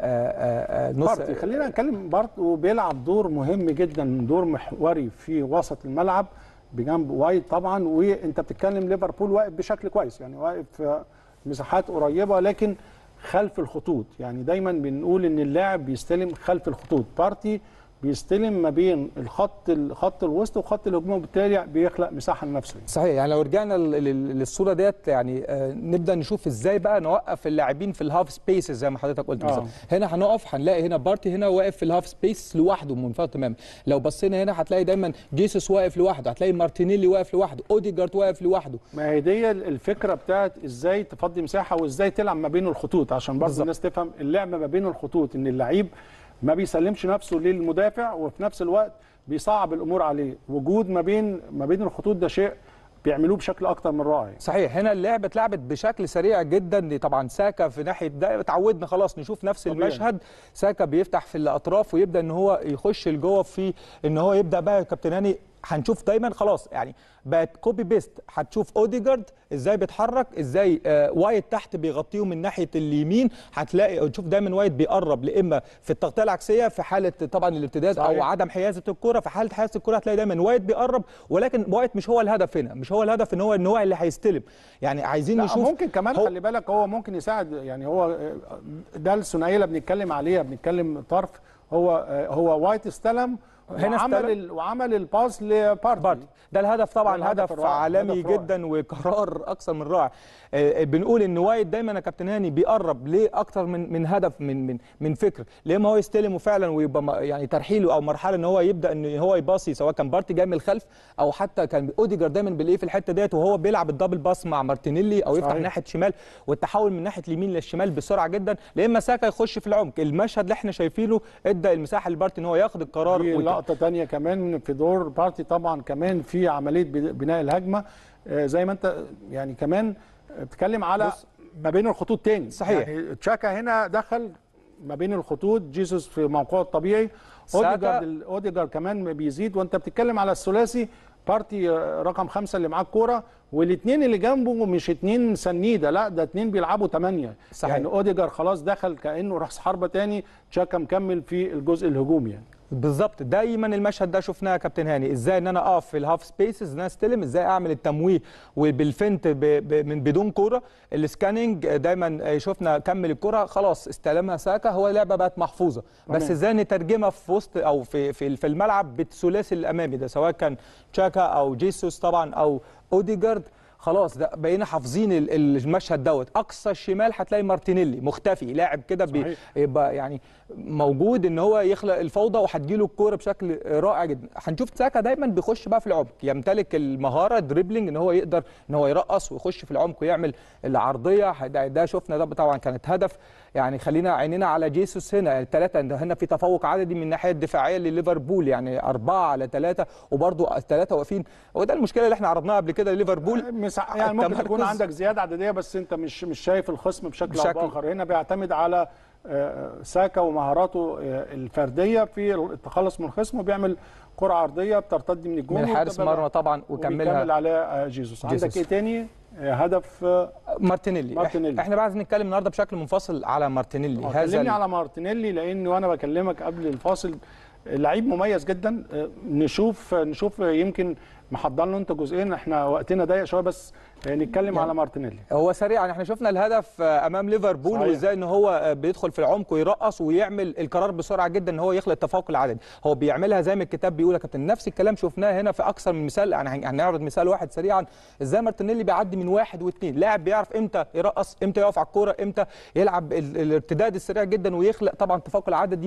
بارتي خلينا نتكلم بارتي بيلعب دور مهم جدا دور محوري في وسط الملعب بجنب وايت طبعا وانت بتتكلم ليفربول واقف بشكل كويس يعني واقف في مساحات قريبه لكن خلف الخطوط يعني دايما بنقول ان اللاعب بيستلم خلف الخطوط بارتي بيستلم ما بين الخط خط الوسط وخط الهجوم وبالتالي بيخلق مساحه لنفسه صحيح يعني لو رجعنا للصوره ديت يعني آه نبدا نشوف ازاي بقى نوقف اللاعبين في الهاف سبيسز زي ما حضرتك قلت بالظبط آه. هنا هنقف هنلاقي هنا بارتي هنا واقف في الهاف سبيس لوحده منفرد تماما لو بصينا هنا هتلاقي دايما جيسوس واقف لوحده هتلاقي مارتينيلي واقف لوحده اوديجارد واقف لوحده ما هي دي الفكره بتاعت ازاي تفضي مساحه وازاي تلعب ما بين الخطوط عشان برضه الناس تفهم اللعب ما بين الخطوط ان اللعيب ما بيسلمش نفسه للمدافع وفي نفس الوقت بيصعب الامور عليه وجود ما بين ما بين الخطوط ده شيء بيعملوه بشكل اكتر من رائع صحيح هنا اللعبه اتلعبت بشكل سريع جدا طبعا ساكا في ناحيه ده اتعودنا خلاص نشوف نفس طبيعي. المشهد ساكا بيفتح في الاطراف ويبدا ان هو يخش لجوه في ان هو يبدا بقى كابتن هاني هنشوف دايما خلاص يعني بقت كوبي بيست هتشوف اوديجارد ازاي بيتحرك ازاي آه وايت تحت بيغطيه من ناحيه اليمين هتلاقي تشوف دايما وايت بيقرب لاما في التغطيه العكسيه في حاله طبعا الارتداد او صحيح. عدم حيازه الكره في حاله حيازه الكره هتلاقي دايما وايت بيقرب ولكن وايت مش هو الهدف هنا مش هو الهدف ان هو ان هو اللي هيستلم يعني عايزين لا نشوف ممكن كمان هو- خلي بالك هو ممكن يساعد يعني هو ده الثنائيه اللي بنتكلم عليها بنتكلم طرف هو هو وايت استلم هنا وعمل استلم. ال- وعمل الباس لبارتي بارتي ده الهدف طبعا ده الهدف هدف الرائع، عالمي هدف رائع. جدا وقرار اكثر من رائع آه، آه، بنقول ان وايد دايما يا كابتن هاني بيقرب ليه اكتر من من هدف من من من فكر ليه ما هو يستلم فعلا ويبقى م- يعني ترحيله او مرحله ان هو يبدا ان هو يباصي سواء كان بارتي جاي من الخلف او حتى كان اوديجار دايما بنلاقيه في الحته ديت وهو بيلعب الدبل باس مع مارتينيلي او يفتح صحيح. ناحيه شمال والتحول من ناحيه اليمين للشمال بسرعه جدا لا اما ساكا يخش في العمق المشهد اللي احنا شايفينه ادى المساحه لبارتي ان هو ياخد القرار في ويت- لقطه تانية كمان في دور بارتي طبعا كمان في عمليه ب- بناء الهجمه آه، زي ما انت يعني كمان بتتكلم على بص. ما بين الخطوط تاني صحيح. يعني تشاكا هنا دخل ما بين الخطوط جيسوس في موقعه الطبيعي ساكا. اوديجارد اوديجارد كمان بيزيد وانت بتتكلم على الثلاثي بارتي آه، رقم خمسة اللي معاه الكوره والاثنين اللي جنبه مش اثنين سنيده لا ده اثنين بيلعبوا ثمانيه صحيح. يعني اوديجارد خلاص دخل كانه راس حربه تاني تشاكا مكمل في الجزء الهجومي يعني بالظبط دايما المشهد ده شفناه يا كابتن هاني ازاي ان انا اقف في الهاف سبيسز ان انا استلم ازاي اعمل التمويه وبالفنت ب... ب... من بدون كوره السكاننج دايما شفنا كمل الكره خلاص استلمها ساكا هو اللعبه بقت محفوظه بس تمام. ازاي نترجمها في وسط او في في, في الملعب بالثلاثي الامامي ده سواء كان تشاكا او جيسوس طبعا او اوديجارد خلاص ده بقينا حافظين ال- المشهد دوت اقصى الشمال هتلاقي مارتينيلي مختفي لاعب كده بي- صحيح. يبقى يعني موجود ان هو يخلق الفوضى وهتجيله الكوره بشكل رائع جدا هنشوف ساكا دايما بيخش بقى في العمق يمتلك المهاره دريبلينج ان هو يقدر ان هو يرقص ويخش في العمق ويعمل العرضيه ده, ده شفنا ده طبعا كانت هدف يعني خلينا عينينا على جيسوس هنا الثلاثه هنا في تفوق عددي من الناحيه الدفاعيه لليفربول يعني أربعة على ثلاثة وبرضه الثلاثه واقفين وده المشكله اللي احنا عرضناها قبل كده لليفربول مسا... يعني ممكن تكون التمركز- عندك زياده عدديه بس انت مش مش شايف الخصم بشكل, بشكل- او باخر هنا بيعتمد على آه، ساكا ومهاراته آه، الفرديه في التخلص من الخصم وبيعمل كره عرضيه بترتدي من الجون من حارس وبتبقى- مرمى طبعا وبيكمل وكملها عليها آه، جيسوس عندك جيسوس. ايه تاني آه، هدف آه، مارتينيلي مارتينيلي. احنا بقى عايزين نتكلم النهارده بشكل منفصل على مارتينيلي آه، كلمني ال- على مارتينيلي لان وانا بكلمك قبل الفاصل لعيب مميز جدا آه، نشوف نشوف يمكن محضر له انت جزئين احنا وقتنا ضيق شويه بس آه، نتكلم يعني على مارتينيلي هو سريعا احنا شفنا الهدف آه، امام ليفربول صحيح. وازاي ان هو آه، بيدخل في العمق ويرقص ويعمل القرار بسرعه جدا ان هو يخلق التفوق العددي هو بيعملها زي ما الكتاب بيقول يا كابتن نفس الكلام شفناه هنا في اكثر من مثال يعني هن- هنعرض مثال واحد سريعا ازاي مارتينيلي بيعدي من واحد واثنين لاعب بيعرف امتى يرقص امتى يقف على الكوره امتى يلعب ال- الارتداد السريع جدا ويخلق طبعا التفوق العددي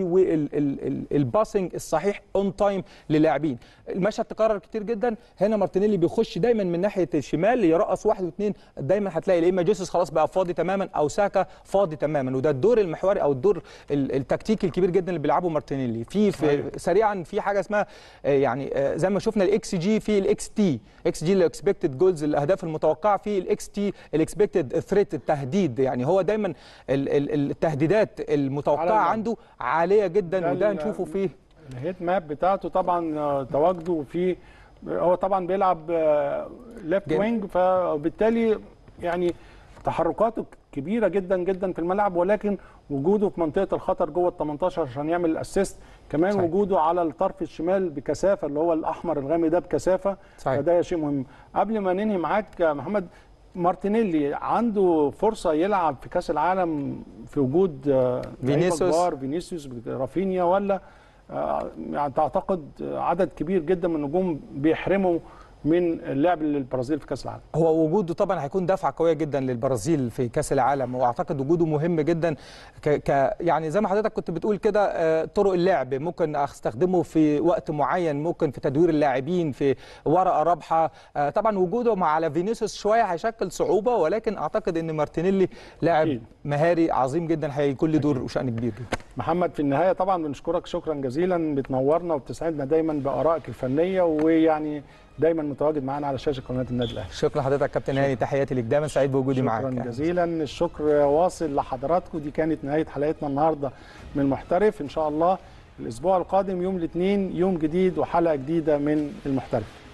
والباسنج الصحيح اون تايم للاعبين المشهد تكرر كتير جدا هنا مارتينيلي بيخش دايما من ناحيه الشمال يرقص واحد واثنين دايما هتلاقي يا اما جيسوس خلاص بقى فاضي تماما او ساكا فاضي تماما وده الدور المحوري او الدور ال- التكتيكي الكبير جدا اللي بيلعبه مارتينيلي في, في سريعا في حاجه اسمها آه، يعني آه، زي ما شفنا الاكس جي في الاكس تي اكس جي الاكسبكتد جولز الاهداف المتوقعه في الاكس تي الاكسبكتد ثريت التهديد يعني هو دايما ال- ال- التهديدات المتوقعه على ال- عنده عاليه جدا ده وده ال- هنشوفه فيه الهيت ماب بتاعته طبعا آه، تواجده في هو طبعا بيلعب ليفت جامد. وينج فبالتالي يعني تحركاته كبيره جدا جدا في الملعب ولكن وجوده في منطقه الخطر جوه ال 18 عشان يعمل الاسيست كمان صحيح. صحيح. وجوده على الطرف الشمال بكثافه اللي هو الاحمر الغامق ده بكثافه صحيح. فده شيء مهم قبل ما ننهي معاك يا محمد مارتينيلي عنده فرصه يلعب في كاس العالم في وجود آه، لعيبة فينيسيوس. كبار فينيسيوس رافينيا ولا آه، يعني تعتقد عدد كبير جدا من النجوم بيحرموا من اللعب للبرازيل في كاس العالم هو وجوده طبعا هيكون دفعه قويه جدا للبرازيل في كاس العالم واعتقد وجوده مهم جدا ك, ك يعني زي ما حضرتك كنت بتقول كده آه، طرق اللعب ممكن استخدمه في وقت معين ممكن في تدوير اللاعبين في ورقه رابحه آه، طبعا وجوده مع على فينيسيوس شويه هيشكل صعوبه ولكن اعتقد ان مارتينيلي لاعب أكيد. مهاري عظيم جدا هيكون له دور وشان كبير جدا محمد في النهايه طبعا بنشكرك شكرا جزيلا بتنورنا وبتسعدنا دايما بارائك الفنيه ويعني دايما متواجد معانا على شاشه قناه النادي الاهلي شكرا لحضرتك كابتن هاني تحياتي ليك دايما سعيد بوجودي معاك شكرا يعني. جزيلا الشكر واصل لحضراتكم دي كانت نهايه حلقتنا النهارده من المحترف ان شاء الله الاسبوع القادم يوم الاثنين يوم جديد وحلقه جديده من المحترف